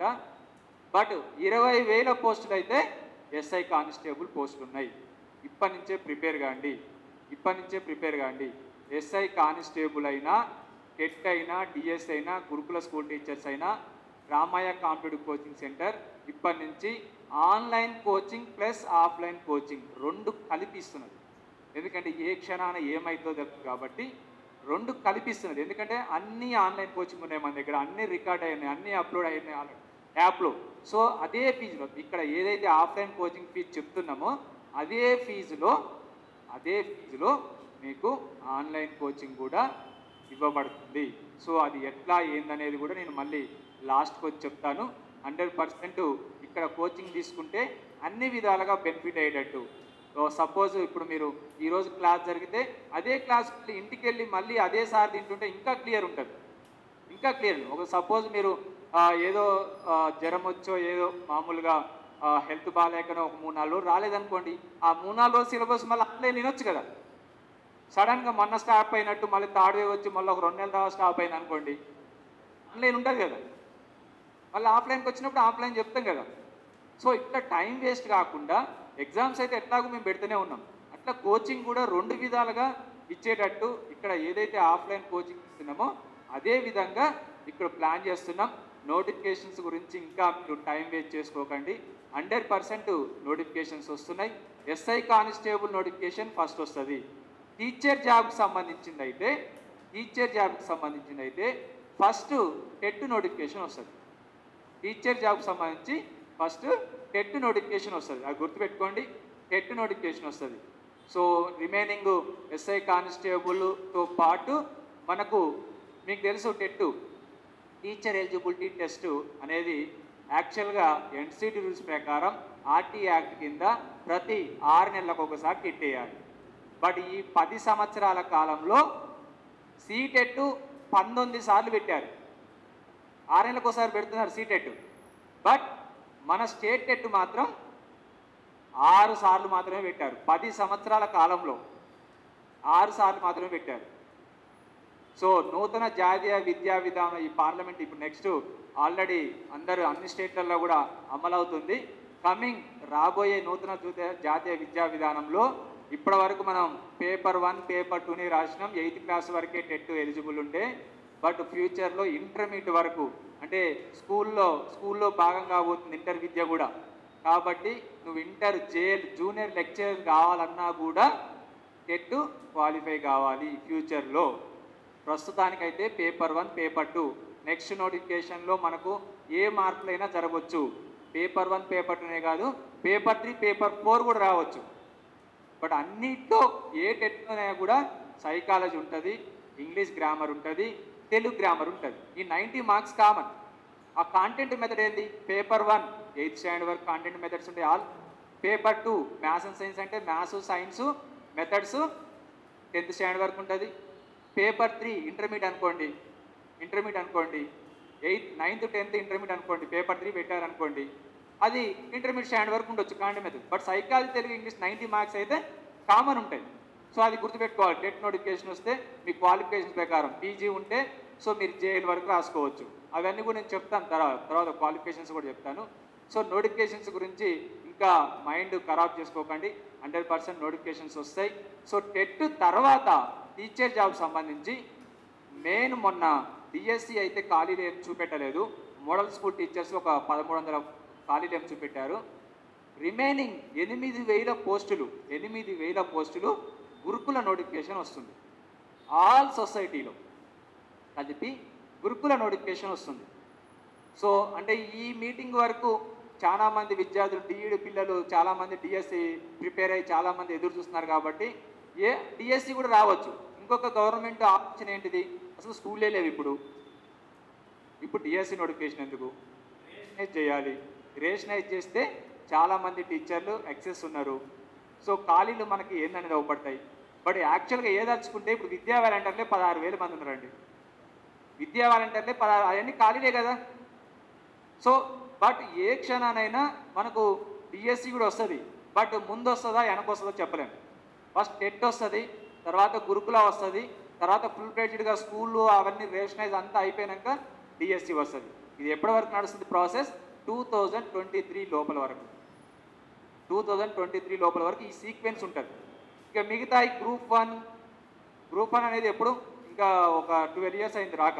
బట్ ఇరవై వేల పోస్టులు అయితే ఎస్ఐ కానిస్టేబుల్ పోస్టులు ఉన్నాయి ఇప్పటి నుంచే ప్రిపేర్ కాండి ఇప్పటి నుంచే ప్రిపేర్ కాండి ఎస్ఐ కానిస్టేబుల్ అయినా టెట్ అయినా డిఎస్ అయినా గురుకుల స్కూల్ టీచర్స్ అయినా రామయ్య కాంపిటేటివ్ కోచింగ్ సెంటర్ ఇప్పటి నుంచి online coaching plus offline coaching రెండు కలిపిస్తున్నది ఎందుకంటే ఏ క్షణాన ఏమైతుందో తెలియదు కాబట్టి రెండు కల్పిస్తున్నది ఎందుకంటే అన్ని ఆన్లైన్ కోచింగ్ ఉన్నాయి మన దగ్గర అన్ని రికార్డ్ అయినాయి అన్ని అప్లోడ్ అయినాయి ఆల్రెడీ యాప్లో సో అదే ఫీజులో ఇక్కడ ఏదైతే ఆఫ్లైన్ కోచింగ్ ఫీజు చెప్తున్నామో అదే ఫీజులో అదే ఫీజులో మీకు ఆన్లైన్ కోచింగ్ కూడా ఇవ్వబడుతుంది సో అది ఎట్లా ఏందనేది కూడా నేను మళ్ళీ లాస్ట్కి వచ్చి చెప్తాను హండ్రెడ్ పర్సెంట్ ఇక్కడ కోచింగ్ తీసుకుంటే అన్ని విధాలుగా బెనిఫిట్ అయ్యేటట్టు సపోజ్ ఇప్పుడు మీరు ఈరోజు క్లాస్ జరిగితే అదే క్లాస్ ఇంటికి వెళ్ళి మళ్ళీ అదే సార్ తింటుంటే ఇంకా క్లియర్ ఉంటుంది ఇంకా క్లియర్ ఒక సపోజ్ మీరు ఆ, ఏదో ఆ, జ్వరం వచ్చో ఏదో మామూలుగా హెల్త్ బాగాలేకనో ఒక మూడు నాలుగు రోజులు రాలేదనుకోండి ఆ మూడు నాలుగు రోజులు సిలబస్ మళ్ళీ ఆన్లైన్ వినొచ్చు కదా సడన్గా మొన్న స్టాప్ అయినట్టు మళ్ళీ థర్డ్ వేవ్ వచ్చి మళ్ళీ ఒక రెండు నెలల తర్వాత స్టాప్ అయింది అనుకోండి ఆన్లైన్ ఉంటుంది కదా మళ్ళీ ఆఫ్లైన్కి వచ్చినప్పుడు ఆఫ్లైన్ చెప్తాం కదా సో ఇట్లా టైం వేస్ట్ కాకుండా ఎగ్జామ్స్ అయితే ఎట్లాగో మేము పెడుతూనే ఉన్నాం అట్లా కోచింగ్ కూడా రెండు విధాలుగా ఇచ్చేటట్టు ఇక్కడ ఏదైతే ఆఫ్లైన్ కోచింగ్ ఇస్తున్నామో అదే విధంగా ఇక్కడ ప్లాన్ చేస్తున్నాం నోటిఫికేషన్స్ గురించి ఇంకా మీరు టైం వేస్ట్ చేసుకోకండి హండ్రెడ్ పర్సెంట్ నోటిఫికేషన్స్ వస్తున్నాయి ఎస్ఐ కానిస్టేబుల్ నోటిఫికేషన్ ఫస్ట్ వస్తుంది టీచర్ జాబ్కి సంబంధించింది అయితే టీచర్ జాబ్కి సంబంధించింది అయితే ఫస్ట్ టెట్ నోటిఫికేషన్ వస్తుంది టీచర్ జాబ్కి సంబంధించి ఫస్ట్ టెట్ నోటిఫికేషన్ వస్తుంది అది గుర్తుపెట్టుకోండి టెట్ నోటిఫికేషన్ వస్తుంది సో రిమైనింగ్ ఎస్ఐ కానిస్టేబుల్తో పాటు మనకు మీకు తెలుసు టెట్ టీచర్ ఎలిజిబిలిటీ టెస్ట్ అనేది యాక్చువల్గా ఎన్సిటి రూల్స్ ప్రకారం ఆర్టీ యాక్ట్ కింద ప్రతి ఆరు నెలలకు ఒకసారి టెట్ వేయాలి బట్ ఈ పది సంవత్సరాల కాలంలో సీటెట్ పంతొమ్మిది సార్లు పెట్టారు ఆరు నెలలకు ఒకసారి పెడుతున్నారు సీటెట్ బట్ మన స్టేట్ టెట్ మాత్రం ఆరు సార్లు మాత్రమే పెట్టారు పది సంవత్సరాల కాలంలో ఆరు సార్లు మాత్రమే పెట్టారు సో నూతన జాతీయ విద్యా విధానం ఈ పార్లమెంట్ ఇప్పుడు నెక్స్ట్ ఆల్రెడీ అందరూ అన్ని స్టేట్లలో కూడా అమలవుతుంది కమింగ్ రాబోయే నూతన జూత- జాతీయ విద్యా విధానంలో ఇప్పటి వరకు మనం పేపర్ వన్ పేపర్ టూని రాసినాం ఎయిత్ క్లాస్ వరకే టెట్ ఎలిజిబుల్ ఉండే బట్ ఫ్యూచర్లో ఇంటర్మీడియట్ వరకు అంటే స్కూల్లో స్కూల్లో భాగంగా పోతుంది ఇంటర్ విద్య కూడా కాబట్టి నువ్వు ఇంటర్ జేల్ జూనియర్ లెక్చరర్ కావాలన్నా కూడా టెట్ క్వాలిఫై కావాలి ఫ్యూచర్లో ప్రస్తుతానికైతే paper one paper two next నోటిఫికేషన్లో మనకు ఏ మార్కులైనా జరగవచ్చు పేపర్ వన్ పేపర్ టూనే కాదు పేపర్ త్రీ పేపర్ ఫోర్ కూడా రావచ్చు బట్ అన్నిట్లో ఏ టెట్లోనైనా కూడా సైకాలజీ ఉంటుంది ఇంగ్లీష్ గ్రామర్ ఉంటుంది తెలుగు గ్రామర్ ఉంటుంది ఈ నైంటీ మార్క్స్ కామన్ ఆ కాంటెంట్ మెథడ్ ఏంది పేపర్ వన్ ఎయిత్ స్టాండర్డ్ వరకు కాంటెంట్ మెథడ్స్ ఉంటాయి all paper two maths and science అంటే maths science methods tenth standard వరకు ఉంటుంది పేపర్ త్రీ ఇంటర్మీడియట్ అనుకోండి ఇంటర్మీడియట్ అనుకోండి ఎయిత్ నైన్త్ టెన్త్ ఇంటర్మీడియట్ అనుకోండి పేపర్ త్రీ పెట్టారనుకోండి అది ఇంటర్మీడియట్ స్టాండర్డ్ వరకు ఉండొచ్చు కాండి method but psychology Telugu English ninety marks అయితే కామన్ ఉంటాయి సో అది గుర్తుపెట్టుకోవాలి టెట్ నోటిఫికేషన్ వస్తే మీ క్వాలిఫికేషన్ ప్రకారం పీజీ ఉంటే సో మీరు జేఎల్ వరకు రాసుకోవచ్చు అవన్నీ కూడా నేను చెప్తాను తర్వాత తర్వాత క్వాలిఫికేషన్స్ కూడా చెప్తాను సో నోటిఫికేషన్స్ గురించి ఇంకా మైండ్ ఖరాబ్ చేసుకోకండి హండ్రెడ్ పర్సెంట్ నోటిఫికేషన్స్ వస్తాయి సో టెట్ తర్వాత టీచర్ జాబ్ సంబంధించి మెయిన్ మొన్న డిఎస్సి అయితే ఖాళీలు ఏం చూపెట్టలేదు మోడల్ స్కూల్ టీచర్స్ ఒక పదమూడు వందల ఖాళీలు ఏం చూపెట్టారు రిమైనింగ్ ఎనిమిది వేల పోస్టులు ఎనిమిది వేల పోస్టులు గురుకుల నోటిఫికేషన్ వస్తుంది ఆల్ సొసైటీలో కలిపి గురుకుల నోటిఫికేషన్ వస్తుంది సో అంటే ఈ మీటింగ్ వరకు చాలా మంది విద్యార్థులు డిఈడి పిల్లలు చాలా మంది డిఎస్సి ప్రిపేర్ అయ్యి చాలా మంది ఎదురు చూస్తున్నారు కాబట్టి ఏ డిఎస్సి కూడా రావచ్చు ఇంకొక గవర్నమెంట్ ఆప్షన్ ఏంటిది అసలు స్కూలే లేవు ఇప్పుడు ఇప్పుడు డిఎస్సి నోటిఫికేషన్ ఎందుకు రేషనైజ్ చేయాలి రేషనైజ్ చేస్తే చాలా మంది టీచర్లు ఎక్సెస్ ఉన్నారు సో ఖాళీలు మనకి ఏందనేది అవపడతాయి బట్ యాక్చువల్గా ఏదలుచుకుంటే ఇప్పుడు విద్యా వాలంటీర్లే పదహారు వేల మంది ఉన్నారండి విద్యా వాలంటీర్లే పదహారు అవన్నీ ఖాళీలే కదా సో బట్ ఏ క్షణానైనా మనకు డిఎస్సి కూడా వస్తుంది బట్ ముందు వస్తుందా వెనక వస్తుందో చెప్పలేము ఫస్ట్ టెట్ వస్తుంది తర్వాత గురుకుల వస్తుంది తర్వాత ఫుల్ ప్లేటెడ్గా స్కూళ్ళు అవన్నీ రేషనైజ్ అంతా అయిపోయాక డిఎస్సి వస్తుంది ఇది ఎప్పటి వరకు నడుస్తుంది process two thousand twenty three లోపల వరకు టూ థౌజండ్ ట్వంటీ త్రీ లోపల వరకు ఈ సీక్వెన్స్ ఉంటుంది ఇక మిగతా ఈ గ్రూప్ వన్ గ్రూప్ వన్ అనేది ఎప్పుడు ఇంకా ఒక ట్వెల్వ్ ఇయర్స్ అయింది రాక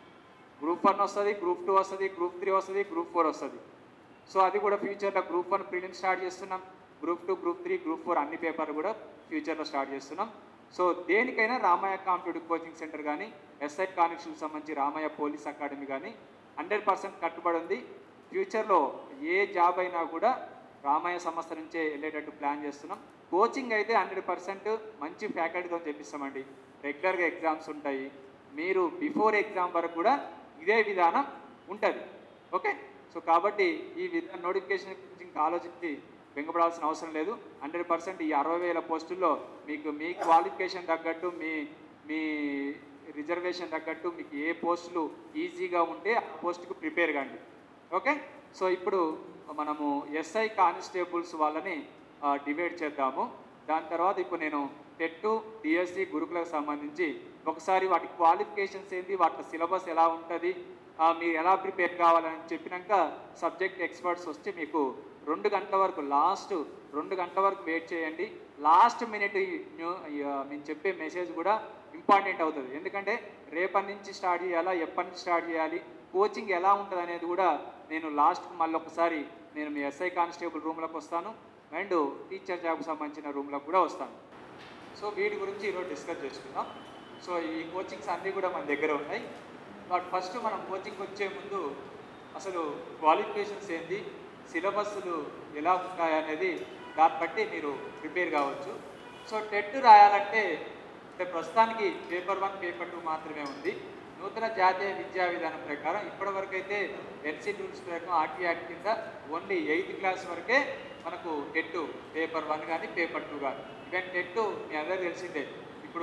గ్రూప్ వన్ వస్తుంది గ్రూప్ టూ వస్తుంది గ్రూప్ త్రీ వస్తుంది గ్రూప్ ఫోర్ వస్తుంది సో అది కూడా ఫ్యూచర్లో గ్రూప్ వన్ ప్రిలిమ్ స్టార్ట్ చేస్తున్నాం group two group three group four అన్ని పేపర్లు కూడా ఫ్యూచర్లో స్టార్ట్ చేస్తున్నాం సో దేనికైనా రామయ్య కాంపిటేటివ్ కోచింగ్ సెంటర్ కానీ ఎస్ఐ కానిస్టేబుల్ సంబంధించి రామయ్య పోలీస్ అకాడమీ కానీ హండ్రెడ్ పర్సెంట్ కట్టుబడి ఉంది ఫ్యూచర్లో ఏ జాబ్ అయినా కూడా రామయ్య సంస్థ నుంచే వెళ్ళేటట్టు ప్లాన్ చేస్తున్నాం కోచింగ్ అయితే హండ్రెడ్ పర్సెంట్ మంచి ఫ్యాకల్టీతో చెప్పిస్తామండి రెగ్యులర్గా ఎగ్జామ్స్ ఉంటాయి మీరు బిఫోర్ ఎగ్జామ్ వరకు కూడా ఇదే విధానం ఉంటుంది ఓకే సో కాబట్టి ఈ విధ నోటిఫికేషన్ గురించి ఇంకా ఆలోచించి వెంగపడాల్సిన అవసరం లేదు హండ్రెడ్ పర్సెంట్ ఈ అరవై వేల పోస్టుల్లో మీకు మీ క్వాలిఫికేషన్ తగ్గట్టు మీ మీ రిజర్వేషన్ తగ్గట్టు మీకు ఏ పోస్టులు ఈజీగా ఉంటే ఆ పోస్ట్కి ప్రిపేర్ కండి ఓకే సో ఇప్పుడు మనము ఎస్ఐ కానిస్టేబుల్స్ వాళ్ళని డివైడ్ చేద్దాము దాని తర్వాత ఇప్పుడు నేను టెట్ డిఎస్సి గురుకులకు సంబంధించి ఒకసారి వాటి క్వాలిఫికేషన్స్ ఏంటి వాటి సిలబస్ ఎలా ఉంటుంది ఆ, మీరు ఎలా ప్రిపేర్ కావాలని చెప్పినాక సబ్జెక్ట్ ఎక్స్పర్ట్స్ వచ్చి మీకు రెండు గంటల వరకు లాస్ట్ రెండు గంటల వరకు వెయిట్ చేయండి లాస్ట్ మినిట్ న్యూ మేము చెప్పే మెసేజ్ కూడా ఇంపార్టెంట్ అవుతుంది ఎందుకంటే రేపటి నుంచి స్టార్ట్ చేయాలా ఎప్పటి నుంచి స్టార్ట్ చేయాలి కోచింగ్ ఎలా ఉంటుంది అనేది కూడా నేను లాస్ట్కి మళ్ళీ ఒకసారి నేను మీ ఎస్ఐ కానిస్టేబుల్ రూమ్లోకి వస్తాను అండ్ టీచర్ జాబ్కి సంబంధించిన రూమ్లోకి కూడా వస్తాను సో వీటి గురించి ఈరోజు డిస్కస్ చేసుకుందాం సో ఈ కోచింగ్స్ అన్నీ కూడా మన దగ్గర ఉన్నాయి బట్ ఫస్ట్ మనం కోచింగ్ వచ్చే ముందు అసలు క్వాలిఫికేషన్స్ ఏంటి సిలబస్లు ఎలా ఉంటాయి అనేది దాన్ని బట్టి మీరు ప్రిపేర్ కావచ్చు సో టెట్ రాయాలంటే అంటే ప్రస్తుతానికి పేపర్ వన్ పేపర్ టూ మాత్రమే ఉంది నూతన జాతీయ విద్యా విధానం ప్రకారం ఇప్పటివరకు అయితే ఎన్సీ రూల్స్ ప్రకారం ఆర్టీ యాక్ట్ కింద ఓన్లీ ఎయిత్ క్లాస్ వరకే మనకు టెట్ పేపర్ వన్ కానీ పేపర్ టూ కానీ ఈవెన్ టెట్ మీ అందరికీ తెలిసిందే ఇప్పుడు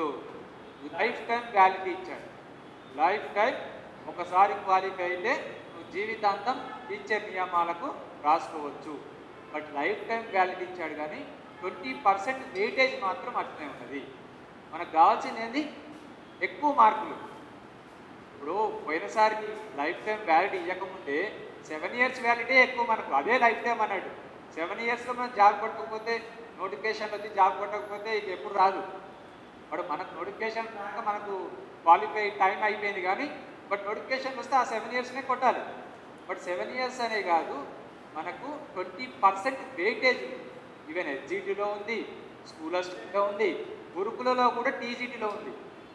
లైఫ్ టైం వ్యాలిటీ ఇచ్చాడు లైఫ్ టైం ఒకసారి క్వాలిఫై అయితే నువ్వు జీవితాంతం టీచర్ నియమాలకు రాసుకోవచ్చు బట్ లైఫ్ టైం వ్యాలిటీ ఇచ్చాడు కానీ ట్వంటీ పర్సెంట్ వెయిటేజ్ మాత్రం అట్లనే ఉన్నది మనకు కావాల్సింది ఏంది ఎక్కువ మార్కులు ఇప్పుడు పోయినసారికి లైఫ్ టైం వ్యాలిటీ ఇవ్వకముందే సెవెన్ ఇయర్స్ వ్యాలిటీ ఎక్కువ మనకు అదే లైఫ్ టైం అన్నాడు సెవెన్ ఇయర్స్లో మనం జాబ్ కొట్టకపోతే నోటిఫికేషన్ వచ్చి జాబ్ కొట్టకపోతే ఇక ఎప్పుడు రాదు బట్ మనకు నోటిఫికేషన్ రాక మనకు క్వాలిఫై టైం అయిపోయింది కానీ బట్ నోటిఫికేషన్ వస్తే ఆ సెవెన్ ఇయర్స్నే కొట్టాలి బట్ సెవెన్ ఇయర్స్ అనే కాదు మనకు ట్వంటీ పర్సెంట్ వెయిటేజ్ ఈవెన్ ఎస్జీటీలో ఉంది స్కూల్ అసిస్టెంట్లో ఉంది గురుకులలో కూడా టీజీటీలో ఉంది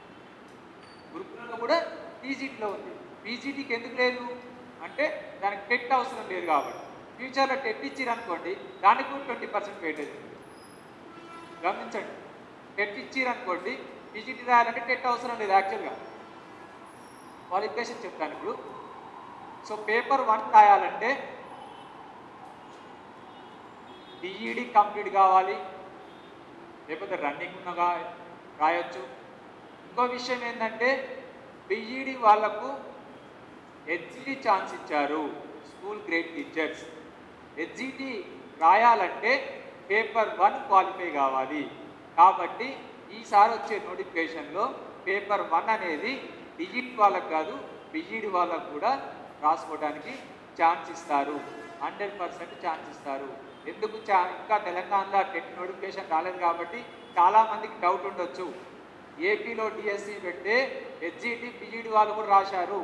గురుకులలో కూడా టీజీటీలో ఉంది పీజీటీకి ఎందుకు లేదు అంటే దానికి టెట్ అవసరం లేదు కాబట్టి ఫ్యూచర్లో టెట్ ఇచ్చిరనుకోండి దానికి కూడా ట్వంటీ పర్సెంట్ వెయిటేజ్ ఉంది గమనించండి టెట్ ఇచ్చిరనుకోండి పీజీటీ రాయాలంటే టెట్ అవసరం లేదు యాక్చువల్గా క్వాలిఫికేషన్ చెప్తాను ఇప్పుడు సో పేపర్ వన్ రాయాలంటే డిఈడి కంప్లీట్ కావాలి లేకపోతే రన్నింగ్ ఉన్నగా రాయొచ్చు ఇంకో విషయం ఏంటంటే బిఈడి వాళ్ళకు హెచ్జిటి ఛాన్స్ ఇచ్చారు స్కూల్ గ్రేడ్ టీచర్స్ హెచ్జిటి రాయాలంటే పేపర్ వన్ క్వాలిఫై కావాలి కాబట్టి ఈసారి వచ్చే నోటిఫికేషన్లో పేపర్ వన్ అనేది డిజిట్ వాళ్ళకు కాదు బిఈడి వాళ్ళకు కూడా రాసుకోవడానికి ఛాన్స్ ఇస్తారు హండ్రెడ్ పర్సెంట్ ఛాన్స్ ఇస్తారు ఎందుకు చా ఇంకా తెలంగాణలో టెట్ నోటిఫికేషన్ రాలేదు కాబట్టి చాలామందికి డౌట్ ఉండొచ్చు ఏపీలో డిఎస్సి పెడితే హెచ్జిటి బిఈడి వాళ్ళు కూడా రాశారు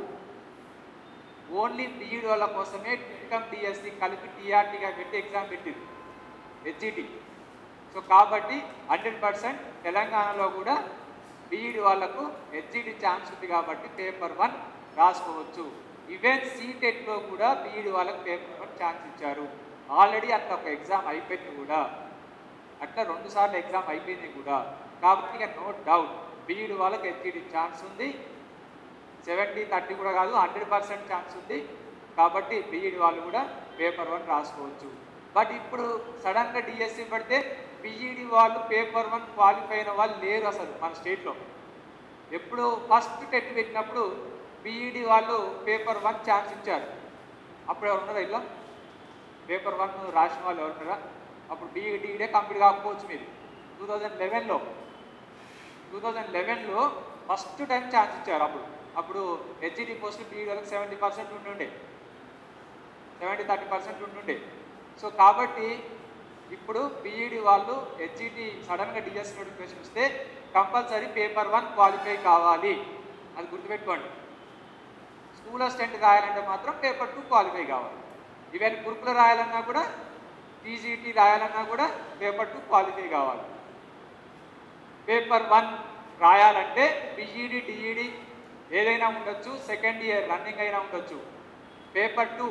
ఓన్లీ బీఈడి వాళ్ళ కోసమే టెట్కమ్ డిఎస్సి కలిపి టీఆర్టీగా పెట్టి ఎగ్జామ్ పెట్టింది హెచ్జిటి సో కాబట్టి హండ్రెడ్ పర్సెంట్ తెలంగాణలో కూడా బీఈడి వాళ్ళకు హెచ్జిటి ఛాన్స్ ఉంది కాబట్టి పేపర్ వన్ రాసుకోవచ్చు ఈవెన్ సీటెట్లో కూడా బీఈడి వాళ్ళకు పేపర్ వన్ ఛాన్స్ ఇచ్చారు ఆల్రెడీ అట్లా ఒక ఎగ్జామ్ అయిపోయింది కూడా అట్లా రెండు సార్లు ఎగ్జామ్ అయిపోయింది కూడా కాబట్టి ఇక నో డౌట్ బీఈడి వాళ్ళకి హెచ్జిటి ఛాన్స్ ఉంది సెవెంటీ థర్టీ కూడా కాదు హండ్రెడ్ పర్సెంట్ ఛాన్స్ ఉంది కాబట్టి బీఈడి వాళ్ళు కూడా పేపర్ వన్ రాసుకోవచ్చు బట్ ఇప్పుడు సడన్గా డిఎస్సి పడితే బీఈడి వాళ్ళు పేపర్ వన్ క్వాలిఫై అయిన వాళ్ళు లేరు అసలు మన స్టేట్లో ఎప్పుడు ఫస్ట్ టెట్ పెట్టినప్పుడు బీఈడి వాళ్ళు పేపర్ వన్ ఛాన్స్ ఇచ్చారు అప్పుడు ఎవరు ఉన్నారా ఇలా పేపర్ వన్ రాసిన వాళ్ళు ఎవరున్నారా అప్పుడు బీఈడీడే కంప్లీట్ కాకపోవచ్చు మీరు టూ థౌజండ్ లెవెన్లో టూ థౌజండ్ లెవెన్లో ఫస్ట్ టైం ఛాన్స్ ఇచ్చారు అప్పుడు అప్పుడు హెచ్ఈడి పోస్ట్ బీఈడి వాళ్ళకి సెవెంటీ పర్సెంట్ ఉంటుండే సెవెంటీ థర్టీ పర్సెంట్ ఉంటుండే సో కాబట్టి ఇప్పుడు బీఈడి వాళ్ళు హెచ్ఈడి సడన్గా డిఎస్ నోటిఫికేషన్ ఇస్తే కంపల్సరీ పేపర్ వన్ క్వాలిఫై కావాలి అది గుర్తుపెట్టుకోండి స్కూల్ అసిస్టెంట్ రాయాలంటే మాత్రం పేపర్ టూ క్వాలిఫై కావాలి ఈవెన్ గురుకుల రాయాలన్నా కూడా టీజీటీ రాయాలన్నా కూడా పేపర్ టూ క్వాలిఫై కావాలి పేపర్ వన్ రాయాలంటే బిఈడి డిఈడి ఏదైనా ఉండొచ్చు సెకండ్ ఇయర్ రన్నింగ్ అయినా ఉండొచ్చు పేపర్ టూ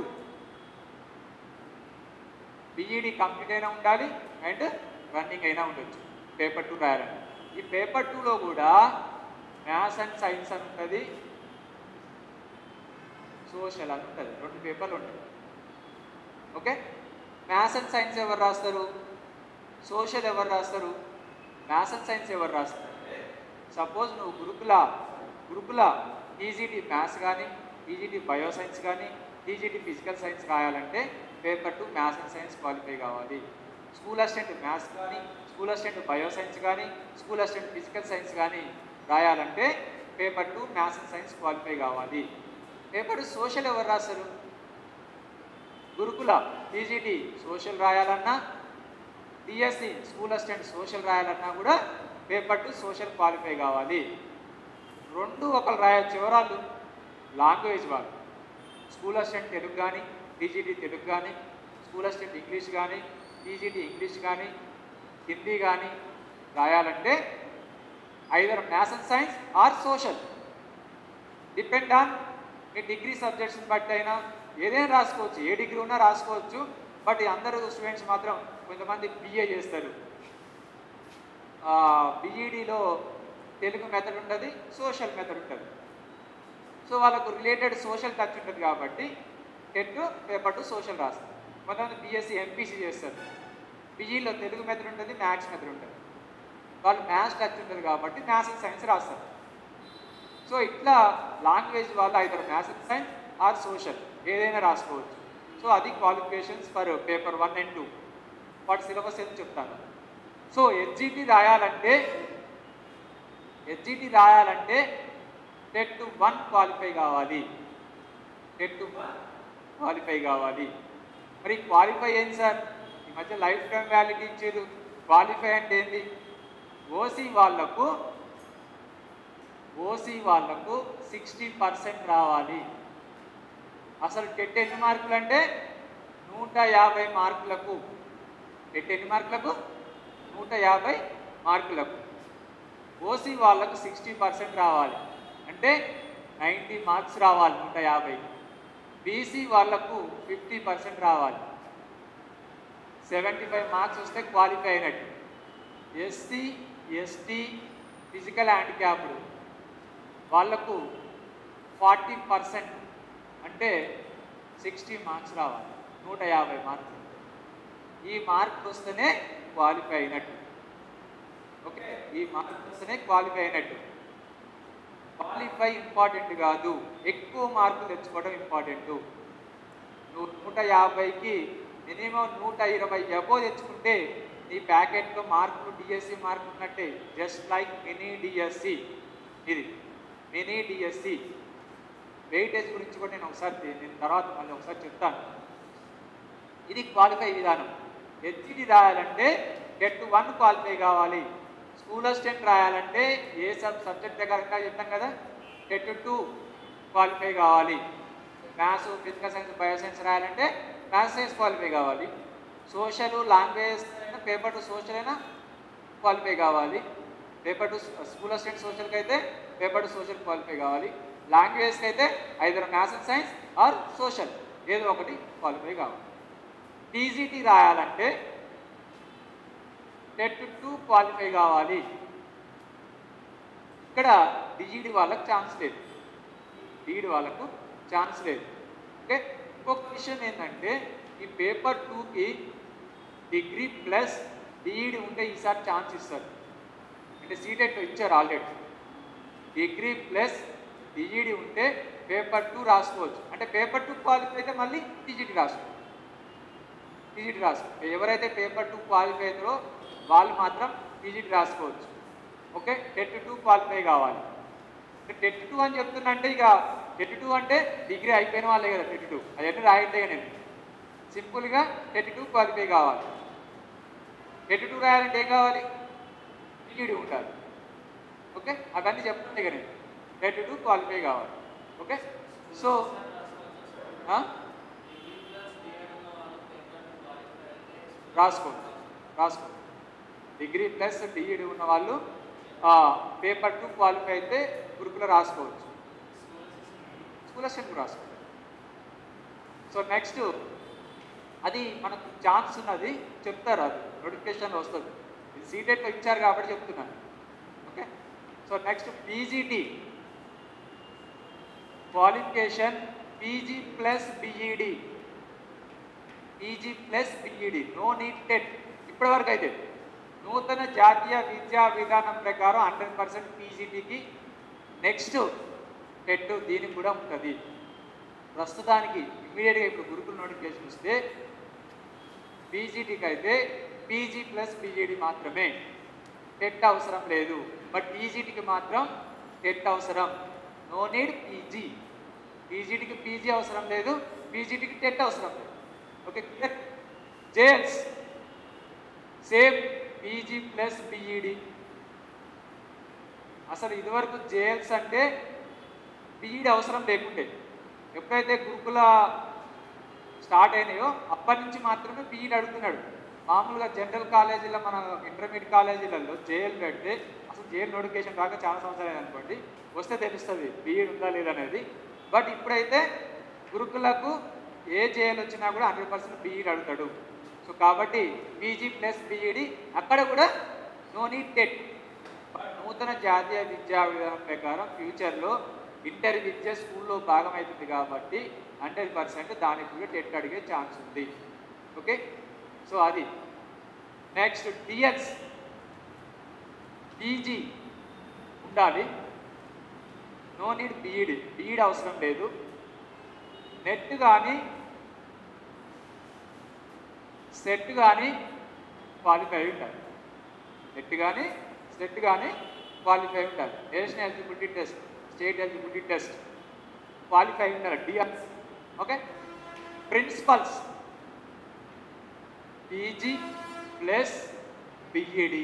బిఈడి కంప్లీట్ అయినా ఉండాలి అండ్ రన్నింగ్ అయినా ఉండొచ్చు పేపర్ టూ రాయాలంటే ఈ పేపర్ టూలో కూడా మ్యాథ్స్ అండ్ సైన్స్ అని ఉంటుంది సోషల్ అని ఉంటుంది రెండు పేపర్లు ఉంటాయి ఓకే మ్యాథ్స్ అండ్ సైన్స్ ఎవరు రాస్తారు సోషల్ ఎవరు రాస్తారు మ్యాథ్స్ అండ్ సైన్స్ ఎవరు రాస్తారు సపోజ్ నువ్వు గురుకుల గురుకుల టీజీటీ మ్యాథ్స్ కానీ టీజీటీ బయో సైన్స్ కానీ టీజీటీ ఫిజికల్ సైన్స్ రాయాలంటే paper two maths and science qualify కావాలి స్కూల్ అసిస్టెంట్ మ్యాథ్స్ కానీ స్కూల్ అసిస్టెంట్ బయో సైన్స్ కానీ స్కూల్ అసిస్టెంట్ ఫిజికల్ సైన్స్ కానీ రాయాలంటే paper two maths and science qualify కావాలి paper social ఎవరు రాస్తారు గురుకుల టీజీటీ సోషల్ రాయాలన్నా డిఎస్సి స్కూల్ అసిస్టెంట్ సోషల్ రాయాలన్నా కూడా పేపర్ టు సోషల్ క్వాలిఫై కావాలి రెండు ఒకరు రాయొచ్చు ఎవరాళ్ళు లాంగ్వేజ్ వాళ్ళు స్కూల్ అసిస్టెంట్ తెలుగు కానీ టీజీటీ తెలుగు కానీ స్కూల్ అసిస్టెంట్ ఇంగ్లీష్ కానీ టీజీటీ ఇంగ్లీష్ కానీ హిందీ కానీ రాయాలంటే either maths and science or social depend on మీ డిగ్రీ సబ్జెక్ట్స్ని బట్టి అయినా ఏదైనా రాసుకోవచ్చు ఏ డిగ్రీ ఉన్నా రాసుకోవచ్చు బట్ ఈ అందరూ స్టూడెంట్స్ మాత్రం కొంతమంది బిఏ చేస్తారు బీఈడీలో తెలుగు మెథడ్ ఉంటుంది సోషల్ మెథడ్ ఉంటుంది సో వాళ్ళకు రిలేటెడ్ సోషల్ టచ్ ఉంటుంది కాబట్టి టెట్ పేపర్ టు సోషల్ రాస్తారు కొంతమంది బీఎస్సీ ఎంపీసీ చేస్తారు బీఈలో తెలుగు మెథడ్ ఉంటుంది మ్యాథ్స్ మెథడ్ ఉంటుంది వాళ్ళు మ్యాథ్స్ టచ్ ఉంటుంది కాబట్టి మ్యాథ్స్ అండ్ సైన్స్ రాస్తారు సో ఇట్లా లాంగ్వేజ్ వాళ్ళు either maths and science or social ఏదైనా రాసుకోవచ్చు సో అది qualifications for paper one and two వాటి సిలబస్ ఏం చెప్తాను సో హెచ్జిటి రాయాలంటే హెచ్జిటి రాయాలంటే టెట్ వన్ క్వాలిఫై కావాలి టెట్ వన్ క్వాలిఫై కావాలి మరి క్వాలిఫై ఏంటి సార్ ఈ మధ్య లైఫ్ టైం వ్యాలిటీ ఇచ్చారు క్వాలిఫై అంటే ఏంటి ఓసీ వాళ్లకు ఓసీ వాళ్లకు సిక్స్టీ పర్సెంట్ రావాలి అసలు టెట్ ఎన్ని మార్కులు అంటే నూట యాభై మార్కులకు టెట్ ఎన్ని మార్కులకు నూట యాభై మార్కులకు ఓసీ వాళ్ళకు సిక్స్టీ పర్సెంట్ రావాలి అంటే నైంటీ మార్క్స్ రావాలి నూట యాభై బీసీ వాళ్ళకు ఫిఫ్టీ పర్సెంట్ రావాలి సెవెంటీ ఫైవ్ మార్క్స్ వస్తే క్వాలిఫై అయినట్టు ఎస్సీ ఎస్టీ ఫిజికల్ హ్యాండిక్యాప్డ్ వాళ్లకు ఫార్టీ పర్సెంట్ అంటే సిక్స్టీ మార్క్స్ రావాలి నూట యాభై మార్క్స్ ఈ మార్క్ వస్తేనే క్వాలిఫై అయినట్టు ఓకే ఈ మార్క్ వస్తేనే క్వాలిఫై అయినట్టు క్వాలిఫై ఇంపార్టెంట్ కాదు ఎక్కువ మార్కులు తెచ్చుకోవడం ఇంపార్టెంట్ నువ్వు నూట యాభైకి మినిమం నూట ఇరవై ఎబో తెచ్చుకుంటే నీ ప్యాకెట్లో మార్కులు డిఎస్సి మార్కులు ఉన్నట్టే జస్ట్ లైక్ మినీ డిఎస్సి ఇది మినీ డిఎస్సి వెయిటేజ్ గురించి కూడా నేను ఒకసారి తే- నేను తర్వాత మళ్ళీ ఒకసారి చెప్తాను ఇది క్వాలిఫై విధానం హెచ్జిడి రాయాలంటే టెట్ వన్ క్వాలిఫై కావాలి స్కూల్ అసిస్టెంట్ రాయాలంటే ఏ సబ్ సబ్జెక్ట్ ప్రకారంగా చెప్తాం కదా టెట్ టూ క్వాలిఫై కావాలి maths physical science bio science రాయాలంటే మ్యాథ్స్ సైన్స్ క్వాలిఫై కావాలి సోషల్ లాంగ్వేజ్ అయినా పేపర్ టు సోషల్ అయినా క్వాలిఫై కావాలి పేపర్ టు స్కూల్ అసిస్టెంట్ సోషల్కి అయితే పేపర్ టు సోషల్ క్వాలిఫై కావాలి లాంగ్వేజ్కి అయితే either maths and science or social ఏదో ఒకటి క్వాలిఫై కావాలి టీజీటీ రాయాలంటే టెట్ టూ క్వాలిఫై కావాలి ఇక్కడ డిఈడి వాళ్ళకి ఛాన్స్ లేదు డిఈడి వాళ్ళకు ఛాన్స్ లేదు ఓకే ఇంకొక విషయం ఏంటంటే ఈ పేపర్ టూకి డిగ్రీ ప్లస్ డిఈడి ఉంటే ఈసారి ఛాన్స్ ఇస్తారు అంటే సీటెట్ ఇచ్చారు ఆల్రెడీ డిగ్రీ ప్లస్ డిఈడి ఉంటే పేపర్ టూ రాసుకోవచ్చు అంటే పేపర్ టూ క్వాలిఫై అయితే మళ్ళీ టీజీటీ రాసుకోవచ్చు టీజీటీ రాసుకోవచ్చు ఎవరైతే పేపర్ టూ క్వాలిఫై అవుతారో వాళ్ళు మాత్రం టీజీటీ రాసుకోవచ్చు ఓకే టెట్ టూ క్వాలిఫై కావాలి టెట్ టూ అని చెప్తున్నా అంటే ఇక టెట్ టూ అంటే డిగ్రీ అయిపోయిన వాళ్ళే కదా టెట్ టూ అవన్నీ రాయట్లే నేను సింపుల్గా టెట్ టూ క్వాలిఫై కావాలి టెట్ టూ రాయాలంటే ఏం కావాలి టీజీడీ ఉండాలి ఓకే అవన్నీ చెప్తుంటే ఇక నేను టెట్ టూ క్వాలిఫై కావాలి ఓకే సో రాసుకోండి రాసుకోండి డిగ్రీ ప్లస్ డిఈడి ఉన్న వాళ్ళు పేపర్ టూ క్వాలిఫై అయితే గురుకుల రాసుకోవచ్చు స్కూల్ అసిస్టెంట్ రాసుకోవచ్చు సో నెక్స్ట్ అది మనకు ఛాన్స్ ఉన్నది చెప్తారు అది నోటిఫికేషన్లో వస్తుంది ఇది సీటెట్లో ఇచ్చారు కాబట్టి చెప్తున్నాను okay so next PGT qualification PG plus BEd PG plus BEd no need TET ఇప్పటివరకు అయితే నూతన జాతీయ విద్యా విధానం ప్రకారం హండ్రెడ్ పర్సెంట్ పీజీటీకి నెక్స్ట్ టెట్ దీనికి కూడా ఉంటుంది ప్రస్తుతానికి ఇమీడియట్గా ఇప్పుడు గురుకుల నోటిఫికేషన్ వస్తే పీజీటీకి అయితే పీజీ ప్లస్ బీఈడి మాత్రమే టెట్ అవసరం లేదు బట్ పీజీటీకి మాత్రం టెట్ అవసరం నో నీడ్ పీజీ పీజీటీకి పీజీ అవసరం లేదు పీజీటీకి టెట్ అవసరం లేదు okay clear JLs same PG plus BEd అసలు ఇదివరకు జేఎల్స్ అంటే బీఈడి అవసరం లేకుండే ఎప్పుడైతే గురుకుల స్టార్ట్ అయినాయో అప్పటి నుంచి మాత్రమే బీఈడి అడుగుతున్నాడు మామూలుగా జనరల్ కాలేజీలో మన ఇంటర్మీడియట్ కాలేజీలలో జేఎల్ పెడితే అసలు జేఎల్ నోటిఫికేషన్ రాక చాలా సంవత్సరాలు అనుకోండి వస్తే తెలుస్తుంది బీఈడి ఉందా లేదనేది బట్ ఇప్పుడైతే గురుకులకు ఏ జేఎల్ వచ్చినా కూడా హండ్రెడ్ పర్సెంట్ బీఈడి అడుగుతాడు సో కాబట్టి పీజీ ప్లస్ బీఈడి అక్కడ కూడా నో నీడ్ టెట్ బట్ నూతన జాతీయ విద్యా విధానం ప్రకారం ఫ్యూచర్లో ఇంటర్ విద్య స్కూల్లో భాగమవుతుంది కాబట్టి హండ్రెడ్ పర్సెంట్ దానికి కూడా టెట్ అడిగే ఛాన్స్ ఉంది ఓకే సో అది నెక్స్ట్ డిఎస్ పీజీ ఉండాలి నో నీడ్ బీఈడి బీఈడి అవసరం లేదు నెట్ కానీ సెట్ కానీ క్వాలిఫై అయి ఉండాలి నెట్ కానీ సెట్ కానీ క్వాలిఫై అయి ఉండాలి national eligibility test state eligibility test qualify అయి ఉండాలి డిఆర్స్ okay principals PG plus BEd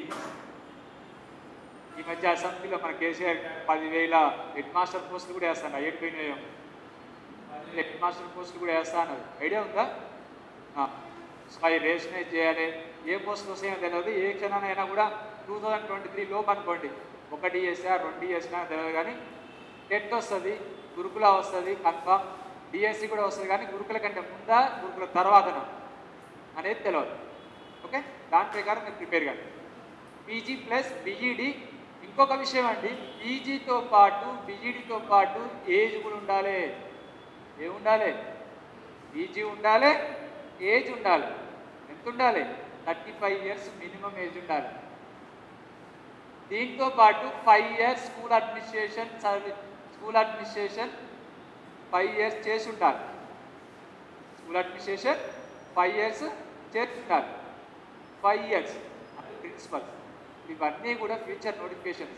ఈ మధ్య అసెంబ్లీలో మన కేసీఆర్ పదివేల హెడ్ మాస్టర్ పోస్టులు కూడా వేస్తాను అయిపోయినాయో హెడ్ మాస్టర్ పోస్టులు కూడా వేస్తా అన్నది ఐడియా ఉందా ఆ, సో అవి రేషనైజ్ చేయాలి ఏ పోస్టులు వస్తాయో తెలియదు ఏ క్షణానైనా కూడా టూ థౌజండ్ ట్వంటీ త్రీ లోపు అనుకోండి ఒకటి చేసా రెండు చేసినా తెలియదు కానీ టెట్ వస్తుంది గురుకుల వస్తుంది కన్ఫామ్ డిఎస్సి కూడా వస్తుంది కానీ గురుకుల కంటే ముందా గురుకుల తర్వాతనా అనేది తెలియదు ఓకే దాని ప్రకారం మీరు ప్రిపేర్ కానీ పీజీ ప్లస్ బిఈడి ఇంకొక విషయం అండి పీజీతో పాటు బిఈడితో పాటు ఏజ్ కూడా ఉండాలి ఏ ఉండాలి పీజీ ఉండాలి ఏజ్ ఉండాలి ఎంత ఉండాలి thirty five years minimum age ఉండాలి దీంతో పాటు five years school administration service school administration five years చేసి ఉండాలి స్కూల్ అడ్మినిస్ట్రేషన్ ఫైవ్ ఇయర్స్ చేసి ఉండాలి ఫైవ్ ఇయర్స్ ప్రిన్సిపల్ ఇవన్నీ కూడా ఫ్యూచర్ నోటిఫికేషన్స్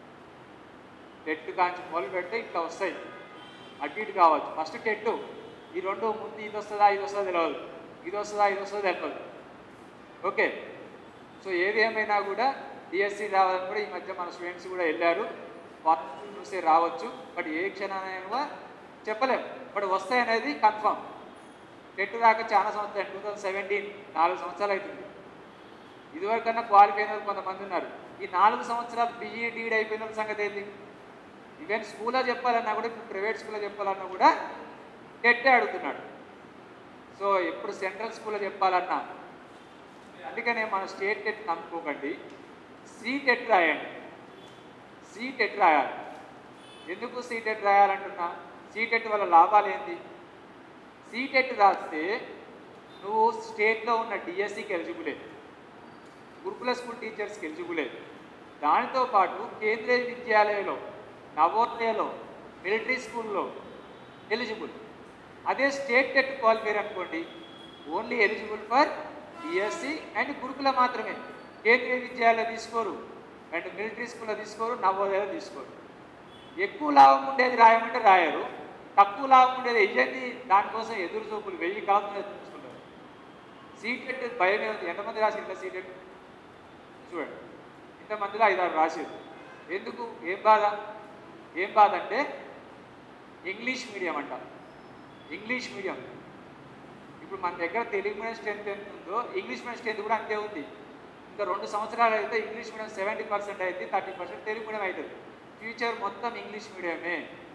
టెట్ కాంచి మొదలు పెడితే ఇట్లా వస్తాయి అటు ఇటు కావచ్చు ఫస్ట్ టెట్ ఈ రెండు ముందు ఇది వస్తుందా ఇది వస్తుందా తెలియదు ఇది వస్తుందా ఇది వస్తుందా తెలియదు ఓకే సో ఏది ఏమైనా కూడా డిఎస్సి రావాలని కూడా ఈ మధ్య మన స్టూడెంట్స్ కూడా వెళ్ళారు వాళ్ళు చూస్తే రావచ్చు బట్ ఏ క్షణానైనా చెప్పలేము బట్ వస్తాయి అనేది కన్ఫర్మ్ టెట్ రాక చాలా సంవత్సరాలు టూ థౌజండ్ సెవెంటీన్ నాలుగు సంవత్సరాలు అవుతుంది ఇదివరకన్నా క్వాలిఫై అయిన వాళ్ళు కొంతమంది ఉన్నారు ఈ నాలుగు సంవత్సరాలు బీఈ డీడ్ అయిపోయిన వాళ్ళ సంగతి ఏంటి ఈవెన్ స్కూల్లో చెప్పాలన్నా కూడా ఇప్పుడు ప్రైవేట్ స్కూల్లో చెప్పాలన్నా కూడా టెట్టే అడుగుతున్నాడు సో ఎప్పుడు సెంట్రల్ స్కూల్లో చెప్పాలన్నా అందుకనే మన స్టేట్ టెట్ నమ్ముకోకండి సీ టెట్ రాయండి సీ టెట్ రాయాలి ఎందుకు సీ టెట్ రాయాలంటున్నా సీ టెట్ వల్ల లాభాలు ఏంటి సీ టెట్ రాస్తే నువ్వు స్టేట్లో ఉన్న డిఎస్సికి ఎలిజిబులే గురుకుల స్కూల్ టీచర్స్కి ఎలిజిబులే దానితో పాటు కేంద్రీయ విద్యాలయంలో నవోదయలో మిలిటరీ స్కూల్లో ఎలిజిబుల్ అదే స్టేట్ టెట్ క్వాలిఫైర్ అనుకోండి only eligible for DSC and Gurukula మాత్రమే కేంద్రీయ విద్యాలయాలు తీసుకోరు అండ్ మిలిటరీ స్కూల్లో తీసుకోరు నవోదయలో తీసుకోరు ఎక్కువ లాభం ఉండేది రాయమంటే రాయరు తక్కువ లాభం ఉండేది వెయ్యండి దానికోసం ఎదురు చూపులు వెయ్యి కాలం చూసుకుంటారు సీటెట్ భయం ఏముంది ఎంతమంది రాసి ఇంట్లో సీటెట్ చూడండి ఇంతమందిలో ఐదారు రాసేది ఎందుకు ఏం బాధ ఏం బాధ అంటే ఇంగ్లీష్ మీడియం అంట ఇంగ్లీష్ మీడియం ఇప్పుడు మన దగ్గర తెలుగు మీడియం స్ట్రెంత్ ఎంత ఉందో ఇంగ్లీష్ మీడియం స్ట్రెంత్ కూడా అంతే ఉంది ఇంకా రెండు సంవత్సరాలు అయితే ఇంగ్లీష్ మీడియం సెవెంటీ పర్సెంట్ అయితే థర్టీ పర్సెంట్ తెలుగు మీడియం అవుతుంది ఫ్యూచర్ మొత్తం ఇంగ్లీష్ మీడియమే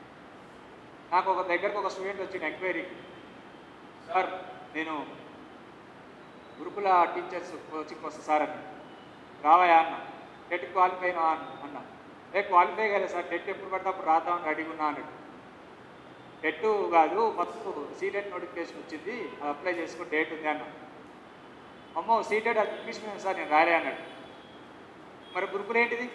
నాకు ఒక దగ్గరకు ఒక స్టూడెంట్ వచ్చిన ఎంక్వైరీకి సార్ నేను గురుకుల టీచర్స్ కోచింగ్ వస్తా సార్ అని రావయా అన్న టెట్ క్వాలిఫై అయినా అన్న ఏ క్వాలిఫై కాలేదు సార్ టెట్ ఎప్పుడు పడితే అప్పుడు రాద్దామని రెడీగా ఉన్నా అన్నట్టు టెట్ కాదు మొత్తం సీటెట్ నోటిఫికేషన్ వచ్చింది అది అప్లై చేసుకుని డేట్ ఉంది అన్న అమ్మో సీటెట్ అది ఇంగ్లీష్ మీడియం సార్ నేను రాలే అన్నాడు మరి గురుకుల ఏంటిది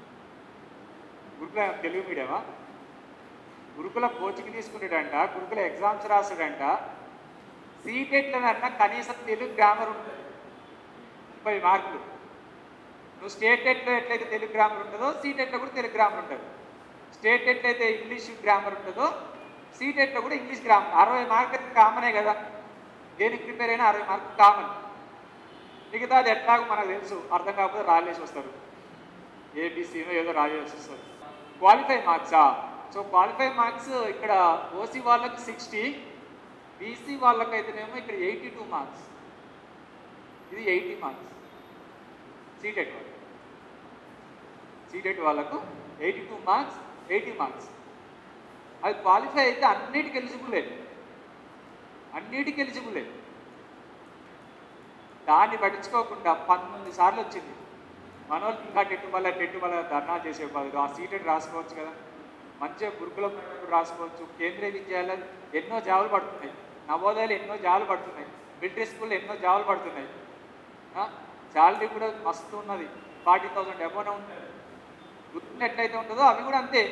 గురుకుల తెలుగు మీడియమా గురుకుల కోచింగ్ తీసుకునేటంట గురుకుల ఎగ్జామ్స్ రాసాడంట సీటెట్లనన్నా కనీసం తెలుగు గ్రామర్ ఉంటుంది ముప్పై మార్కులు నువ్వు స్టేట్ టెట్లో ఎట్లయితే తెలుగు గ్రామర్ ఉంటుందో సీటెట్లో కూడా తెలుగు గ్రామర్ ఉంటుంది స్టేట్ టెట్ అయితే ఇంగ్లీష్ గ్రామర్ ఉంటుందో సీటెట్లో కూడా ఇంగ్లీష్ గ్రామర్ అరవై మార్కులు కామనే కదా దేనికి ప్రిపేర్ అయినా అరవై మార్కులు కామన్ మిగతాది ఎట్లాగో మనకు తెలుసు అర్థం కాకపోతే రాలేసి వస్తారు ఏబీసీనో ఏదో రాజేసి వస్తారు క్వాలిఫై మార్క్సా సో క్వాలిఫై మార్క్స్ ఇక్కడ ఓసీ వాళ్ళకి సిక్స్టీ బీసీ వాళ్ళకైతేనేమో ఇక్కడ ఎయిటీ టూ మార్క్స్ ఇది ఎయిటీ మార్క్స్ సీటెట్ వాళ్ళు సీటెట్ వాళ్ళకు eighty two marks eighty marks అది క్వాలిఫై అయితే అన్నిటికి ఎలిజిబులే అన్నిటికి ఎలిజిబులే దాన్ని పట్టించుకోకుండా పంతొమ్మిది సార్లు వచ్చింది మనోళ్ళు ఇంకా టెట్టు వల్ల టెట్టు వల్ల ధర్నా చేసే బదులు ఆ సీటెట్ రాసుకోవచ్చు కదా మంచిగా గురుకులం రాసుకోవచ్చు కేంద్రీయ విద్యాలయాలు ఎన్నో జాబులు పడుతున్నాయి నవోదయాలు ఎన్నో జాబులు పడుతున్నాయి మిలిటరీ స్కూల్లో ఎన్నో జాబులు పడుతున్నాయి శాలరీ కూడా మస్తు ఉన్నది ఫార్టీ థౌసండ్ అబోనే ఉంటుంది గుర్తులు ఎట్లయితే ఉంటుందో అవి కూడా అంతే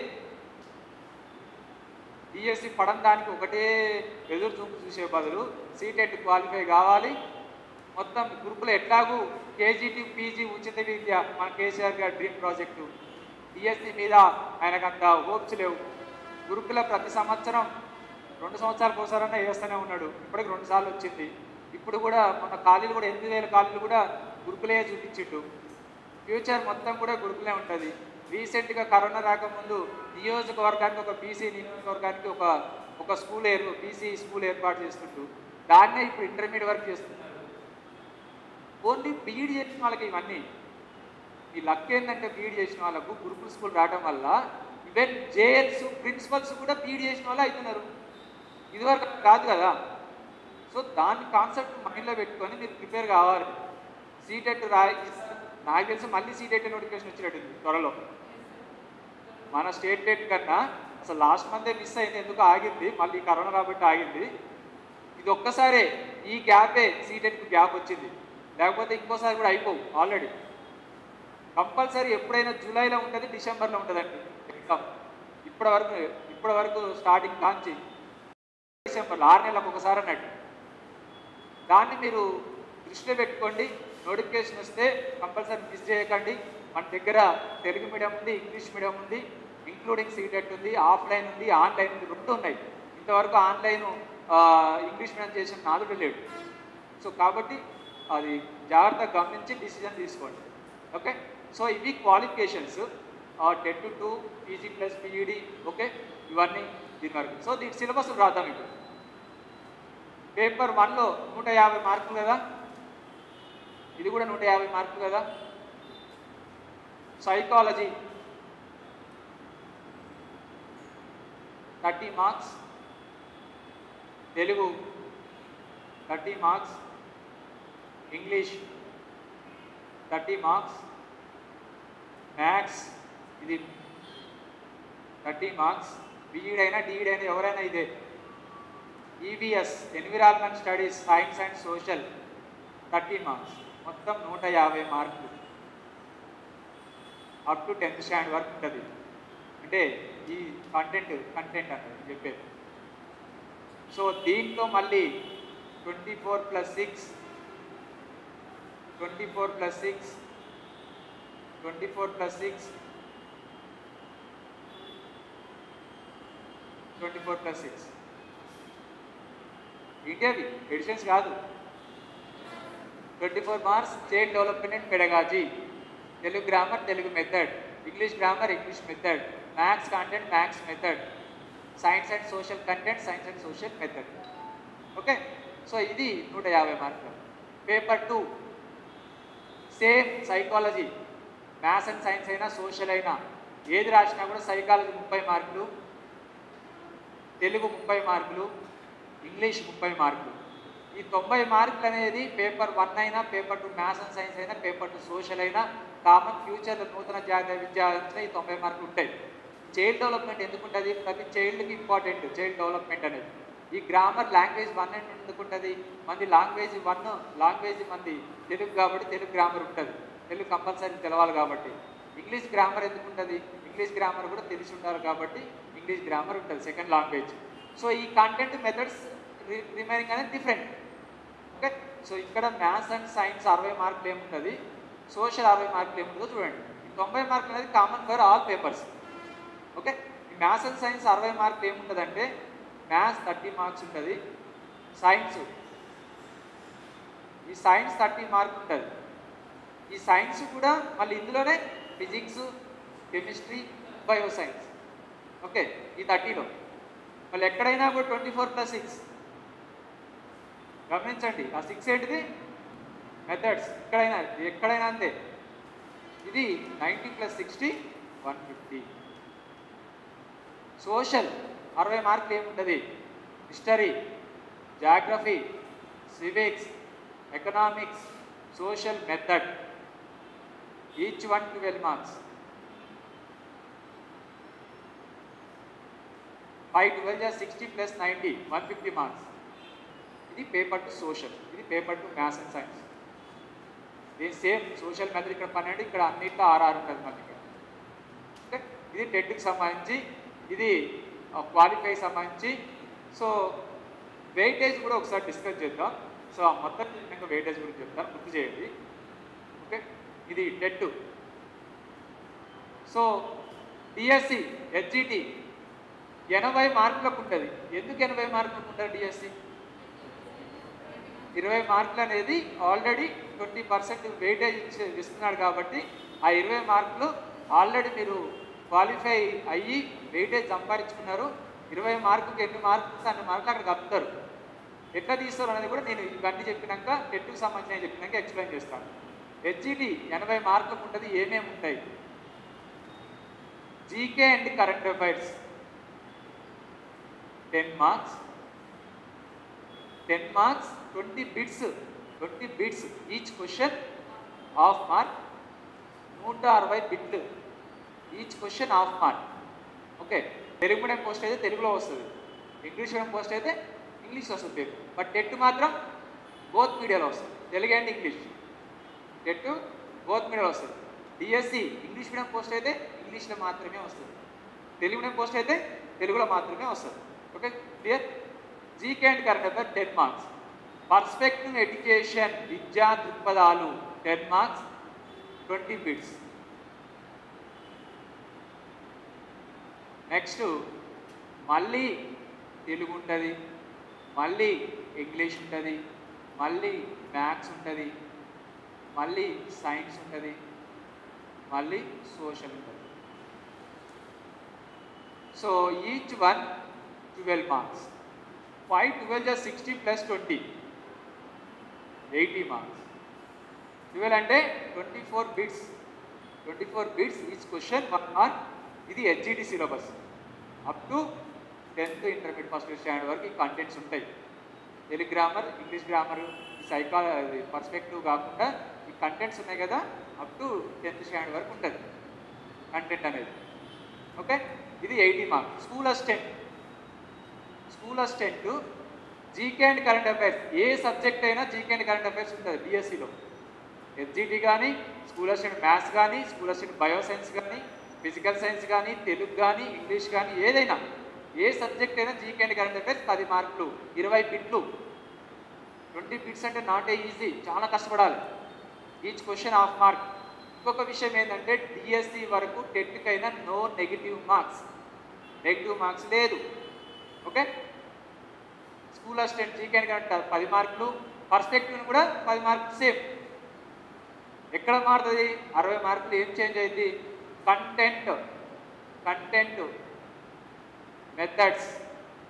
డిఎస్సి పడం దానికి ఒకటే ఎదురు చూపు చూసే బదులు సీటెట్ క్వాలిఫై కావాలి మొత్తం గ్రూపులో ఎట్లాగూ కేజీటీ పీజీ ఉచిత విద్య మన కేసీఆర్ గారి డ్రీమ్ ప్రాజెక్టు డిఎస్సి మీద ఆయనకంత హోప్స్ లేవు గురుకుల ప్రతి సంవత్సరం రెండు సంవత్సరాలకు ఒకసారన్నా వేస్తూనే ఉన్నాడు ఇప్పటికి రెండు సార్లు వచ్చింది ఇప్పుడు కూడా మన ఖాళీలు కూడా ఎనిమిది వేల ఖాళీలు కూడా గురుకులే చూపించిండు ఫ్యూచర్ మొత్తం కూడా గురుకులే ఉంటుంది రీసెంట్గా కరోనా రాకముందు నియోజకవర్గానికి ఒక బీసీ నియోజకవర్గానికి ఒక ఒక స్కూల్ ఏర్ బీసీ స్కూల్ ఏర్పాటు చేస్తుంటూ దాన్నే ఇప్పుడు ఇంటర్మీడియట్ వరకు చేస్తున్నారు ఓన్లీ బీఈడి చేసిన వాళ్ళకి ఇవన్నీ ఈ లక్ ఏంటంటే బీఈడి చేసిన వాళ్ళకు గురుకుల స్కూల్ రావడం వల్ల ఈవెన్ జేఎల్స్ ప్రిన్సిపల్స్ కూడా బీఈడి చేసిన వాళ్ళు అవుతున్నారు ఇదివరకు కాదు కదా సో దాని కాన్సెప్ట్ మైండ్లో పెట్టుకొని మీరు ప్రిపేర్ కావాలి సీటెట్ రాయి నాకు తెలిసి మళ్ళీ సీటెట్ నోటిఫికేషన్ వచ్చినట్టుంది త్వరలో మన స్టేట్ డేట్ కన్నా అసలు లాస్ట్ మంతే మిస్ అయింది ఎందుకు ఆగింది మళ్ళీ కరోనా కాబట్టి ఆగింది ఇది ఒక్కసారే ఈ గ్యాపే సీటెట్కి గ్యాప్ వచ్చింది లేకపోతే ఇంకోసారి కూడా అయిపోవు ఆల్రెడీ కంపల్సరీ ఎప్పుడైనా జూలైలో ఉంటుంది డిసెంబర్లో ఉంటుందండి ఎగ్జామ్ ఇప్పటి వరకు ఇప్పటి వరకు స్టార్టింగ్ కాంచి డిసెంబర్లో ఆరు నెలలకు ఒకసారి అన్నట్టు దాన్ని మీరు దృష్టిలో పెట్టుకోండి నోటిఫికేషన్ వస్తే కంపల్సరీ మిస్ చేయకండి మన దగ్గర తెలుగు మీడియం ఉంది ఇంగ్లీష్ మీడియం ఉంది ఇంక్లూడింగ్ సీటెట్ ఉంది ఆఫ్లైన్ ఉంది ఆన్లైన్ ఉంది రెండు ఉన్నాయి ఇంతవరకు ఆన్లైన్ ఇంగ్లీష్ మీడియం చేసిన నాదుడు లేడు సో కాబట్టి అది జాగ్రత్తగా గమనించి డిసిజన్ తీసుకోండి ఓకే సో ఇవి qualifications TET two two PG plus PEd okay ఇవన్నీ దీని వరకు సో దీని సిలబస్ రాద్దాం ఇప్పుడు పేపర్ వన్లో నూట యాభై మార్కులు కదా ఇది కూడా నూట యాభై మార్కులు కదా psychology thirty marks Telugu thirty marks English thirty marks maths ఇది థర్టీ మార్క్స్ బీఈడ్ అయినా డిఈడ్ అయినా ఎవరైనా ఇదే EVS environment studies science and social thirty marks మొత్తం నూట యాభై మార్కులు అప్ టు టెన్త్ స్టాండ్ వరకు ఉంటుంది అంటే ఈ కంటెంట్ కంటెంట్ అన్నది చెప్పేది సో దీంట్లో మళ్ళీ twenty four plus six twenty four plus six twenty four plus six twenty four plus six ఏంటి అవి ఎడిషన్స్ కాదు twenty four marks child development and pedagogy Telugu grammar Telugu method English grammar English method maths content maths method science and social content science and social method okay so ఇది నూట యాభై మార్కులు paper two same psychology maths and science అయినా social అయినా ఏది రాసినా కూడా psychology ముప్పై మార్కులు తెలుగు ముప్పై మార్కులు ఇంగ్లీష్ ముప్పై మార్కులు ఈ తొంభై మార్కులు అనేది పేపర్ వన్ అయినా paper two maths and science అయినా పేపర్ టూ సోషల్ అయినా కామన్ ఫ్యూచర్లో నూతన జాతీయ విద్యా వ్యవస్థలో ఈ తొంభై మార్కులు ఉంటాయి చైల్డ్ డెవలప్మెంట్ ఎందుకు ఉంటుంది ప్రతి చైల్డ్కి ఇంపార్టెంట్ చైల్డ్ డెవలప్మెంట్ అనేది ఈ గ్రామర్ లాంగ్వేజ్ వన్ అండ్ ఎందుకు ఉంటుంది మంది లాంగ్వేజ్ వన్ లాంగ్వేజ్ మంది తెలుగు కాబట్టి తెలుగు గ్రామర్ ఉంటుంది తెలుగు కంపల్సరీ తెలవాలి కాబట్టి ఇంగ్లీష్ గ్రామర్ ఎందుకు ఉంటుంది ఇంగ్లీష్ గ్రామర్ కూడా తెలిసి ఉండాలి కాబట్టి ఇంగ్లీష్ గ్రామర్ ఉంటుంది సెకండ్ లాంగ్వేజ్ సో ఈ కంటెంట్ మెథడ్స్ రిమైనింగ్ అనేది డిఫరెంట్ ఓకే సో ఇక్కడ మ్యాథ్స్ అండ్ సైన్స్ అరవై మార్కులు ఏముంటుంది సోషల్ అరవై మార్కులు ఏముంటుందో చూడండి ఈ తొంభై మార్కులు అనేది common for all papers okay ఈ మ్యాథ్స్ అండ్ సైన్స్ అరవై మార్కులు ఏముంటుందంటే మ్యాథ్స్ థర్టీ మార్క్స్ ఉంటుంది సైన్స్ ఈ సైన్స్ థర్టీ మార్క్ ఉంటుంది ఈ సైన్స్ కూడా మళ్ళీ ఇందులోనే physics chemistry bio science okay ఈ థర్టీలో మళ్ళీ ఎక్కడైనా కూడా ట్వంటీ ఫోర్ ప్లస్ సిక్స్ గమనించండి ఆ సిక్స్ ఏంటిది మెథడ్స్ ఎక్కడైనా ఎక్కడైనా అంతే ఇది ninety plus sixty one fifty social అరవై మార్కులు ఏముంటుంది history geography civics economics social method each one twelve marks five twelve జా sixty plus ninety one fifty marks ఇది పేపర్ టు సోషల్ ఇది paper two maths and science ఇది same social method ఇక్కడ పన్నెండు ఇక్కడ అన్నిట్లో ఆర్ఆర్ ఉంటుంది మనకి ఇక్కడ ఓకే ఇది టెట్కి సంబంధించి ఇది క్వాలిఫై సంబంధించి సో వెయిటేజ్ కూడా ఒకసారి డిస్కస్ చేద్దాం సో ఆ మొత్తం చెప్పినాక వెయిటేజ్ గురించి చెప్తాను గుర్తు చేయండి ఓకే ఇది టెట్ సో డిఎస్సి హెచ్జిటి ఎనభై మార్కులకు ఉంటుంది ఎందుకు ఎనభై మార్కులకు ఉంటుంది డిఎస్సి ఇరవై మార్కులు అనేది ఆల్రెడీ ట్వంటీ పర్సెంట్ వెయిటేజ్ ఇచ్చి ఇస్తున్నాడు కాబట్టి ఆ ఇరవై మార్కులు ఆల్రెడీ మీరు క్వాలిఫై అయ్యి వెయిటేజ్ సంపాదించుకున్నారు ఇరవై మార్కుకి ఎన్ని మార్కులు అన్ని మార్కులు అక్కడ కలుపుతారు ఎట్లా తీస్తారు అనేది కూడా నేను ఇవన్నీ చెప్పినాక టెట్కి సంబంధించిన చెప్పినాక ఎక్స్ప్లెయిన్ చేస్తాను హెచ్జిటి ఎనభై మార్కులకు ఉంటుంది ఏమేమి ఉంటాయి GK and current affairs ten marks ten marks twenty bits twenty bits each question half mark నూట అరవై బిట్లు each question half mark okay Telugu medium post అయితే తెలుగులో వస్తుంది ఇంగ్లీష్ మీడియం పోస్ట్ అయితే ఇంగ్లీష్ వస్తుంది పేపర్ బట్ టెట్ మాత్రం బోత్ మీడియాలో వస్తుంది Telugu and English TET both మీడియాలో వస్తుంది డిఎస్సి ఇంగ్లీష్ మీడియం పోస్ట్ అయితే ఇంగ్లీష్లో మాత్రమే వస్తుంది తెలుగు మీడియం పోస్ట్ అయితే తెలుగులో మాత్రమే వస్తుంది okay clear GK and current affair ten marks perspective education విద్యా దృక్పథాలు ten marks twenty bits next మళ్ళీ తెలుగు ఉంటుంది మళ్ళీ ఇంగ్లీష్ ఉంటుంది మళ్ళీ మ్యాథ్స్ ఉంటుంది మళ్ళీ సైన్స్ ఉంటుంది మళ్ళీ సోషల్ ఉంటుంది so each one twelve marks five twelve just sixty plus twenty eighty marks twelve అంటే twenty four bits twenty four bits each question one mark ఇది HGT syllabus up to tenth intermediate first standard వరకు ఈ contents ఉంటాయి Telugu grammar English grammar psycho perspective కాకుండా ఈ contents ఉన్నాయి కదా up to tenth standard వరకు ఉంటుంది కంటెంట్ అనేది ఓకే ఇది eighty mark school assistant school assistant GK and current affairs ఏ సబ్జెక్ట్ అయినా జీకే అండ్ కరెంట్ అఫైర్స్ ఉంటుంది బీఎస్సీలో ఎస్జిటి కానీ స్కూల్ అసిస్టెంట్ మ్యాథ్స్ కానీ స్కూల్ అసిస్టెంట్ బయో సైన్స్ కానీ ఫిజికల్ సైన్స్ కానీ తెలుగు కానీ ఇంగ్లీష్ కానీ ఏదైనా ఏ సబ్జెక్ట్ అయినా జీకే అండ్ కరెంట్ అఫైర్స్ పది మార్కులు ఇరవై బిట్లు ట్వంటీ బిట్స్ అంటే నాట్ ఏ ఈజీ చాలా కష్టపడాలి ఈచ్ క్వశ్చన్ హాఫ్ మార్క్ ఇంకొక విషయం ఏంటంటే డిఎస్సి వరకు టెట్కైనా no negative marks negative marks లేదు okay school assistant GK current పది మార్కులు పర్స్పెక్టివ్ కూడా పది మార్కులు సేమ్ ఎక్కడ మారుతుంది అరవై మార్కులు ఏం చేంజ్ అయింది కంటెంట్ కంటెంట్ మెథడ్స్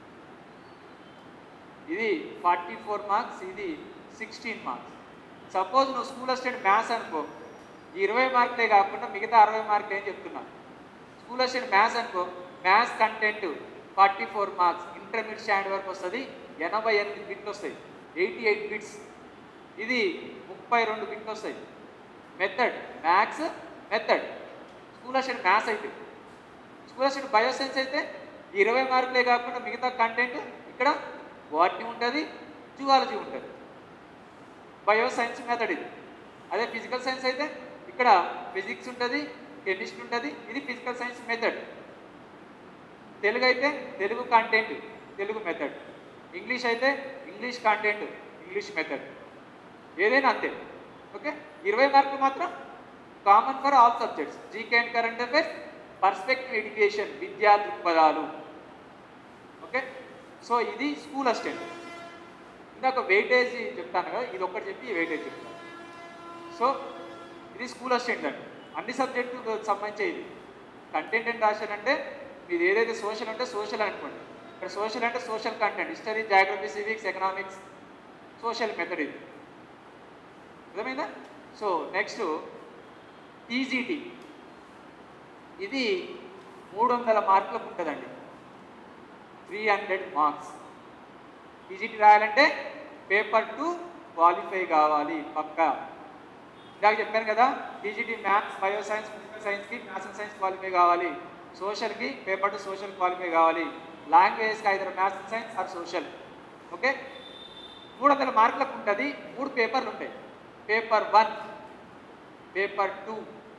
ఇది ఫార్టీ ఫోర్ మార్క్స్ ఇది సిక్స్టీన్ మార్క్స్ సపోజ్ నువ్వు స్కూల్ అసిస్టెంట్ మ్యాథ్స్ అనుకో ఈ ఇరవై మార్కులే కాకుండా మిగతా అరవై మార్కులు ఏం చెప్తున్నా స్కూల్ అసిస్టెంట్ మ్యాథ్స్ అనుకో maths content forty four marks intermediate standard వరకు వస్తుంది ఎనభై ఎనిమిది బిట్లు వస్తాయి ఎయిటీ ఎయిట్ బిట్స్ ఇది ముప్పై రెండు బిట్లు వస్తాయి method maths method school assistant maths అయితే స్కూల్ అసిస్టెంట్ బయోసైన్స్ అయితే ఇరవై మార్కులే కాకుండా మిగతా కంటెంట్ ఇక్కడ బాటనీ ఉంటుంది జువాలజీ ఉంటుంది బయో సైన్స్ మెథడ్ ఇది అదే ఫిజికల్ సైన్స్ అయితే ఇక్కడ ఫిజిక్స్ ఉంటుంది కెమిస్ట్రీ ఉంటుంది ఇది ఫిజికల్ సైన్స్ మెథడ్ తెలుగు అయితే Telugu content Telugu method English అయితే ఇంగ్లీష్ కంటెంట్ ఇంగ్లీష్ మెథడ్ ఏదైనా అంతే ఓకే ఇరవై మార్కులు మాత్రం common for all subjects GK and current affairs perspective education విద్యా దృక్పథాలు ఓకే సో ఇది స్కూల్ అసిస్టెంట్ ఇందాక వెయిటేజ్ చెప్తాను కదా ఇది ఒక్కటి చెప్పి వెయిటేజ్ చెప్తాను సో ఇది స్కూల్ అసిస్టెంట్ అండి అన్ని సబ్జెక్టు సంబంధించి ఇది కంటెంట్ అని రాశానంటే మీది ఏదైతే సోషల్ అంటే సోషల్ అనుకోండి ఇక్కడ సోషల్ అంటే social content history geography civics economics social method ఇది అర్థమైందా సో నెక్స్ట్ టీజీటీ ఇది మూడు వందల మార్కులకు ఉంటుందండి త్రీ హండ్రెడ్ మార్క్స్ టీజీటీ రాయాలంటే పేపర్ టూ క్వాలిఫై కావాలి పక్కా ఇందాక చెప్పాను కదా TGT maths bio science physical సైన్స్కి మ్యాథ్స్ అండ్ సైన్స్ క్వాలిఫై కావాలి సోషల్కి పేపర్ టూ సోషల్ క్వాలిఫై కావాలి లాంగ్వేజ్కి either maths and science or social okay మూడు వందల మార్కులకు ఉంటుంది మూడు పేపర్లు ఉంటాయి paper one paper two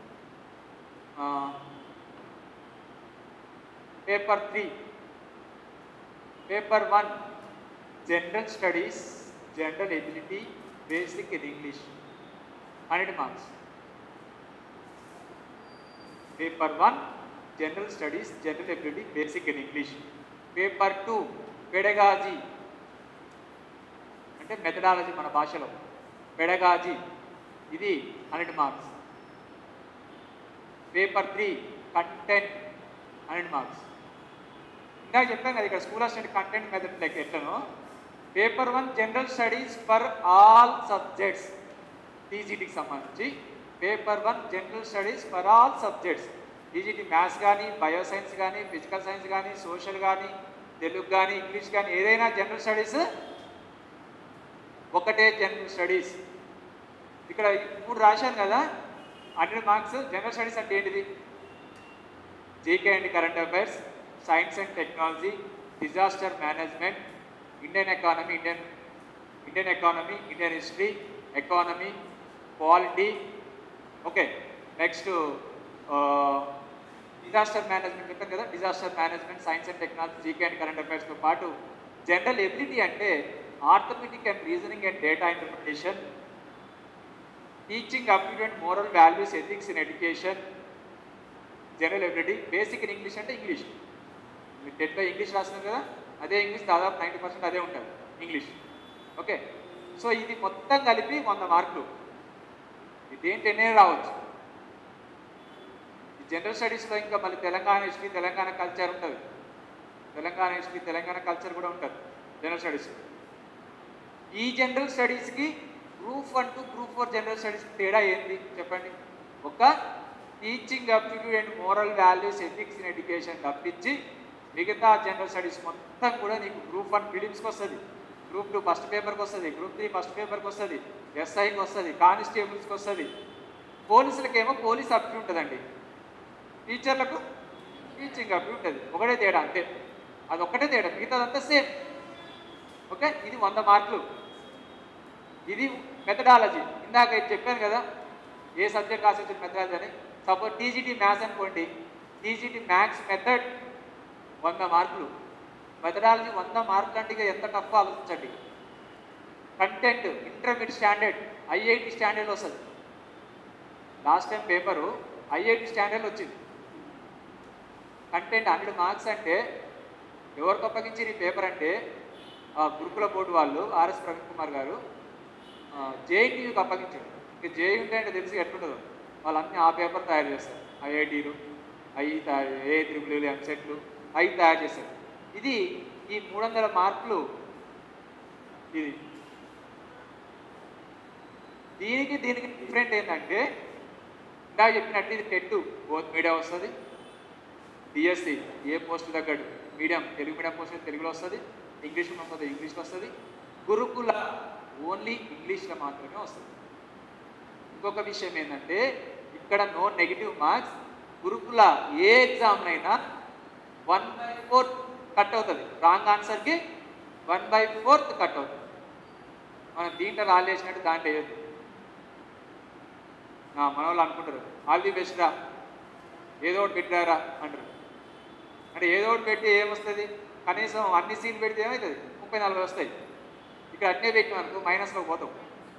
paper three paper one general studies general ability basic in English hundred marks paper one general studies general ability basic in English paper two pedagogy అంటే methodology మన భాషలో పెడగాజీ ఇది hundred marks paper three content hundred marks ఇందాక చెప్పాను కదా ఇక్కడ school assistant content method లెక్క ఎట్లనో paper one general studies for all subjects టీజీటీకి సంబంధించి paper one general studies for all subjects TGT maths కానీ బయో సైన్స్ కానీ ఫిజికల్ సైన్స్ కానీ సోషల్ కానీ తెలుగు కానీ ఇంగ్లీష్ కానీ ఏదైనా జనరల్ స్టడీస్ ఒకటే జనరల్ స్టడీస్ ఇక్కడ ఈ మూడు రాశాను కదా హండ్రెడ్ మార్క్స్ జనరల్ స్టడీస్ అంటే ఏంటిది GK and current affairs science and technology disaster management Indian economy Indian Indian economy Indian history economy polity okay next disaster management చెప్పాను కదా disaster management science and technology GK and current అఫైర్స్తో పాటు general ability అంటే arithmetic and reasoning and data interpretation teaching aptitude and moral values ethics in education general ability basic in English అంటే English మీరు టెన్త్లో English రాసినారు కదా అదే English దాదాపు ninety percent అదే ఉంటుంది ఇంగ్లీష్ ఓకే సో ఇది మొత్తం కలిపి వంద మార్కులు ఇదేంటి ఎన్నే రావచ్చు ఈ జనరల్ స్టడీస్లో ఇంకా మళ్ళీ తెలంగాణ హిస్టరీ తెలంగాణ కల్చర్ ఉంటుంది తెలంగాణ హిస్టరీ తెలంగాణ కల్చర్ కూడా ఉంటుంది జనరల్ స్టడీస్ ఈ జనరల్ స్టడీస్కి group one to group four general studies తేడా ఏంటి చెప్పండి ఒక teaching aptitude and moral values ethics in education తప్పించి మిగతా జనరల్ స్టడీస్ మొత్తం కూడా నీకు గ్రూప్ వన్ ఫిలిమ్స్కి వస్తుంది గ్రూప్ టూ ఫస్ట్ పేపర్కి వస్తుంది గ్రూప్ త్రీ ఫస్ట్ పేపర్కి వస్తుంది ఎస్ఐకి వస్తుంది కానిస్టేబుల్స్కి వస్తుంది పోలీసులకేమో పోలీస్ అప్టిట్యూడ్ ఉంటుందండి టీచర్లకు టీచింగ్ అప్టిట్యూడ్ ఉంటుంది ఒకటే తేడా అంతే అది ఒక్కటే తేడా మిగతాదంతా సేమ్ ఓకే ఇది వంద మార్కులు ఇది మెథడాలజీ ఇందాక ఇది చెప్పాను కదా ఏ సబ్జెక్ట్ ఆ సబ్జెక్ట్ మెథడాలజీ అని సపోజ్ టీజీటీ మ్యాథ్స్ అనుకోండి టీజీటీ మ్యాథ్స్ మెథడ్ వంద మార్కులు మెథడాలజీ వంద మార్కులు అంటే ఇక ఎంత టఫ్ ఆలోచించండి content intermediate standard IIT standard వస్తుంది last time paper IIT standard వచ్చింది కంటెంట్ హండ్రెడ్ మార్క్స్ అంటే ఎవరికి అప్పగించి ఈ పేపర్ అంటే ఆ గురుకుల బోర్డు వాళ్ళు ఆర్ఎస్ ప్రవీణ్ కుమార్ గారు జేఎన్టీయూకి అప్పగించారు ఇక జేఈ ఉంటే అంటే తెలిసి ఎట్లుంటుందో వాళ్ళన్నీ ఆ పేపర్ తయారు చేస్తారు ఐఐటీలు ఐ తయారు ఏ త్రిబుల్ ఎంసెట్లు అవి తయారు చేస్తారు ఇది ఈ మూడు వందల మార్కులు ఇది దీనికి దీనికి డిఫరెంట్ ఏంటంటే ఇందాక చెప్పినట్టు ఇది టెట్ బోత్ మీడియా వస్తుంది డిఎస్సి ఏ పోస్ట్ తగ్గట్టు మీడియం తెలుగు మీడియం పోస్ట్ తెలుగులో వస్తుంది ఇంగ్లీష్ మీడియం పోతే ఇంగ్లీష్లో వస్తుంది గురుకుల ఓన్లీ ఇంగ్లీష్లో మాత్రమే వస్తుంది ఇంకొక విషయం ఏంటంటే ఇక్కడ నో నెగిటివ్ మార్క్స్ గురుకుల ఏ ఎగ్జామ్నైనా వన్ బై ఫోర్త్ కట్ అవుతుంది రాంగ్ ఆన్సర్కి వన్ బై ఫోర్త్ కట్ అవుతుంది మనం దీంట్లో రాలేసినట్టు దాంట్లో వేయద్దు మన వాళ్ళు అనుకుంటారు ఆల్ ది బెస్ట్ రా ఏదో ఒకటి పెట్టారా అంటారు అంటే ఏదో ఒకటి పెట్టి ఏమొస్తుంది కనీసం అన్ని సీట్లు పెడితే ఏమవుతుంది ముప్పై నలభై వస్తాయి ఇక్కడ అట్నే పెట్టిన అనుకో మైనస్లో పోతాం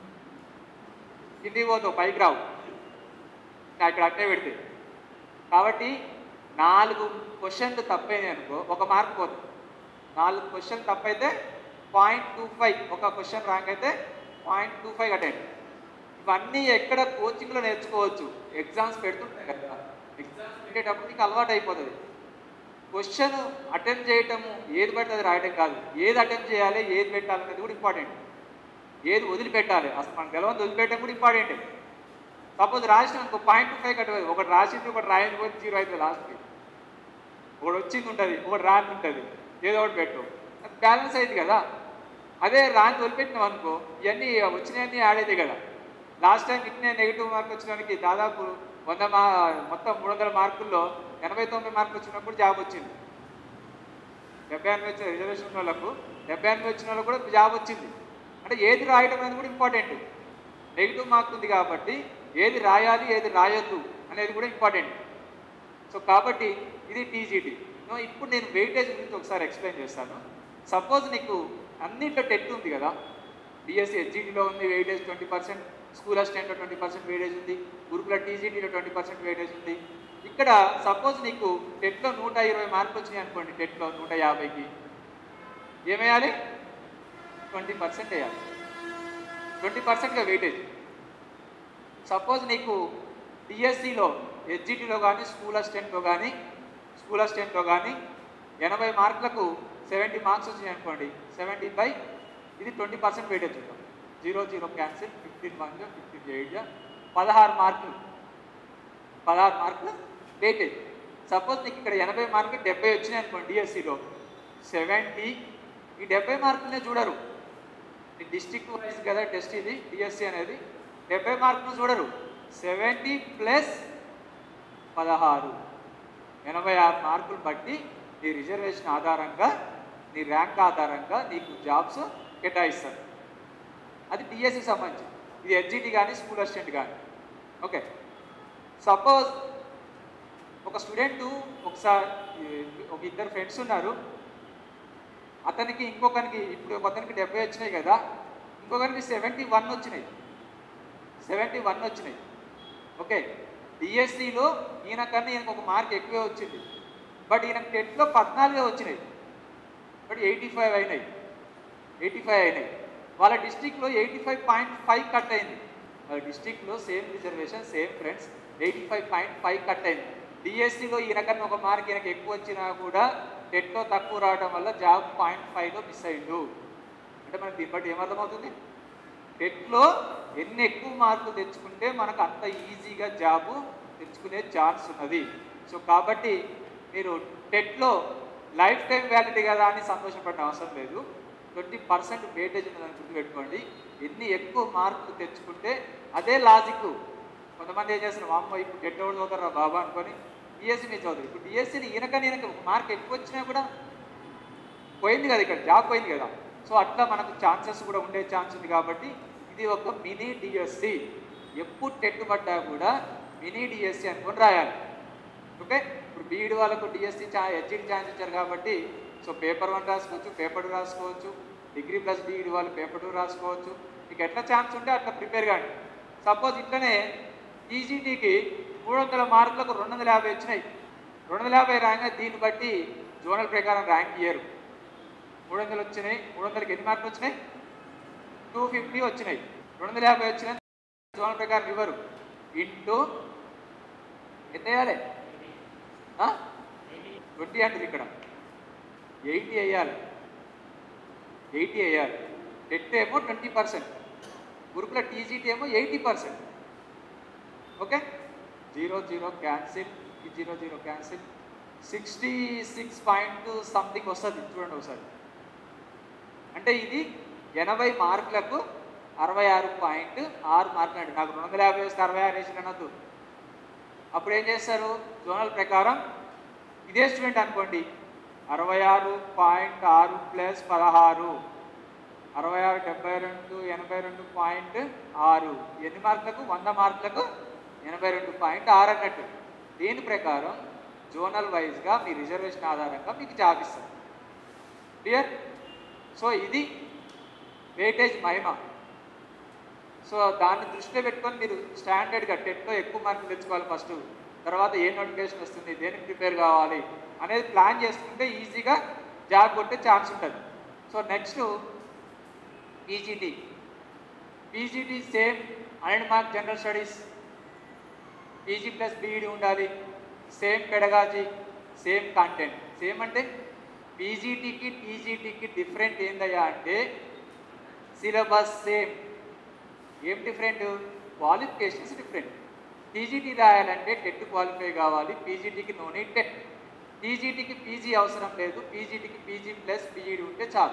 కిందికి పోతావు పైకి రావు ఇంకా ఇక్కడ అట్నే పెడితే కాబట్టి నాలుగు క్వశ్చన్లు తప్పైనాయి అనుకో ఒక మార్క్ పోతుంది నాలుగు క్వశ్చన్ తప్పైతే పాయింట్ టూ ఫైవ్ ఒక క్వశ్చన్ రాంగ్ అయితే పాయింట్ టూ ఫైవ్ అటెండ్ ఇవన్నీ ఎక్కడ కోచింగ్లో నేర్చుకోవచ్చు ఎగ్జామ్స్ పెడుతుంటాయి కదా ఎగ్జామ్స్ పెట్టేటప్పుడు నీకు అలవాటు అయిపోతుంది క్వశ్చన్ అటెంప్ట్ చేయటము ఏది పడితే అది రాయడం కాదు ఏది అటెంప్ట్ చేయాలి ఏది పెట్టాలనేది కూడా ఇంపార్టెంట్ ఏది వదిలిపెట్టాలి అసలు మనకు గెలవని వదిలిపెట్టడం కూడా ఇంపార్టెంట్ సపోజ్ రాసిన ఇంకో పాయింట్ టూ ఫైవ్ కట్టలేదు ఒకటి రాసింది ఒకటి రాయని పోతే జీరో అవుతుంది లాస్ట్కి ఒకటి వచ్చింది ఉంటుంది ఒకటి రాని ఉంటుంది ఏదో ఒకటి పెట్టు బ్యాలెన్స్ అయింది కదా అదే రాని వదిలిపెట్టినాం అనుకో ఇవన్నీ వచ్చినాయన్నీ యాడ్ అవుతాయి కదా లాస్ట్ టైం ఇట్నే నెగిటివ్ మార్క్ వచ్చినానికి దాదాపు వంద మా మొత్తం మూడు వందల మార్కుల్లో ఎనభై తొంభై మార్కులు వచ్చినప్పుడు జాబ్ వచ్చింది డెబ్బై ఎనభై వచ్చిన రిజర్వేషన్ ఉన్న వాళ్ళకు డెబ్బై ఎనభై వచ్చిన వాళ్ళకు కూడా జాబ్ వచ్చింది అంటే ఏది రాయడం అనేది కూడా ఇంపార్టెంట్ నెగిటివ్ మార్క్ ఉంది కాబట్టి ఏది రాయాలి ఏది రాయొద్దు అనేది కూడా ఇంపార్టెంట్ సో కాబట్టి ఇది టీజీటీ ఇప్పుడు నేను వెయిటేజ్ గురించి ఒకసారి ఎక్స్ప్లెయిన్ చేస్తాను సపోజ్ నీకు అన్నింటిలో టెట్ ఉంది కదా డిఎస్సి హెచ్జిటీలో ఉంది వెయిటేజ్ ట్వంటీ పర్సెంట్ స్కూల్ అసిస్టెంట్లో ట్వంటీ పర్సెంట్ వెయిటేజ్ ఉంది గురుకుల టీజీటీలో ట్వంటీ పర్సెంట్ వెయిటేజ్ ఉంది ఇక్కడ సపోజ్ నీకు టెట్లో నూట ఇరవై మార్కులు వచ్చినాయి అనుకోండి టెట్లో నూట యాభైకి ఏమేయాలి ట్వంటీ పర్సెంట్ వేయాలి ట్వంటీ పర్సెంట్గా వెయిటేజ్ సపోజ్ నీకు డిఎస్సిలో హెచ్జిటీలో కానీ స్కూల్ అసిస్టెంట్లో కానీ స్కూల్ అసిస్టెంట్లో కానీ ఎనభై మార్కులకు సెవెంటీ మార్క్స్ వచ్చినాయి అనుకోండి సెవెంటీ బై ఇది ట్వంటీ పర్సెంట్ వెయిటేజ్ ఉంటాం zero zero cancel fifteen one fifteen eight పదహారు మార్కులు పదహారు మార్కులు వెయిటేజ్ సపోజ్ నీకు ఇక్కడ ఎనభై మార్కులు డెబ్బై వచ్చినాయి అనుకోండి డిఎస్సిలో సెవెంటీ ఈ డెబ్బై మార్కులనే చూడరు ఈ డిస్టిక్ వైజ్ కదా టెస్ట్ ఇది డిఎస్సి అనేది డెబ్బై మార్కులు చూడరు సెవెంటీ ప్లస్ పదహారు ఎనభై ఆరు మార్కులు బట్టి ఈ రిజర్వేషన్ ఆధారంగా నీ ర్యాంక్ ఆధారంగా నీకు జాబ్స్ కేటాయిస్తారు అది డిఎస్సి సంబంధించి ఇది హెచ్జిటి కానీ స్కూల్ అసిస్టెంట్ కానీ ఓకే సపోజ్ ఒక స్టూడెంట్ ఒకసారి ఒక ఇద్దరు ఫ్రెండ్స్ ఉన్నారు అతనికి ఇంకొకరికి ఇప్పుడు ఒక అతనికి డెబ్బై వచ్చినాయి కదా ఇంకొకరికి సెవెంటీ వన్ వచ్చినాయి సెవెంటీ వన్ వచ్చినాయి ఓకే డిఎస్సిలో ఈయన కన్నా ఈయనకు ఒక మార్క్ ఎక్కువే వచ్చింది బట్ ఈయనకు టెట్లో పద్నాలుగే వచ్చినాయి బట్ ఎయిటీ ఫైవ్ అయినాయి ఎయిటీ ఫైవ్ అయినాయి వాళ్ళ డిస్టిక్లో eighty five point five cut అయింది వాళ్ళ డిస్టిక్లో same reservation same friends eighty five point five cut అయింది డిఎస్సిలో ఈయనకన్నా ఒక మార్క్ ఈయనకి ఎక్కువ వచ్చినా కూడా టెట్లో తక్కువ రావడం వల్ల జాబ్ పాయింట్ ఫైవ్లో మిస్ అయిండు అంటే మనకి దీన్ని బట్టి ఏమర్థమవుతుంది టెట్లో ఎన్ని ఎక్కువ మార్కులు తెచ్చుకుంటే మనకు అంత ఈజీగా జాబు తెచ్చుకునే ఛాన్స్ ఉన్నది సో కాబట్టి మీరు టెట్లో లైఫ్ టైం వ్యాలిటీ కదా అని సంతోషపడిన అవసరం లేదు ట్వంటీ పర్సెంట్ వెయిటేజ్ ఉన్నదని గుర్తుపెట్టుకోండి ఎన్ని ఎక్కువ మార్కులు తెచ్చుకుంటే అదే లాజిక్ కొంతమంది ఏం చేస్తారు అమ్మ ఇప్పుడు టెట్ ఎవరు చదువుతారా బాబా అనుకొని డిఎస్సి మీద చదువుతారు ఇప్పుడు డిఎస్సిని ఈయనకని ఈయనకి ఒక మార్క్ ఎక్కువ వచ్చినా కూడా పోయింది కదా ఇక్కడ జాబ్ పోయింది కదా సో అట్లా మనకు ఛాన్సెస్ కూడా ఉండే ఛాన్స్ ఉంది కాబట్టి ఇది ఒక మినీ డిఎస్సి ఎప్పుడు టెట్ పడ్డా కూడా మినీ డిఎస్సి అనుకొని రాయాలి ఓకే ఇప్పుడు బీఈడి వాళ్ళకు డిఎస్సి చా హెచ్ఈడి ఛాన్స్ ఇచ్చారు కాబట్టి సో పేపర్ వన్ రాసుకోవచ్చు పేపర్ టూ రాసుకోవచ్చు డిగ్రీ ప్లస్ బీఈడి వాళ్ళు పేపర్ టూ రాసుకోవచ్చు మీకు ఎట్లా ఛాన్స్ ఉంటే అట్లా ప్రిపేర్ కాండి సపోజ్ ఇట్లనే ఈజీటీకి మూడు వందల మార్కులకు రెండు వందల యాభై వచ్చినాయి రెండు వందల యాభై ర్యాంక్ దీన్ని బట్టి జోనల్ ప్రకారం ర్యాంక్ ఇయ్యరు మూడు వందలు వచ్చినాయి మూడు వందలకి ఎన్ని మార్కులు వచ్చినాయి టూ ఫిఫ్టీ వచ్చినాయి రెండు వందల యాభై వచ్చినాయి జోనల్ ప్రకారం ఇవ్వరు ఇంటూ ఎంత వేయాలి ట్వంటీ అంటుంది ఇక్కడ ఎయిటీ వేయాలి ఎయిటీ వేయాలి టెట్ ఏమో ట్వంటీ పర్సెంట్ గురుకుల టీజీటీ ఏమో eighty percent okay zero zero cancel ఈ zero zero cancel sixty six point something వస్తుంది చూడండి ఒకసారి అంటే ఇది ఎనభై మార్కులకు అరవై ఆరు పాయింట్ ఆరు మార్కులు అంటే నాకు రెండు వందల యాభై వస్తే అరవై ఆరు వేసి అనొద్దు అప్పుడు ఏం చేస్తారు జోనల్ ప్రకారం ఇదే స్టూడెంట్ అనుకోండి అరవై ఆరు పాయింట్ ఆరు ప్లస్ పదహారు అరవై ఆరు డెబ్బై రెండు ఎనభై రెండు పాయింట్ ఆరు ఎన్ని మార్కులకు వంద మార్కులకు ఎనభై రెండు పాయింట్ ఆరు అన్నట్టు దీని ప్రకారం జోనల్ వైజ్గా మీ రిజర్వేషన్ ఆధారంగా మీకు జాబ్ ఇస్తారు క్లియర్ సో ఇది వెయిటేజ్ మహిమ సో దాన్ని దృష్టిలో పెట్టుకొని మీరు స్టాండర్డ్గా టెట్లో ఎక్కువ మార్కులు తెచ్చుకోవాలి ఫస్ట్ తర్వాత ఏ నోటిఫికేషన్ వస్తుంది దేనికి ప్రిపేర్ కావాలి అనేది ప్లాన్ చేసుకుంటే ఈజీగా జాబ్ కొట్టే ఛాన్స్ ఉంటుంది so next PGT PGT same and mark general studies PG plus BEd ఉండాలి same pedagogy same content same అంటే పీజీటీకి టీజీటీకి డిఫరెంట్ ఏందయ్యా అంటే సిలబస్ సేమ్ ఏం డిఫరెంట్ క్వాలిఫికేషన్స్ డిఫరెంట్ టీజీటీ రాయాలంటే టెట్ క్వాలిఫై కావాలి పీజీటీకి నో నీడ్ టెట్ టీజీటీకి పీజీ అవసరం లేదు పీజీటీకి పీజీ ప్లస్ బీఈడి ఉంటే చాలు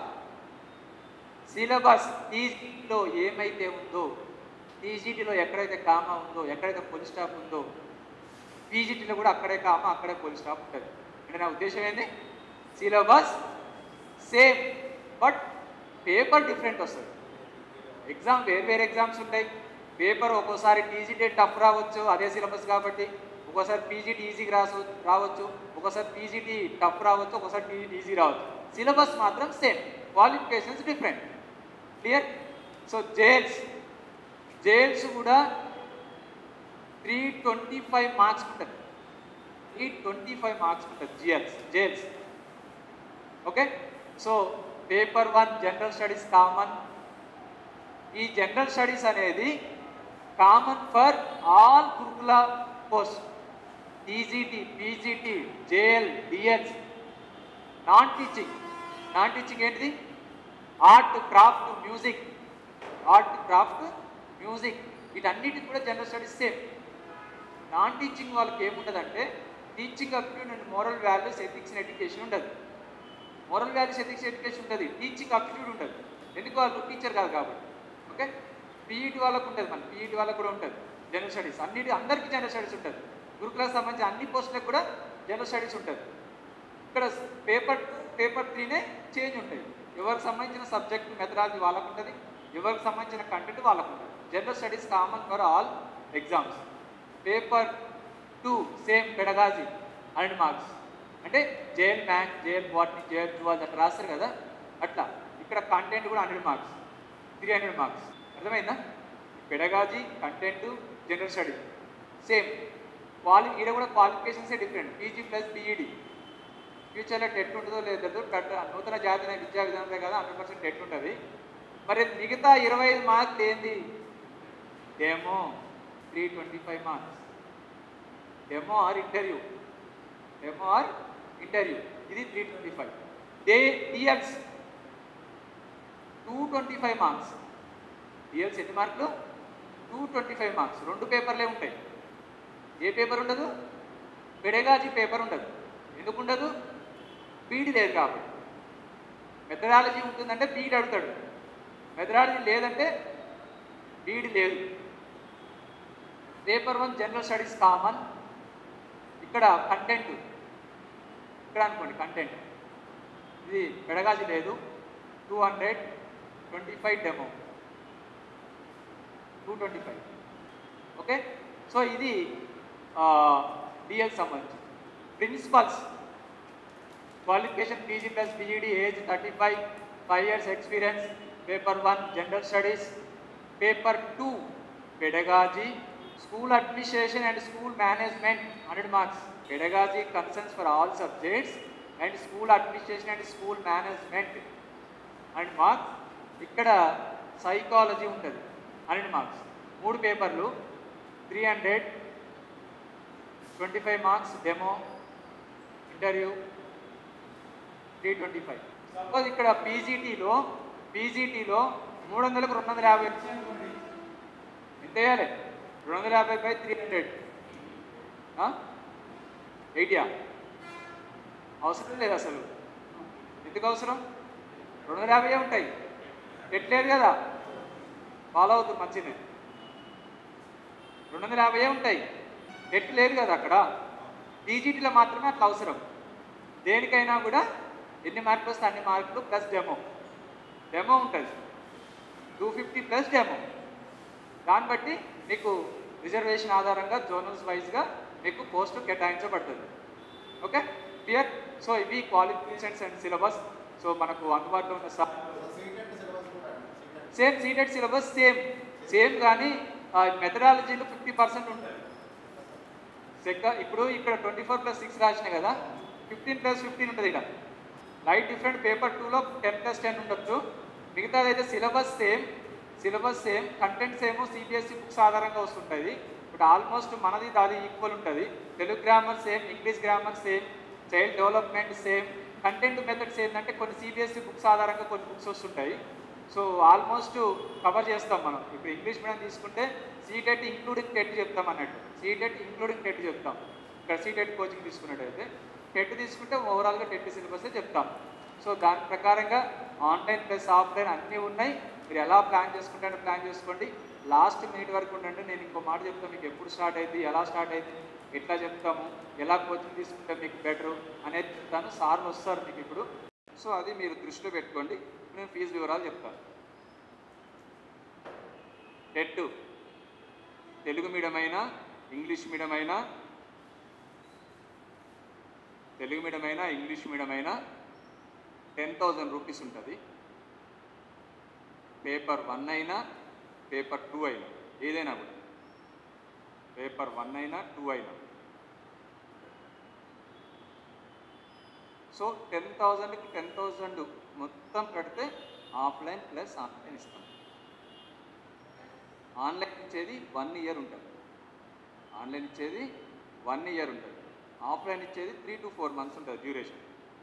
సిలబస్ టీజీటీలో ఏమైతే ఉందో టీజీటీలో ఎక్కడైతే కామా ఉందో ఎక్కడైతే పోలీస్ స్టాప్ ఉందో పీజీటీలో కూడా అక్కడే కామా అక్కడే పోలీస్ స్టాప్ ఉంటుంది అంటే నా ఉద్దేశం ఏంటి syllabus same but paper different వస్తుంది ఎగ్జామ్ వేరు వేరు ఎగ్జామ్స్ ఉంటాయి పేపర్ ఒక్కోసారి టీజీటీ టఫ్ రావచ్చు అదే సిలబస్ కాబట్టి ఒక్కోసారి పీజీటీ ఈజీగా రాసు రావచ్చు ఒక్కోసారి పీజీటీ టఫ్ రావచ్చు ఒక్కోసారి పీజీటీ ఈజీ రావచ్చు సిలబస్ మాత్రం same qualifications different clear so JLs JLs కూడా త్రీ ట్వంటీ ఫైవ్ మార్క్స్ ఉంటుంది త్రీ ట్వంటీ ఫైవ్ మార్క్స్ ఉంటుంది JLs JLs okay so paper one general studies common ఈ జనరల్ స్టడీస్ అనేది common for all Gurukula course TGT PGT JL DLs non teaching non teaching ఏంటిది art craft music art craft music వీటన్నిటికి కూడా general studies same non teaching వాళ్ళకి ఏముంటుందంటే teaching aptitude and moral values ethics and education ఉండదు moral values ethics education ఉంటుంది teaching aptitude ఉంటుంది ఎందుకు వాళ్ళు టీచర్ కాదు కాబట్టి ఓకే పీఈటీ వాళ్ళకు ఉంటుంది మన పీఈటీ వాళ్ళకు కూడా ఉంటుంది జనరల్ స్టడీస్ అన్నిటి అందరికీ జనరల్ స్టడీస్ ఉంటుంది గురుకులకు సంబంధించి అన్ని పోస్టులకు కూడా జనరల్ స్టడీస్ ఉంటుంది ఇక్కడ పేపర్ పేపర్ త్రీనే చేంజ్ ఉంటాయి ఎవరికి సంబంధించిన సబ్జెక్ట్ మెథడాలజీ వాళ్ళకు ఉంటుంది ఎవరికి సంబంధించిన కంటెంట్ వాళ్ళకు ఉంటుంది general studies common for all exams paper two same pedagogy hundred marks అంటే JL maths JL botany JL zoology అట్లా రాస్తారు కదా అట్లా ఇక్కడ కంటెంట్ కూడా hundred marks three hundred marks అర్థమైందా pedagogy content general study same క్వాలి ఈడ కూడా క్వాలిఫికేషన్సే డిఫరెంట్ పీజీ ప్లస్ బీఈడి ఫ్యూచర్లో టెట్ ఉంటుందో లేదో టెట్ నూతన జాతీయ విద్యా విధానంలో కదా హండ్రెడ్ పర్సెంట్ టెట్ ఉంటుంది మరి మిగతా ఇరవై ఐదు మార్క్స్ ఏంది demo three twenty five marks demo or interview demo or interview ఇది three twenty five day DLs two twenty five marks DLs ఎన్ని మార్కులు టూ ట్వంటీ ఫైవ్ మార్క్స్ రెండు పేపర్లే ఉంటాయి ఏ పేపర్ ఉండదు పెడగాజీ పేపర్ ఉండదు ఎందుకు ఉండదు బీడి లేదు కాబట్టి మెథడాలజీ ఉంటుందంటే బీడి అడుగుతాడు మెథడాలజీ లేదంటే బీడి లేదు paper one general studies common ఇక్కడ కంటెంట్ ఇక్కడ అనుకోండి కంటెంట్ ఇది పెడగాజీ లేదు two hundred twenty five demo two twenty five okay so ఇది డిఎల్ సంబంధించి principals qualification PG plus BEd age thirty five five years experience paper one general studies paper two pedagogy school administration and school management hundred marks pedagogy concerns for all subjects and school administration and school management hundred marks ఇక్కడ psychology ఉంటుంది hundred marks మూడు పేపర్లు three hundred twenty five marks demo interview three twenty five suppose ఇక్కడ పీజీటీలో పీజీటీలో మూడు వందలకు రెండు వందల యాభై వచ్చాయి అనుకోండి. ఎంత వేయాలి రెండు వందల యాభై బై త్రీ హండ్రెడ్ ఎయిటీయా అవసరం లేదు అసలు ఎందుకు అవసరం రెండు వందల యాభై ఉంటాయి పెట్టలేదు కదా ఫాలో అవుతుంది మంచిది రెండు వందల యాభై ఉంటాయి నెట్ లేదు కదా అక్కడ పీజీటీలో మాత్రమే అట్లా అవసరం దేనికైనా కూడా ఎన్ని మార్కులు వస్తే అన్ని మార్కులు ప్లస్ డెమో డెమో ఉంటుంది టూ ఫిఫ్టీ ప్లస్ డెమో దాన్ని బట్టి మీకు రిజర్వేషన్ ఆధారంగా జోనల్స్ వైజ్గా మీకు పోస్ట్ కేటాయించబడుతుంది ఓకే క్లియర్ సో ఇవి క్వాలిఫికేషన్స్ అండ్ సిలబస్ సో మనకు అందుబాటులో ఉన్న సా same CTET syllabus same same కానీ మెథడాలజీలో ఫిఫ్టీ పర్సెంట్ ఉంటుంది సెక్క ఇప్పుడు ఇక్కడ ట్వంటీ ఫోర్ ప్లస్ సిక్స్ రాసిన కదా ఫిఫ్టీన్ ప్లస్ ఫిఫ్టీన్ ఉంటుంది ఇక్కడ లైట్ డిఫరెంట్ పేపర్ టూలో టెన్ ప్లస్ టెన్ ఉండొచ్చు మిగతాది అయితే syllabus same syllabus same content same CBSE books ఆధారంగా వస్తుంటుంది ఇప్పుడు ఆల్మోస్ట్ మనది దాది ఈక్వల్ ఉంటుంది Telugu grammar same English grammar same child development same content methods ఏంటంటే కొన్ని సిబిఎస్ఈ బుక్స్ ఆధారంగా కొన్ని బుక్స్ వస్తుంటాయి సో ఆల్మోస్ట్ కవర్ చేస్తాం మనం ఇప్పుడు ఇంగ్లీష్ మీడియం తీసుకుంటే సీటెట్ ఇంక్లూడింగ్ టెట్ చెప్తాం అన్నట్టు సీటెట్ ఇంక్లూడింగ్ టెట్ చెప్తాం ఇక్కడ సీటెట్ కోచింగ్ తీసుకున్నట్టయితే టెట్ తీసుకుంటే ఓవరాల్గా టెట్ సిలబస్ చెప్తాం సో దాని ప్రకారంగా ఆన్లైన్ ప్లస్ ఆఫ్లైన్ అన్నీ ఉన్నాయి మీరు ఎలా ప్లాన్ చేసుకుంటారో ప్లాన్ చేసుకోండి లాస్ట్ మినిట్ వరకు ఉండండి నేను ఇంకో మాట చెప్తాను మీకు ఎప్పుడు స్టార్ట్ అయింది ఎలా స్టార్ట్ అయింది ఎట్లా చెప్తాము ఎలా కోచింగ్ తీసుకుంటే మీకు బెటరు అనేది చెప్తాను సార్ వస్తారు మీకు ఇప్పుడు సో అది మీరు దృష్టిలో పెట్టుకోండి నేను ఫీజు వివరాలు చెప్తాను టెట్ తెలుగు మీడియం అయినా ఇంగ్లీష్ మీడియం అయినా తెలుగు మీడియం అయినా ఇంగ్లీష్ మీడియం అయినా టెన్ థౌజండ్ రూపీస్ ఉంటుంది పేపర్ వన్ అయినా పేపర్ టూ అయినా ఏదైనా కూడా పేపర్ వన్ అయినా టూ అయినా సో టెన్ థౌజండ్కి టెన్ థౌజండ్ మొత్తం కడితే ఆఫ్లైన్ ప్లస్ ఆన్లైన్ ఇస్తాం ఆన్లైన్ ఇచ్చేది వన్ ఇయర్ ఉంటుంది ఆన్లైన్ ఇచ్చేది వన్ ఇయర్ ఉంటుంది ఆఫ్లైన్ ఇచ్చేది త్రీ టు ఫోర్ మంత్స్ ఉంటుంది డ్యూరేషన్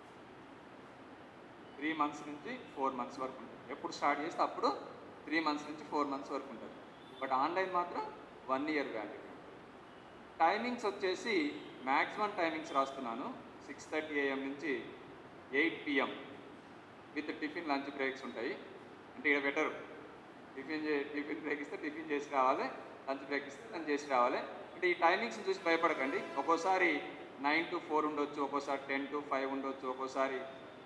త్రీ మంత్స్ నుంచి ఫోర్ మంత్స్ వరకు ఉంటుంది ఎప్పుడు స్టార్ట్ చేస్తే అప్పుడు త్రీ మంత్స్ నుంచి ఫోర్ మంత్స్ వరకు ఉంటుంది బట్ ఆన్లైన్ మాత్రం వన్ ఇయర్ వ్యాలిడ్ టైమింగ్స్ వచ్చేసి మ్యాక్సిమం టైమింగ్స్ రాస్తున్నాను సిక్స్ థర్టీ ఏఎం నుంచి eight PM with tiffin lunch breaks ఉంటాయి అంటే ఇక్కడ బెటర్ టిఫిన్ చే టిఫిన్ బ్రేక్ ఇస్తే టిఫిన్ చేసి రావాలి లంచ్ బ్రేక్ ఇస్తే లంచ్ చేసి రావాలి అంటే ఈ టైమింగ్స్ చూసి భయపడకండి ఒక్కోసారి నైన్ టు ఫోర్ ఉండొచ్చు ఒక్కోసారి టెన్ టు ఫైవ్ ఉండొచ్చు ఒక్కోసారి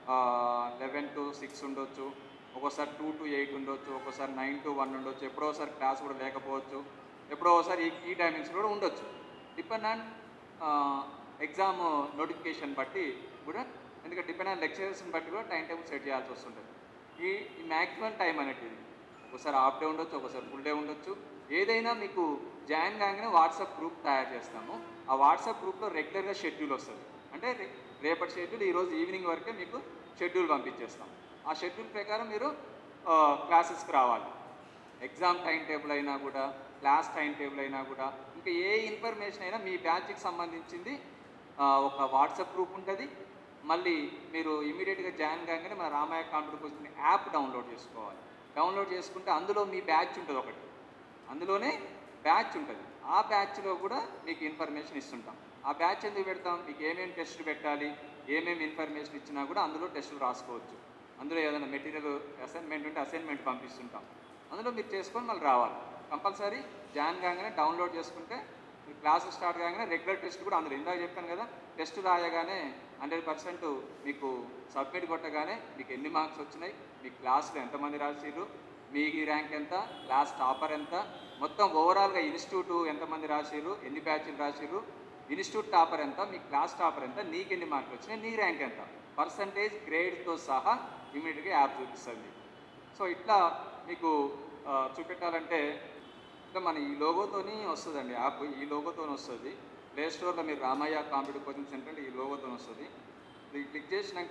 లెవెన్ టు సిక్స్ ఉండొచ్చు ఒక్కోసారి టూ టు ఎయిట్ ఉండొచ్చు ఒక్కోసారి నైన్ టు వన్ ఉండొచ్చు ఎప్పుడో ఒకసారి క్లాస్ కూడా లేకపోవచ్చు ఎప్పుడో ఒకసారి ఈ ఈ టైమింగ్స్ కూడా ఉండొచ్చు డిపెండ్ ఆన్ ఎగ్జామ్ నోటిఫికేషన్ బట్టి కూడా ఎందుకంటే డిపెండ్ ఆన్ లెక్చరర్స్ని బట్టి కూడా టైం టేబుల్ సెట్ చేయాల్సి వస్తుంటుంది ఈ ఈ మ్యాక్సిమం టైం అనేది ఒకసారి హాఫ్ డే ఉండొచ్చు ఒకసారి ఫుల్ డే ఉండొచ్చు ఏదైనా మీకు జాయిన్ కాగానే వాట్సాప్ గ్రూప్ తయారు చేస్తాము ఆ వాట్సాప్ గ్రూప్లో రెగ్యులర్గా షెడ్యూల్ వస్తుంది అంటే రే- రేపటి షెడ్యూల్ ఈరోజు ఈవినింగ్ వరకే మీకు షెడ్యూల్ పంపించేస్తాం ఆ షెడ్యూల్ ప్రకారం మీరు క్లాసెస్కి రావాలి ఎగ్జామ్ టైం టేబుల్ అయినా కూడా క్లాస్ టైం టేబుల్ అయినా కూడా ఇంకా ఏ ఇన్ఫర్మేషన్ అయినా మీ బ్యాచ్కి సంబంధించింది ఆ, ఒక వాట్సాప్ గ్రూప్ ఉంటుంది మళ్ళీ మీరు ఇమీడియట్గా జాయిన్ కాగానే మన రామాయ కంప్యూటర్ కోచింగ్ యాప్ డౌన్లోడ్ చేసుకోవాలి డౌన్లోడ్ చేసుకుంటే అందులో మీ బ్యాచ్ ఉంటుంది ఒకటి అందులోనే బ్యాచ్ ఉంటుంది ఆ బ్యాచ్లో కూడా మీకు ఇన్ఫర్మేషన్ ఇస్తుంటాం ఆ బ్యాచ్ ఎందుకు పెడతాం మీకు ఏమేమి టెస్టులు పెట్టాలి ఏమేమి ఇన్ఫర్మేషన్ ఇచ్చినా కూడా అందులో టెస్టులు రాసుకోవచ్చు అందులో ఏదైనా మెటీరియల్ అసైన్మెంట్ ఉంటే అసైన్మెంట్ పంపిస్తుంటాం అందులో మీరు చేసుకొని మళ్ళీ రావాలి కంపల్సరీ జాయిన్ కాగానే డౌన్లోడ్ చేసుకుంటే మీ క్లాసెస్ స్టార్ట్ కాగానే రెగ్యులర్ టెస్ట్ కూడా అందులో ఇందాక చెప్పాను కదా టెస్ట్ రాయగానే హండ్రెడ్ పర్సెంట్ మీకు సబ్మిట్ కొట్టగానే మీకు ఎన్ని మార్క్స్ వచ్చినాయి మీ క్లాస్లో ఎంతమంది రాసిర్రు మీ ర్యాంక్ ఎంత క్లాస్ టాపర్ ఎంత మొత్తం ఓవరాల్గా ఇన్స్టిట్యూట్ ఎంతమంది రాసిర్రు ఎన్ని బ్యాచ్లు రాసిర్రు ఇన్స్టిట్యూట్ టాపర్ ఎంత మీ క్లాస్ టాపర్ ఎంత నీకు ఎన్ని మార్కులు వచ్చినాయి నీ ర్యాంక్ ఎంత పర్సంటేజ్ గ్రేడ్తో సహా ఇమీడియట్గా యాప్ చూపిస్తుంది మీకు సో ఇట్లా మీకు ఆ, చూపెట్టాలంటే ఇట్లా మన ఈ లోగోతోని వస్తుందండి యాప్ ఈ లోగోతోని వస్తుంది ప్లే స్టోర్లో మీరు రామయ్య కంప్యూటర్ కోచింగ్ సెంటర్ అంటే ఈ లోగోతోని వస్తుంది ఇది క్లిక్ చేసినాక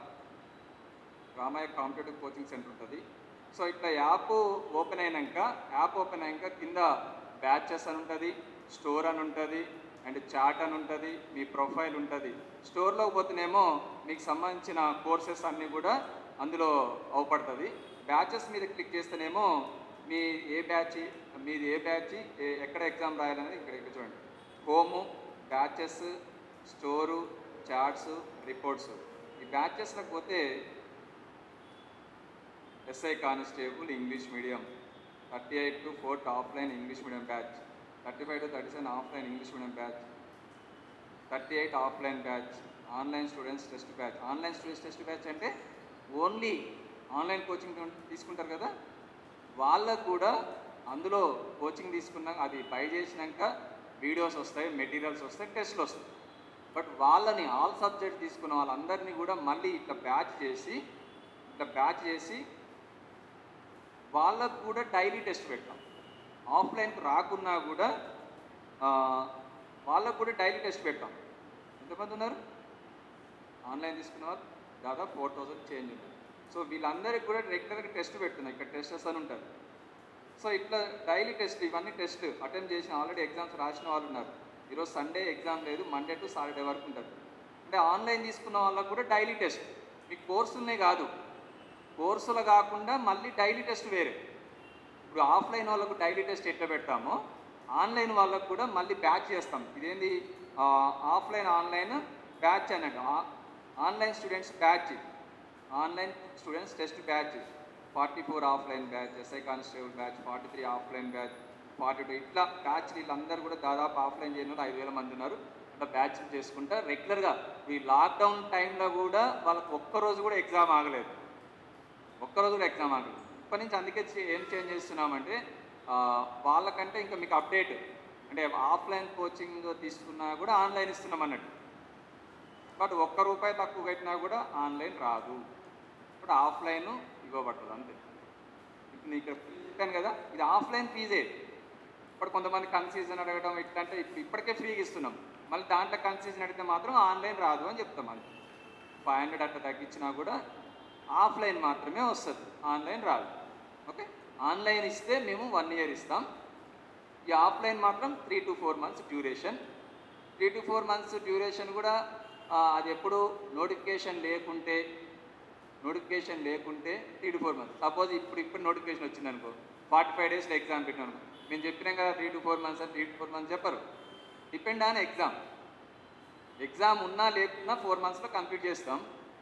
రామయ్య కాంపిటేటివ్ కోచింగ్ సెంటర్ ఉంటుంది సో ఇట్లా యాప్ ఓపెన్ అయినాక యాప్ ఓపెన్ అయినాక కింద బ్యాచెస్ అని ఉంటుంది స్టోర్ అని ఉంటుంది అండ్ చాట్ అని ఉంటుంది మీ ప్రొఫైల్ ఉంటుంది స్టోర్లోకి పోతేనేమో మీకు సంబంధించిన కోర్సెస్ అన్నీ కూడా అందులో అవపడుతుంది బ్యాచెస్ మీద క్లిక్ చేస్తేనేమో మీ ఏ బ్యాచ్ మీది ఏ బ్యాచ్ ఏ- ఎక్కడ ఎగ్జామ్ రాయాలనేది ఇక్కడ ఇక్కడ చూడండి home batches store charts reports ఈ బ్యాచెస్లకు పోతే SI constable English medium thirty eight to fourth offline English medium batch thirty five to thirty seven offline English medium batch thirty eight offline batch online students test batch online students test batch అంటే only online coaching తీసుకుంటారు కదా వాళ్ళకు కూడా అందులో coaching తీసుకున్నాక అది by చేసినాక videos వస్తాయి మెటీరియల్స్ వస్తాయి టెస్ట్లు వస్తాయి బట్ వాళ్ళని ఆల్ సబ్జెక్ట్ తీసుకున్న వాళ్ళందరినీ కూడా మళ్ళీ ఇట్లా బ్యాచ్ చేసి ఇట్లా బ్యాచ్ చేసి వాళ్ళకు కూడా డైలీ టెస్ట్ పెట్టాం ఆఫ్లైన్కి రాకున్నా కూడా ఆ, వాళ్ళకు కూడా డైలీ టెస్ట్ పెట్టాం ఎంతమంది ఉన్నారు ఆన్లైన్ తీసుకున్న వాళ్ళు దాదాపు ఫోర్ థౌసండ్ చేంజ్ ఉంది సో వీళ్ళందరికీ కూడా రెగ్యులర్గా టెస్ట్ పెడుతున్నాయి ఇక్కడ టెస్టెస్ అని ఉంటుంది సో ఇట్లా డైలీ టెస్ట్ ఇవన్నీ టెస్ట్ అటెంప్ట్ చేసిన ఆల్రెడీ ఎగ్జామ్స్ రాసిన వాళ్ళు ఉన్నారు ఈరోజు సండే ఎగ్జామ్ లేదు మండే టు సాటర్డే వరకు ఉంటుంది అంటే ఆన్లైన్ తీసుకున్న వాళ్ళకు కూడా డైలీ టెస్ట్ మీకు కోర్సులనే కాదు కోర్సులు కాకుండా మళ్ళీ డైలీ టెస్ట్ వేరే ఇప్పుడు ఆఫ్లైన్ వాళ్ళకు డైలీ టెస్ట్ ఎట్లా పెడతామో ఆన్లైన్ వాళ్ళకు కూడా మళ్ళీ బ్యాచ్ చేస్తాం ఇదేంది ఆ, ఆఫ్లైన్ ఆన్లైన్ బ్యాచ్ అన్నట్టు ఆ- online students batch online students test batch forty four offline batch SI constable batch forty three offline batch forty two ఇట్లా బ్యాచ్ వీళ్ళందరూ కూడా దాదాపు ఆఫ్లైన్ చేయని వాళ్ళు ఐదు వేల మంది ఉన్నారు ఇట్లా బ్యాచ్ చేసుకుంటా రెగ్యులర్గా ఈ లాక్డౌన్ టైంలో కూడా వాళ్ళకి ఒక్కరోజు కూడా ఎగ్జామ్ ఆగలేదు ఒక్కరోజు కూడా ఎగ్జామ్ ఆగలేదు ఇప్పటి నుంచి అందుకే చే- ఏం చేంజ్ చేస్తున్నామంటే ఆ, వాళ్ళకంటే ఇంకా మీకు అప్డేట్ అంటే ఆఫ్లైన్ కోచింగ్ తీసుకున్నా కూడా ఆన్లైన్ ఇస్తున్నాం అన్నట్టు బట్ ఒక్క రూపాయి తక్కువ కట్టినా కూడా ఆన్లైన్ రాదు ఇప్పుడు ఆఫ్లైన్ ఇవ్వబడుతుంది అంతే ఇప్పుడు నేను ఇక్కడ చెప్పాను కదా ఇది ఆఫ్లైన్ ఫీజే ఇప్పుడు కొంతమంది కన్సీజన్ అడగడం ఇట్లంటే ఇప్పుడు ఇప్పటికే ఫ్రీగా ఇస్తున్నాం మళ్ళీ దాంట్లో కన్సీజన్ అడిగితే మాత్రం ఆన్లైన్ రాదు అని చెప్తాం అంతే ఫైవ్ హండ్రెడ్ అట్లా తగ్గించినా కూడా ఆఫ్లైన్ మాత్రమే వస్తుంది ఆన్లైన్ రాదు ఓకే ఆన్లైన్ ఇస్తే మేము వన్ ఇయర్ ఇస్తాం ఈ ఆఫ్లైన్ మాత్రం three to four months duration three to four months duration కూడా ఆ, అది ఎప్పుడు నోటిఫికేషన్ లేకుంటే నోటిఫికేషన్ లేకుంటే three to four months suppose ఇప్పుడు ఇప్పుడు నోటిఫికేషన్ వచ్చింది అనుకో ఫార్టీ ఫైవ్ డేస్లో ఎగ్జామ్ పెట్టాను మేము చెప్పినాం కదా త్రీ టు ఫోర్ మంత్స్ అని త్రీ టు ఫోర్ మంత్స్ చెప్పరు డిపెండ్ ఆన్ ఎగ్జామ్ ఎగ్జామ్ ఉన్నా లేకున్నా ఫోర్ మంత్స్లో కంప్లీట్ చేస్తాం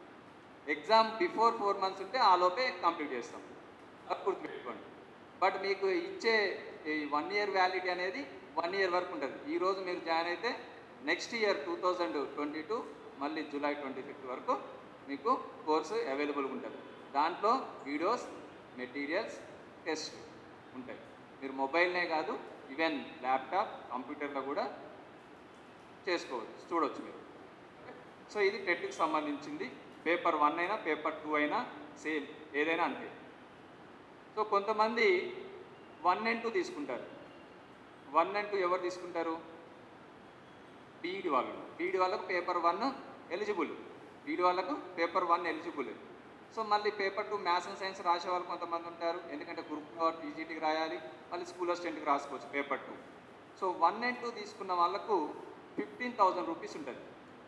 ఎగ్జామ్ బిఫోర్ ఫోర్ మంత్స్ ఉంటే ఆ లోపే కంప్లీట్ చేస్తాం అది గుర్తుపెట్టుకోండి బట్ మీకు ఇచ్చే ఈ వన్ ఇయర్ వ్యాలిడిటీ అనేది వన్ ఇయర్ వరకు ఉంటుంది ఈ రోజు మీరు జాయిన్ అయితే next year two thousand twenty two మళ్ళీ జూలై ట్వంటీ ఫిఫ్త్ వరకు మీకు కోర్సు అవైలబుల్ ఉంటుంది దాంట్లో వీడియోస్ మెటీరియల్స్ టెస్ట్ ఉంటాయి మీరు మొబైల్నే కాదు ఈవెన్ ల్యాప్టాప్ కంప్యూటర్లో కూడా చేసుకోవచ్చు చూడవచ్చు మీరు సో ఇది టెట్కి సంబంధించింది పేపర్ వన్ అయినా పేపర్ టూ అయినా సేమ్ ఏదైనా అంతే సో కొంతమంది వన్ అండ్ టూ తీసుకుంటారు వన్ అండ్ టూ ఎవరు తీసుకుంటారు బీఈడి వాళ్ళు బీఈడి వాళ్ళకు పేపర్ వన్ ఎలిజిబుల్ బీఈడి వాళ్ళకు పేపర్ వన్ ఎలిజిబుల్ సో మళ్ళీ paper two maths and science రాసే వాళ్ళు కొంతమంది ఉంటారు ఎందుకంటే గ్రూప్ టీజీటీకి రాయాలి మళ్ళీ స్కూల్ అసిస్టెంట్కి రాసుకోవచ్చు paper two so one and two తీసుకున్న వాళ్ళకు ఫిఫ్టీన్ థౌజండ్ రూపీస్ ఉంటుంది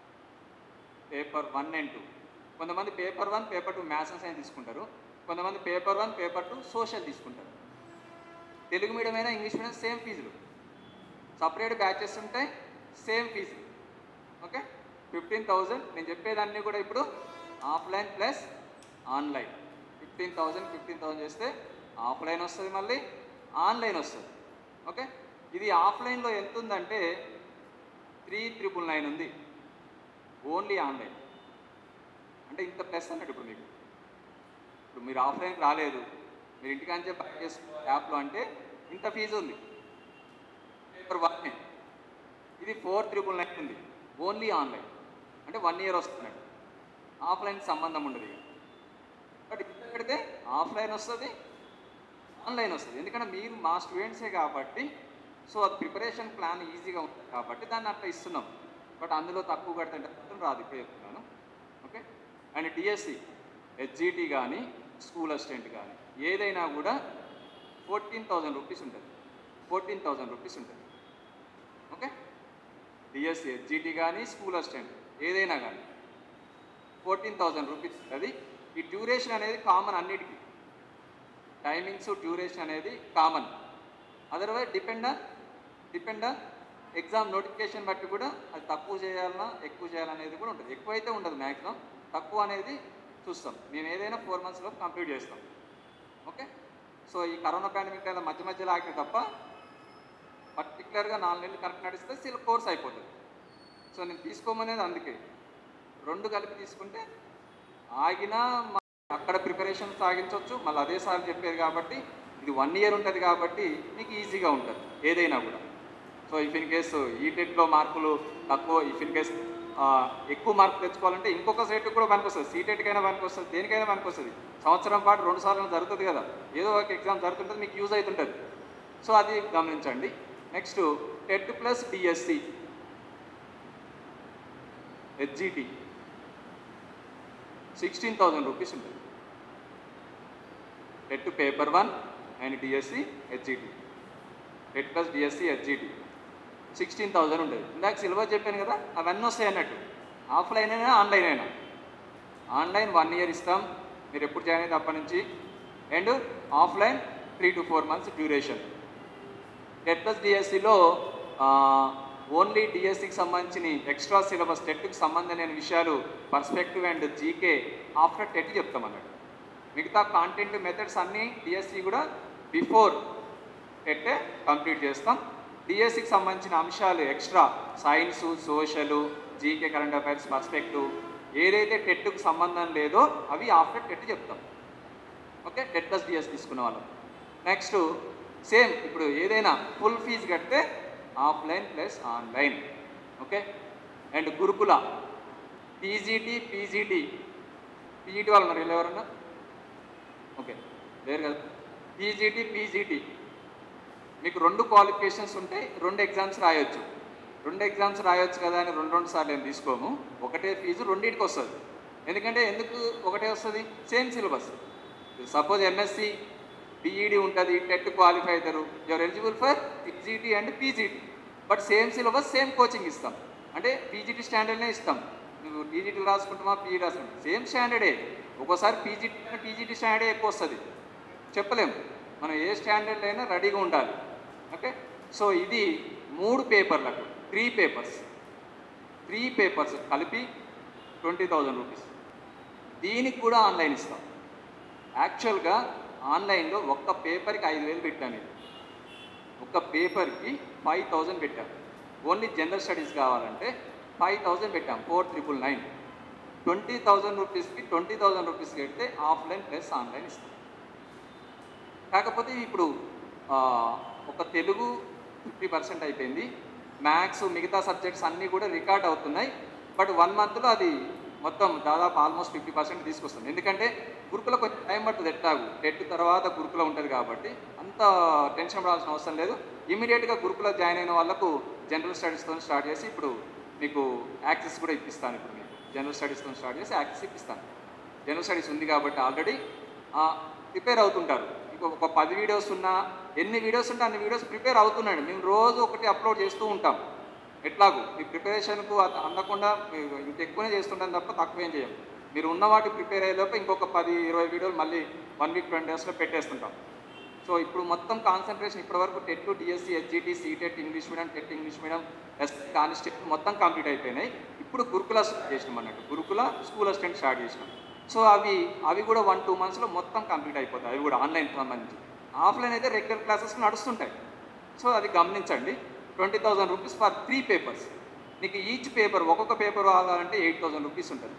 పేపర్ వన్ అండ్ టూ కొంతమంది paper one paper two maths and science తీసుకుంటారు కొంతమంది paper one paper two social తీసుకుంటారు తెలుగు మీడియం అయినా ఇంగ్లీష్ మీడియం సేమ్ ఫీజులు సపరేట్ బ్యాచెస్ ఉంటాయి సేమ్ ఫీజులు ఓకే ఫిఫ్టీన్ థౌజండ్ నేను చెప్పేదాన్ని కూడా ఇప్పుడు offline plus online fifteen thousand fifteen thousand చేస్తే ఆఫ్లైన్ వస్తుంది మళ్ళీ ఆన్లైన్ వస్తుంది ఓకే ఇది ఆఫ్లైన్లో ఎంత ఉందంటే త్రీ త్రిపుల్ నైన్ ఉంది ఓన్లీ ఆన్లైన్ అంటే ఇంత ప్లస్ అన్నట్టు ఇప్పుడు మీకు ఇప్పుడు మీరు ఆఫ్లైన్కి రాలేదు మీరు ఇంటికాంచే బై చేసుకో యాప్లో అంటే ఇంత ఫీజు ఉంది పేపర్ వన్ ఇది ఫోర్ త్రిపుల్ నైన్ ఉంది ఓన్లీ ఆన్లైన్ అంటే వన్ ఇయర్ వస్తున్నాడు ఆఫ్లైన్ సంబంధం ఉండదు ఇక బట్ ఇక్కడ పెడితే ఆఫ్లైన్ వస్తుంది ఆన్లైన్ వస్తుంది ఎందుకంటే మీరు మా స్టూడెంట్సే కాబట్టి సో అది ప్రిపరేషన్ ప్లాన్ ఈజీగా ఉంటుంది కాబట్టి దాన్ని అట్లా ఇస్తున్నాం బట్ అందులో తక్కువ కడితే మాత్రం రాదు ఇప్పుడు చెప్తున్నాను ఓకే అండ్ డిఎస్సి హెచ్జిటి కానీ స్కూల్ అసిస్టెంట్ కానీ ఏదైనా కూడా ఫోర్టీన్ థౌజండ్ రూపీస్ ఉంటుంది ఫోర్టీన్ థౌజండ్ రూపీస్ ఉంటుంది ఓకే డిఎస్సి హెచ్జిటి కానీ స్కూల్ అసిస్టెంట్ ఏదైనా కానీ ఫోర్టీన్ థౌజండ్ రూపీస్ ఉంటుంది ఈ డ్యూరేషన్ అనేది కామన్ అన్నిటికీ టైమింగ్స్ డ్యూరేషన్ అనేది common otherwise depend depend exam notification బట్టి కూడా అది తక్కువ చేయాలన్నా ఎక్కువ చేయాలనేది కూడా ఉంటుంది ఎక్కువ అయితే ఉండదు మ్యాక్సిమం తక్కువ అనేది చూస్తాం మేము ఏదైనా ఫోర్ మంత్స్లో కంప్లీట్ చేస్తాం ఓకే సో ఈ కరోనా పాండమిక్ టైంలో మధ్య మధ్యలో ఆగితే తప్ప పర్టికులర్గా నాలుగు నెలలు కరెక్ట్ నడిస్తే సిల్ కోర్స్ అయిపోతుంది సో నేను తీసుకోమనేది అందుకే రెండు కలిపి తీసుకుంటే ఆగినా మ- అక్కడ ప్రిపరేషన్ సాగించవచ్చు మళ్ళీ అదే సార్ చెప్పారు కాబట్టి ఇది వన్ ఇయర్ ఉంటుంది కాబట్టి మీకు ఈజీగా ఉంటుంది ఏదైనా కూడా సో ఇఫ్ ఇన్ కేసు ఈటెట్లో మార్కులు తక్కువ ఇఫ్ ఇన్ కేస్ ఎక్కువ మార్కులు తెచ్చుకోవాలంటే ఇంకొక సైట్ కూడా పనికి వస్తుంది సీటెట్కైనా పనికి వస్తుంది దేనికైనా పనికి వస్తుంది సంవత్సరం పాటు రెండు సార్లు జరుగుతుంది కదా ఏదో ఒక ఎగ్జామ్ జరుగుతుంటుంది మీకు యూజ్ అవుతుంటుంది సో అది గమనించండి next TET plus DSC HGT sixteen thousand rupees ఉంటుంది TET paper one and DSC HGT TET plus DSC HGT sixteen thousand ఉంటుంది ఇందాక సిలబస్ చెప్పాను కదా అవన్నీ వస్తాయి అన్నట్టు ఆఫ్లైన్ అయినా ఆన్లైన్ అయినా ఆన్లైన్ వన్ ఇయర్ ఇస్తాం మీరు ఎప్పుడు జాయిన్ అయితే అప్పటి నుంచి and offline three to four months duration TET plus డిఎస్సిలో ఓన్లీ డిఎస్సికి సంబంధించిన ఎక్స్ట్రా సిలబస్ టెట్కి సంబంధం లేని విషయాలు perspective and GK after TET చెప్తాం అన్నట్టు మిగతా కాంటెంట్ మెథడ్స్ అన్నీ డిఎస్సి కూడా బిఫోర్ టెట్టే కంప్లీట్ చేస్తాం డిఎస్సికి సంబంధించిన అంశాలు extra science social GK current affairs perspective ఏదైతే టెట్కు సంబంధం లేదో అవి ఆఫ్టర్ టెట్ చెప్తాం ఓకే టెట్ ప్లస్ డిఎస్ తీసుకున్న వాళ్ళం నెక్స్ట్ సేమ్ ఇప్పుడు ఏదైనా ఫుల్ ఫీజు కడితే offline plus online okay and Gurukula PGT PGT PGT వాళ్ళు ఉన్నారు వీళ్ళు ఎవరన్నా ఓకే లేరు కదా పీజీటీ పీజీటీ మీకు రెండు క్వాలిఫికేషన్స్ ఉంటాయి రెండు ఎగ్జామ్స్ రాయొచ్చు రెండు ఎగ్జామ్స్ రాయొచ్చు కదా అని రెండు రెండు సార్లు ఏం తీసుకోము ఒకటే ఫీజు రెండింటికి వస్తుంది ఎందుకంటే ఎందుకు ఒకటే వస్తుంది same syllabus suppose MSc BEd ఉంటుంది టెట్ క్వాలిఫై అవుతారు you are eligible for PGT and PGT but same syllabus same coaching ఇస్తాం అంటే పీజీటీ స్టాండర్డ్నే ఇస్తాం నువ్వు పీజీటీ రాసుకుంటామా పీజీ రాసుకుంటాం సేమ్ స్టాండర్డే ఒక్కోసారి పీజీటీ పీజీటీ స్టాండర్డే ఎక్కువ వస్తుంది చెప్పలేము మనం ఏ స్టాండర్డ్ అయినా రెడీగా ఉండాలి ఓకే సో ఇది మూడు పేపర్లకు త్రీ పేపర్స్ త్రీ పేపర్స్ కలిపి ట్వంటీ థౌజండ్ రూపీస్ దీనికి కూడా ఆన్లైన్ ఇస్తాం యాక్చువల్గా ఆన్లైన్లో ఒక్క పేపర్కి ఐదు వేలు పెట్టాను నేను ఒక్క పేపర్కి ఫైవ్ థౌజండ్ పెట్టాం ఓన్లీ జనరల్ స్టడీస్ కావాలంటే ఫైవ్ థౌజండ్ పెట్టాం four triple nine twenty thousand రూపీస్కి ట్వంటీ థౌజండ్ రూపీస్ కడితే ఆఫ్లైన్ ప్లస్ ఆన్లైన్ ఇస్తాం కాకపోతే ఇప్పుడు ఆ, ఒక తెలుగు ఫిఫ్టీ పర్సెంట్ అయిపోయింది మ్యాథ్స్ మిగతా సబ్జెక్ట్స్ అన్నీ కూడా రికార్డ్ అవుతున్నాయి బట్ వన్ మంత్లో అది మొత్తం దాదాపు ఆల్మోస్ట్ ఫిఫ్టీ పర్సెంట్ తీసుకొస్తుంది ఎందుకంటే గురుకుల కొంచెం టైం పడుతుంది ఎట్టాగు టెట్ తర్వాత గురుకుల ఉంటుంది కాబట్టి అంత టెన్షన్ పడాల్సిన అవసరం లేదు ఇమీడియట్గా గురుకుల జాయిన్ అయిన వాళ్ళకు జనరల్ స్టడీస్తో స్టార్ట్ చేసి ఇప్పుడు మీకు యాక్సెస్ కూడా ఇప్పిస్తాను ఇప్పుడు మీకు జనరల్ స్టడీస్తో స్టార్ట్ చేసి యాక్సెస్ ఇప్పిస్తాను జనరల్ స్టడీస్ ఉంది కాబట్టి ఆల్రెడీ ప్రిపేర్ అవుతుంటారు ఇంకో ఒక పది వీడియోస్ ఉన్నా ఎన్ని వీడియోస్ ఉంటే అన్ని వీడియోస్ ప్రిపేర్ అవుతున్నాడు మేము రోజు ఒకటి అప్లోడ్ చేస్తూ ఉంటాం ఎట్లాగూ మీ ప్రిపరేషన్కు అది అందకుండా మీరు ఇంకెక్కువనే చేస్తుంటాం తప్ప తక్కువేం చేయం మీరు ఉన్న వాటి ప్రిపేర్ అయ్యేలోపు ఇంకొక పది ఇరవై వీడియోలు మళ్ళీ వన్ వీక్ ట్వంటీ డేస్లో పెట్టేస్తుంటాం సో ఇప్పుడు మొత్తం కాన్సన్ట్రేషన్ ఇప్పటివరకు TET DSC HGT CTET English medium TET English medium S constable మొత్తం కంప్లీట్ అయిపోయినాయి ఇప్పుడు గురుకుల స్టార్ట్ చేసినాం అన్నట్టు గురుకుల స్కూల్ అసిస్టెంట్ స్టార్ట్ చేసినాం సో అవి అవి కూడా వన్ టూ మంత్స్లో మొత్తం కంప్లీట్ అయిపోతాయి అవి కూడా ఆన్లైన్ సంబంధించి ఆఫ్లైన్ అయితే రెగ్యులర్ క్లాసెస్ నడుస్తుంటాయి సో అది గమనించండి twenty thousand rupees for three papers నీకు ఈచ్ పేపర్ ఒక్కొక్క పేపర్ కావాలంటే ఎయిట్ థౌజండ్ రూపీస్ ఉంటుంది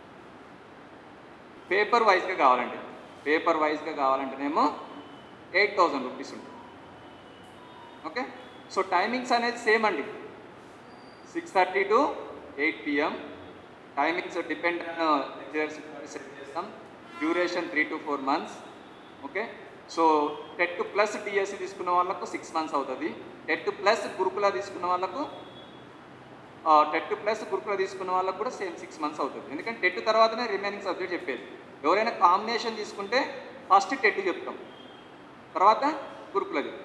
పేపర్ వైజ్గా కావాలండి పేపర్ వైజ్గా కావాలంటేనేమో ఎయిట్ థౌజండ్ రూపీస్ ఉంటుంది ఓకే సో టైమింగ్స్ అనేది సేమ్ అండి six thirty to eight PM timings depend lecturers set చేస్తాం duration three to four months okay so TET plus DSC తీసుకున్న వాళ్ళకు సిక్స్ మంత్స్ అవుతుంది టెట్ ప్లస్ గురుకుల తీసుకున్న వాళ్ళకు టెట్ ప్లస్ గురుకుల తీసుకున్న వాళ్ళకు కూడా సేమ్ సిక్స్ మంత్స్ అవుతుంది ఎందుకంటే టెట్ తర్వాతనే రిమైనింగ్ సబ్జెక్ట్ చెప్పేది ఎవరైనా కాంబినేషన్ తీసుకుంటే ఫస్ట్ టెట్ చెప్తాం తర్వాత గురుకుల చెప్తాం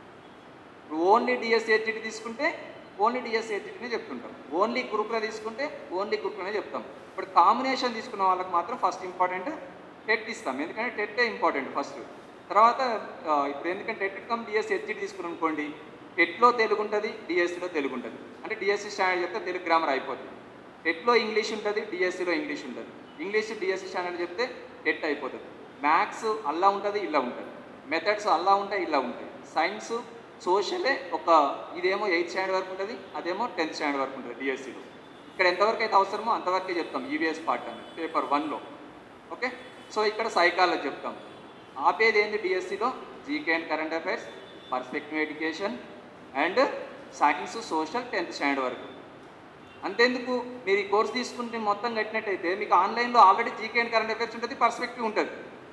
ఇప్పుడు ఓన్లీ డిఎస్సిహెచ్జిటి తీసుకుంటే ఓన్లీ డిఎస్సిహెచ్జిటినే చెప్తుంటాం ఓన్లీ గురుకుల తీసుకుంటే ఓన్లీ గురుకులనే చెప్తాం ఇప్పుడు కాంబినేషన్ తీసుకున్న వాళ్ళకి మాత్రం ఫస్ట్ ఇంపార్టెంట్ టెట్ ఇస్తాం ఎందుకంటే టెట్టే ఇంపార్టెంట్ ఫస్ట్ తర్వాత ఆ, ఇప్పుడు ఎందుకంటే టెట్ కమ్ డిఎస్సి హెచ్జిటి తీసుకుని అనుకోండి టెట్లో తెలుగు ఉంటుంది డిఎస్సిలో తెలుగు ఉంటుంది అంటే డిఎస్సి స్టాండర్డ్ చెప్తే తెలుగు గ్రామర్ అయిపోతుంది టెట్లో ఇంగ్లీష్ ఉంటుంది డిఎస్సిలో ఇంగ్లీష్ ఉంటుంది ఇంగ్లీష్ డిఎస్సి స్టాండర్డ్ చెప్తే టెట్ అయిపోతుంది మ్యాథ్స్ అల్లా ఉంటుంది ఇలా ఉంటుంది మెథడ్స్ అల్లా ఉంటాయి ఇలా ఉంటాయి సైన్స్ సోషలే ఒక ఇదేమో ఎయిత్ స్టాండర్డ్ వరకు ఉంటుంది అదేమో టెన్త్ స్టాండర్డ్ వరకు ఉంటుంది డిఎస్సిలో ఇక్కడ ఎంతవరకు అయితే అవసరమో అంతవరకే చెప్తాం ఈవీఎస్ పార్ట్ అని పేపర్ వన్లో ఓకే సో ఇక్కడ సైకాలజీ చెప్తాం ఆపేది ఏంది డిఎస్సిలో GK and current affairs perspective education and science social tenth standard వరకు అంతేందుకు మీరు ఈ కోర్స్ తీసుకుంటే మొత్తం కట్టినట్టయితే మీకు ఆన్లైన్లో already GK and current affairs ఉంటుంది పర్స్పెక్టివ్ ఉంటుంది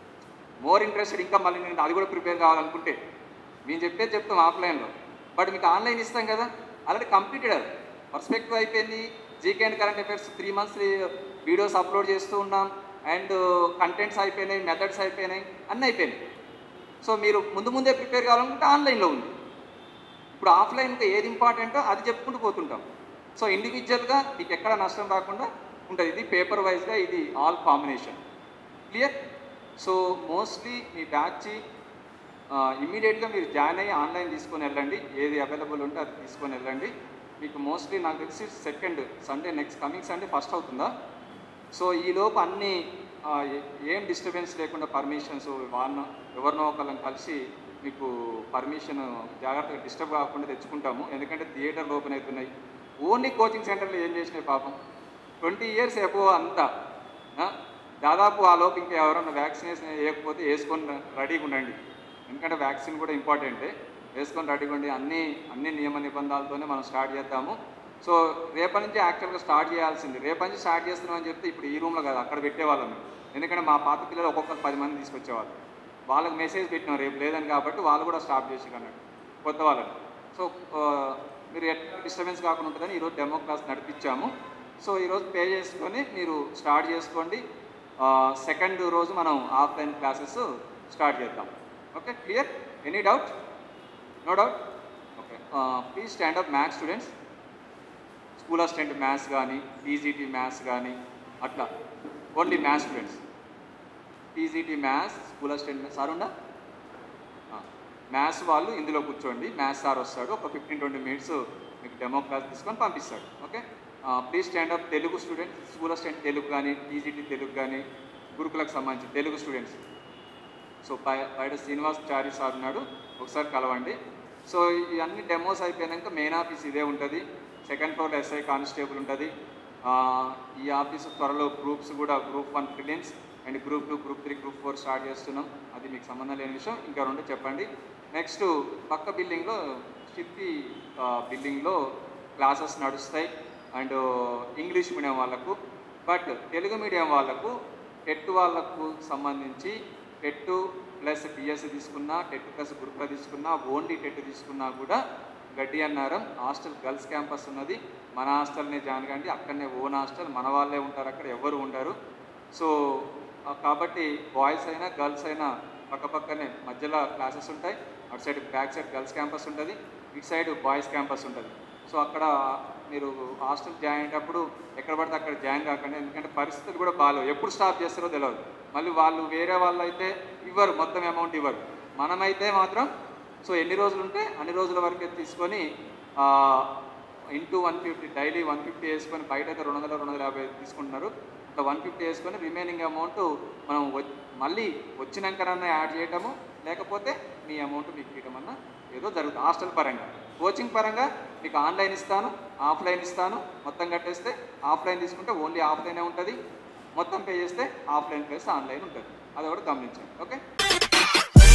మోర్ ఇంట్రెస్టెడ్ ఇంకా మళ్ళీ నేను అది కూడా ప్రిపేర్ కావాలనుకుంటే మేము చెప్పేది చెప్తాం ఆఫ్లైన్లో బట్ మీకు ఆన్లైన్ ఇస్తాం కదా ఆల్రెడీ కంప్లీటెడ్ అది పర్స్పెక్టివ్ అయిపోయింది GK and current affairs three months videos upload చేస్తూ ఉన్నాం అండ్ కంటెంట్స్ అయిపోయినాయి మెథడ్స్ అయిపోయినాయి అన్నీ అయిపోయినాయి సో మీరు ముందు ముందే ప్రిపేర్ కావాలనుకుంటే ఆన్లైన్లో ఉంది ఇప్పుడు ఆఫ్లైన్కి ఏది ఇంపార్టెంటో అది చెప్పుకుంటూ పోతుంటాం సో ఇండివిజువల్గా మీకు ఎక్కడ నష్టం రాకుండా ఉంటుంది ఇది పేపర్ వైజ్గా ఇది all combination clear so mostly మీ బ్యాచ్ ఇమీడియట్గా మీరు జాయిన్ అయ్యి ఆన్లైన్ తీసుకొని వెళ్ళండి ఏది అవైలబుల్ ఉంటే అది తీసుకొని వెళ్ళండి మీకు మోస్ట్లీ నాకు తెలిసి second Sunday next coming Sunday first అవుతుందా సో ఈ లోపు అన్ని ఆ, ఏ- ఏం డిస్టర్బెన్స్ లేకుండా పర్మిషన్స్ వాళ్ళ ఎవరినో ఒకళ్ళని కలిసి మీకు పర్మిషన్ జాగ్రత్తగా డిస్టర్బ్ కాకుండా తెచ్చుకుంటాము ఎందుకంటే థియేటర్లు ఓపెన్ అవుతున్నాయి ఓన్లీ కోచింగ్ సెంటర్లు ఏం చేసినాయి పాపం ట్వంటీ ఇయర్స్ ఎబో అంతా ఆ, దాదాపు ఆ లోపు ఇంకా ఎవరైనా వ్యాక్సినేషన్ వేయకపోతే వేసుకొని రెడీగా ఉండండి ఎందుకంటే వ్యాక్సిన్ కూడా ఇంపార్టెంటే వేసుకొని రెడీగా ఉండి అన్ని అన్ని నియమ నిబంధనలతోనే మనం స్టార్ట్ చేద్దాము సో రేపటి నుంచి యాక్చువల్గా స్టార్ట్ చేయాల్సింది రేపటి నుంచి స్టార్ట్ చేస్తున్నాం అని చెప్తే ఇప్పుడు ఈ రూమ్లో కాదు అక్కడ పెట్టేవాళ్ళం మేము ఎందుకంటే మా పాత పిల్లలు ఒక్కొక్కరు పది మంది తీసుకొచ్చేవాళ్ళు వాళ్ళకి మెసేజ్ పెట్టినాం రేపు లేదని కాబట్టి వాళ్ళు కూడా స్టాప్ చేసి అన్నట్టు కొత్త వాళ్ళని సో ఆ, మీరు ఎట్లా డిస్టర్బెన్స్ కాకుండా ఉంటుందని ఈరోజు డెమో క్లాస్ నడిపించాము సో ఈరోజు పే చేసుకొని మీరు స్టార్ట్ చేసుకోండి సెకండ్ రోజు మనం ఆఫ్లైన్ క్లాసెస్ స్టార్ట్ చేద్దాం okay clear any doubt no doubt okay please stand up maths students school assistant maths కానీ పీజీటీ మ్యాథ్స్ కానీ అట్లా only maths students PGT maths school assistant sir ఉందా మ్యాథ్స్ వాళ్ళు ఇందులో కూర్చోండి మ్యాథ్స్ సార్ వస్తాడు ఒక ఫిఫ్టీన్ ట్వంటీ మినిట్స్ మీకు డెమో క్లాస్ తీసుకొని పంపిస్తాడు okay please stand up Telugu student school assistant Telugu కానీ పీజీటీ తెలుగు కానీ గురుకులకు సంబంధించి తెలుగు స్టూడెంట్స్ సో బయ- బయట శ్రీనివాస్ చారి సార్ ఉన్నాడు ఒకసారి కలవండి సో ఈ అన్ని డెమోస్ అయిపోయాక మెయిన్ ఆఫీస్ ఇదే ఉంటుంది సెకండ్ ఫ్లోర్ ఎస్ఐ కానిస్టేబుల్ ఉంటుంది ఆ, ఈ ఆఫీస్ త్వరలో గ్రూప్స్ కూడా group one prelims and group two group three group four start చేస్తున్నాం అది మీకు సంబంధం లేని విషయం ఇంకా రెండు చెప్పండి నెక్స్ట్ పక్క బిల్డింగ్లో షిప్పి బిల్డింగ్లో క్లాసెస్ నడుస్తాయి అండ్ ఇంగ్లీష్ మీడియం వాళ్ళకు బట్ తెలుగు మీడియం వాళ్ళకు టెట్ వాళ్ళకు సంబంధించి టెట్ ప్లస్ డిఎస్సి తీసుకున్నా టెట్ ప్లస్ గ్రూప్లో తీసుకున్నా ఓన్లీ టెట్ తీసుకున్నా కూడా గడ్డి అన్నారం హాస్టల్ గర్ల్స్ క్యాంపస్ ఉన్నది మన హాస్టల్నే జాయిన్ కండి అక్కడనే ఓన్ హాస్టల్ మన వాళ్ళే ఉంటారు అక్కడ ఎవరు ఉండరు సో ఆ, కాబట్టి బాయ్స్ అయినా గర్ల్స్ అయినా పక్క పక్కనే మధ్యలో క్లాసెస్ ఉంటాయి అటు side back side girls campus ఉంటుంది ఇటు సైడ్ బాయ్స్ క్యాంపస్ ఉంటుంది సో అక్కడ మీరు హాస్టల్ జాయిన్ అయ్యేటప్పుడు ఎక్కడ పడితే అక్కడ జాయిన్ కాకండి ఎందుకంటే పరిస్థితులు కూడా బాగాలేవు ఎప్పుడు స్టాప్ చేస్తారో తెలియదు మళ్ళీ వాళ్ళు వేరే వాళ్ళు అయితే ఇవ్వరు మొత్తం అమౌంట్ ఇవ్వరు మనమైతే మాత్రం సో ఎన్ని రోజులు ఉంటే అన్ని రోజుల వరకే తీసుకొని into one fifty daily one fifty వేసుకొని బయట అయితే రెండు వందల రెండు వందల యాభై తీసుకుంటున్నారు అట్లా వన్ ఫిఫ్టీ వేసుకొని రిమైనింగ్ అమౌంట్ మనం వ- మళ్ళీ వచ్చినాకనన్నా యాడ్ చేయటము లేకపోతే మీ అమౌంట్ మీకు ఇవ్వడం అన్న ఏదో జరుగుతుంది హాస్టల్ పరంగా కోచింగ్ పరంగా మీకు ఆన్లైన్ ఇస్తాను ఆఫ్లైన్ ఇస్తాను మొత్తం కట్టేస్తే ఆఫ్లైన్ తీసుకుంటే ఓన్లీ ఆఫ్లైనే ఉంటుంది మొత్తం పే చేస్తే ఆఫ్లైన్ ప్లస్ ఆన్లైన్ ఉంటుంది అది కూడా గమనించండి ఓకే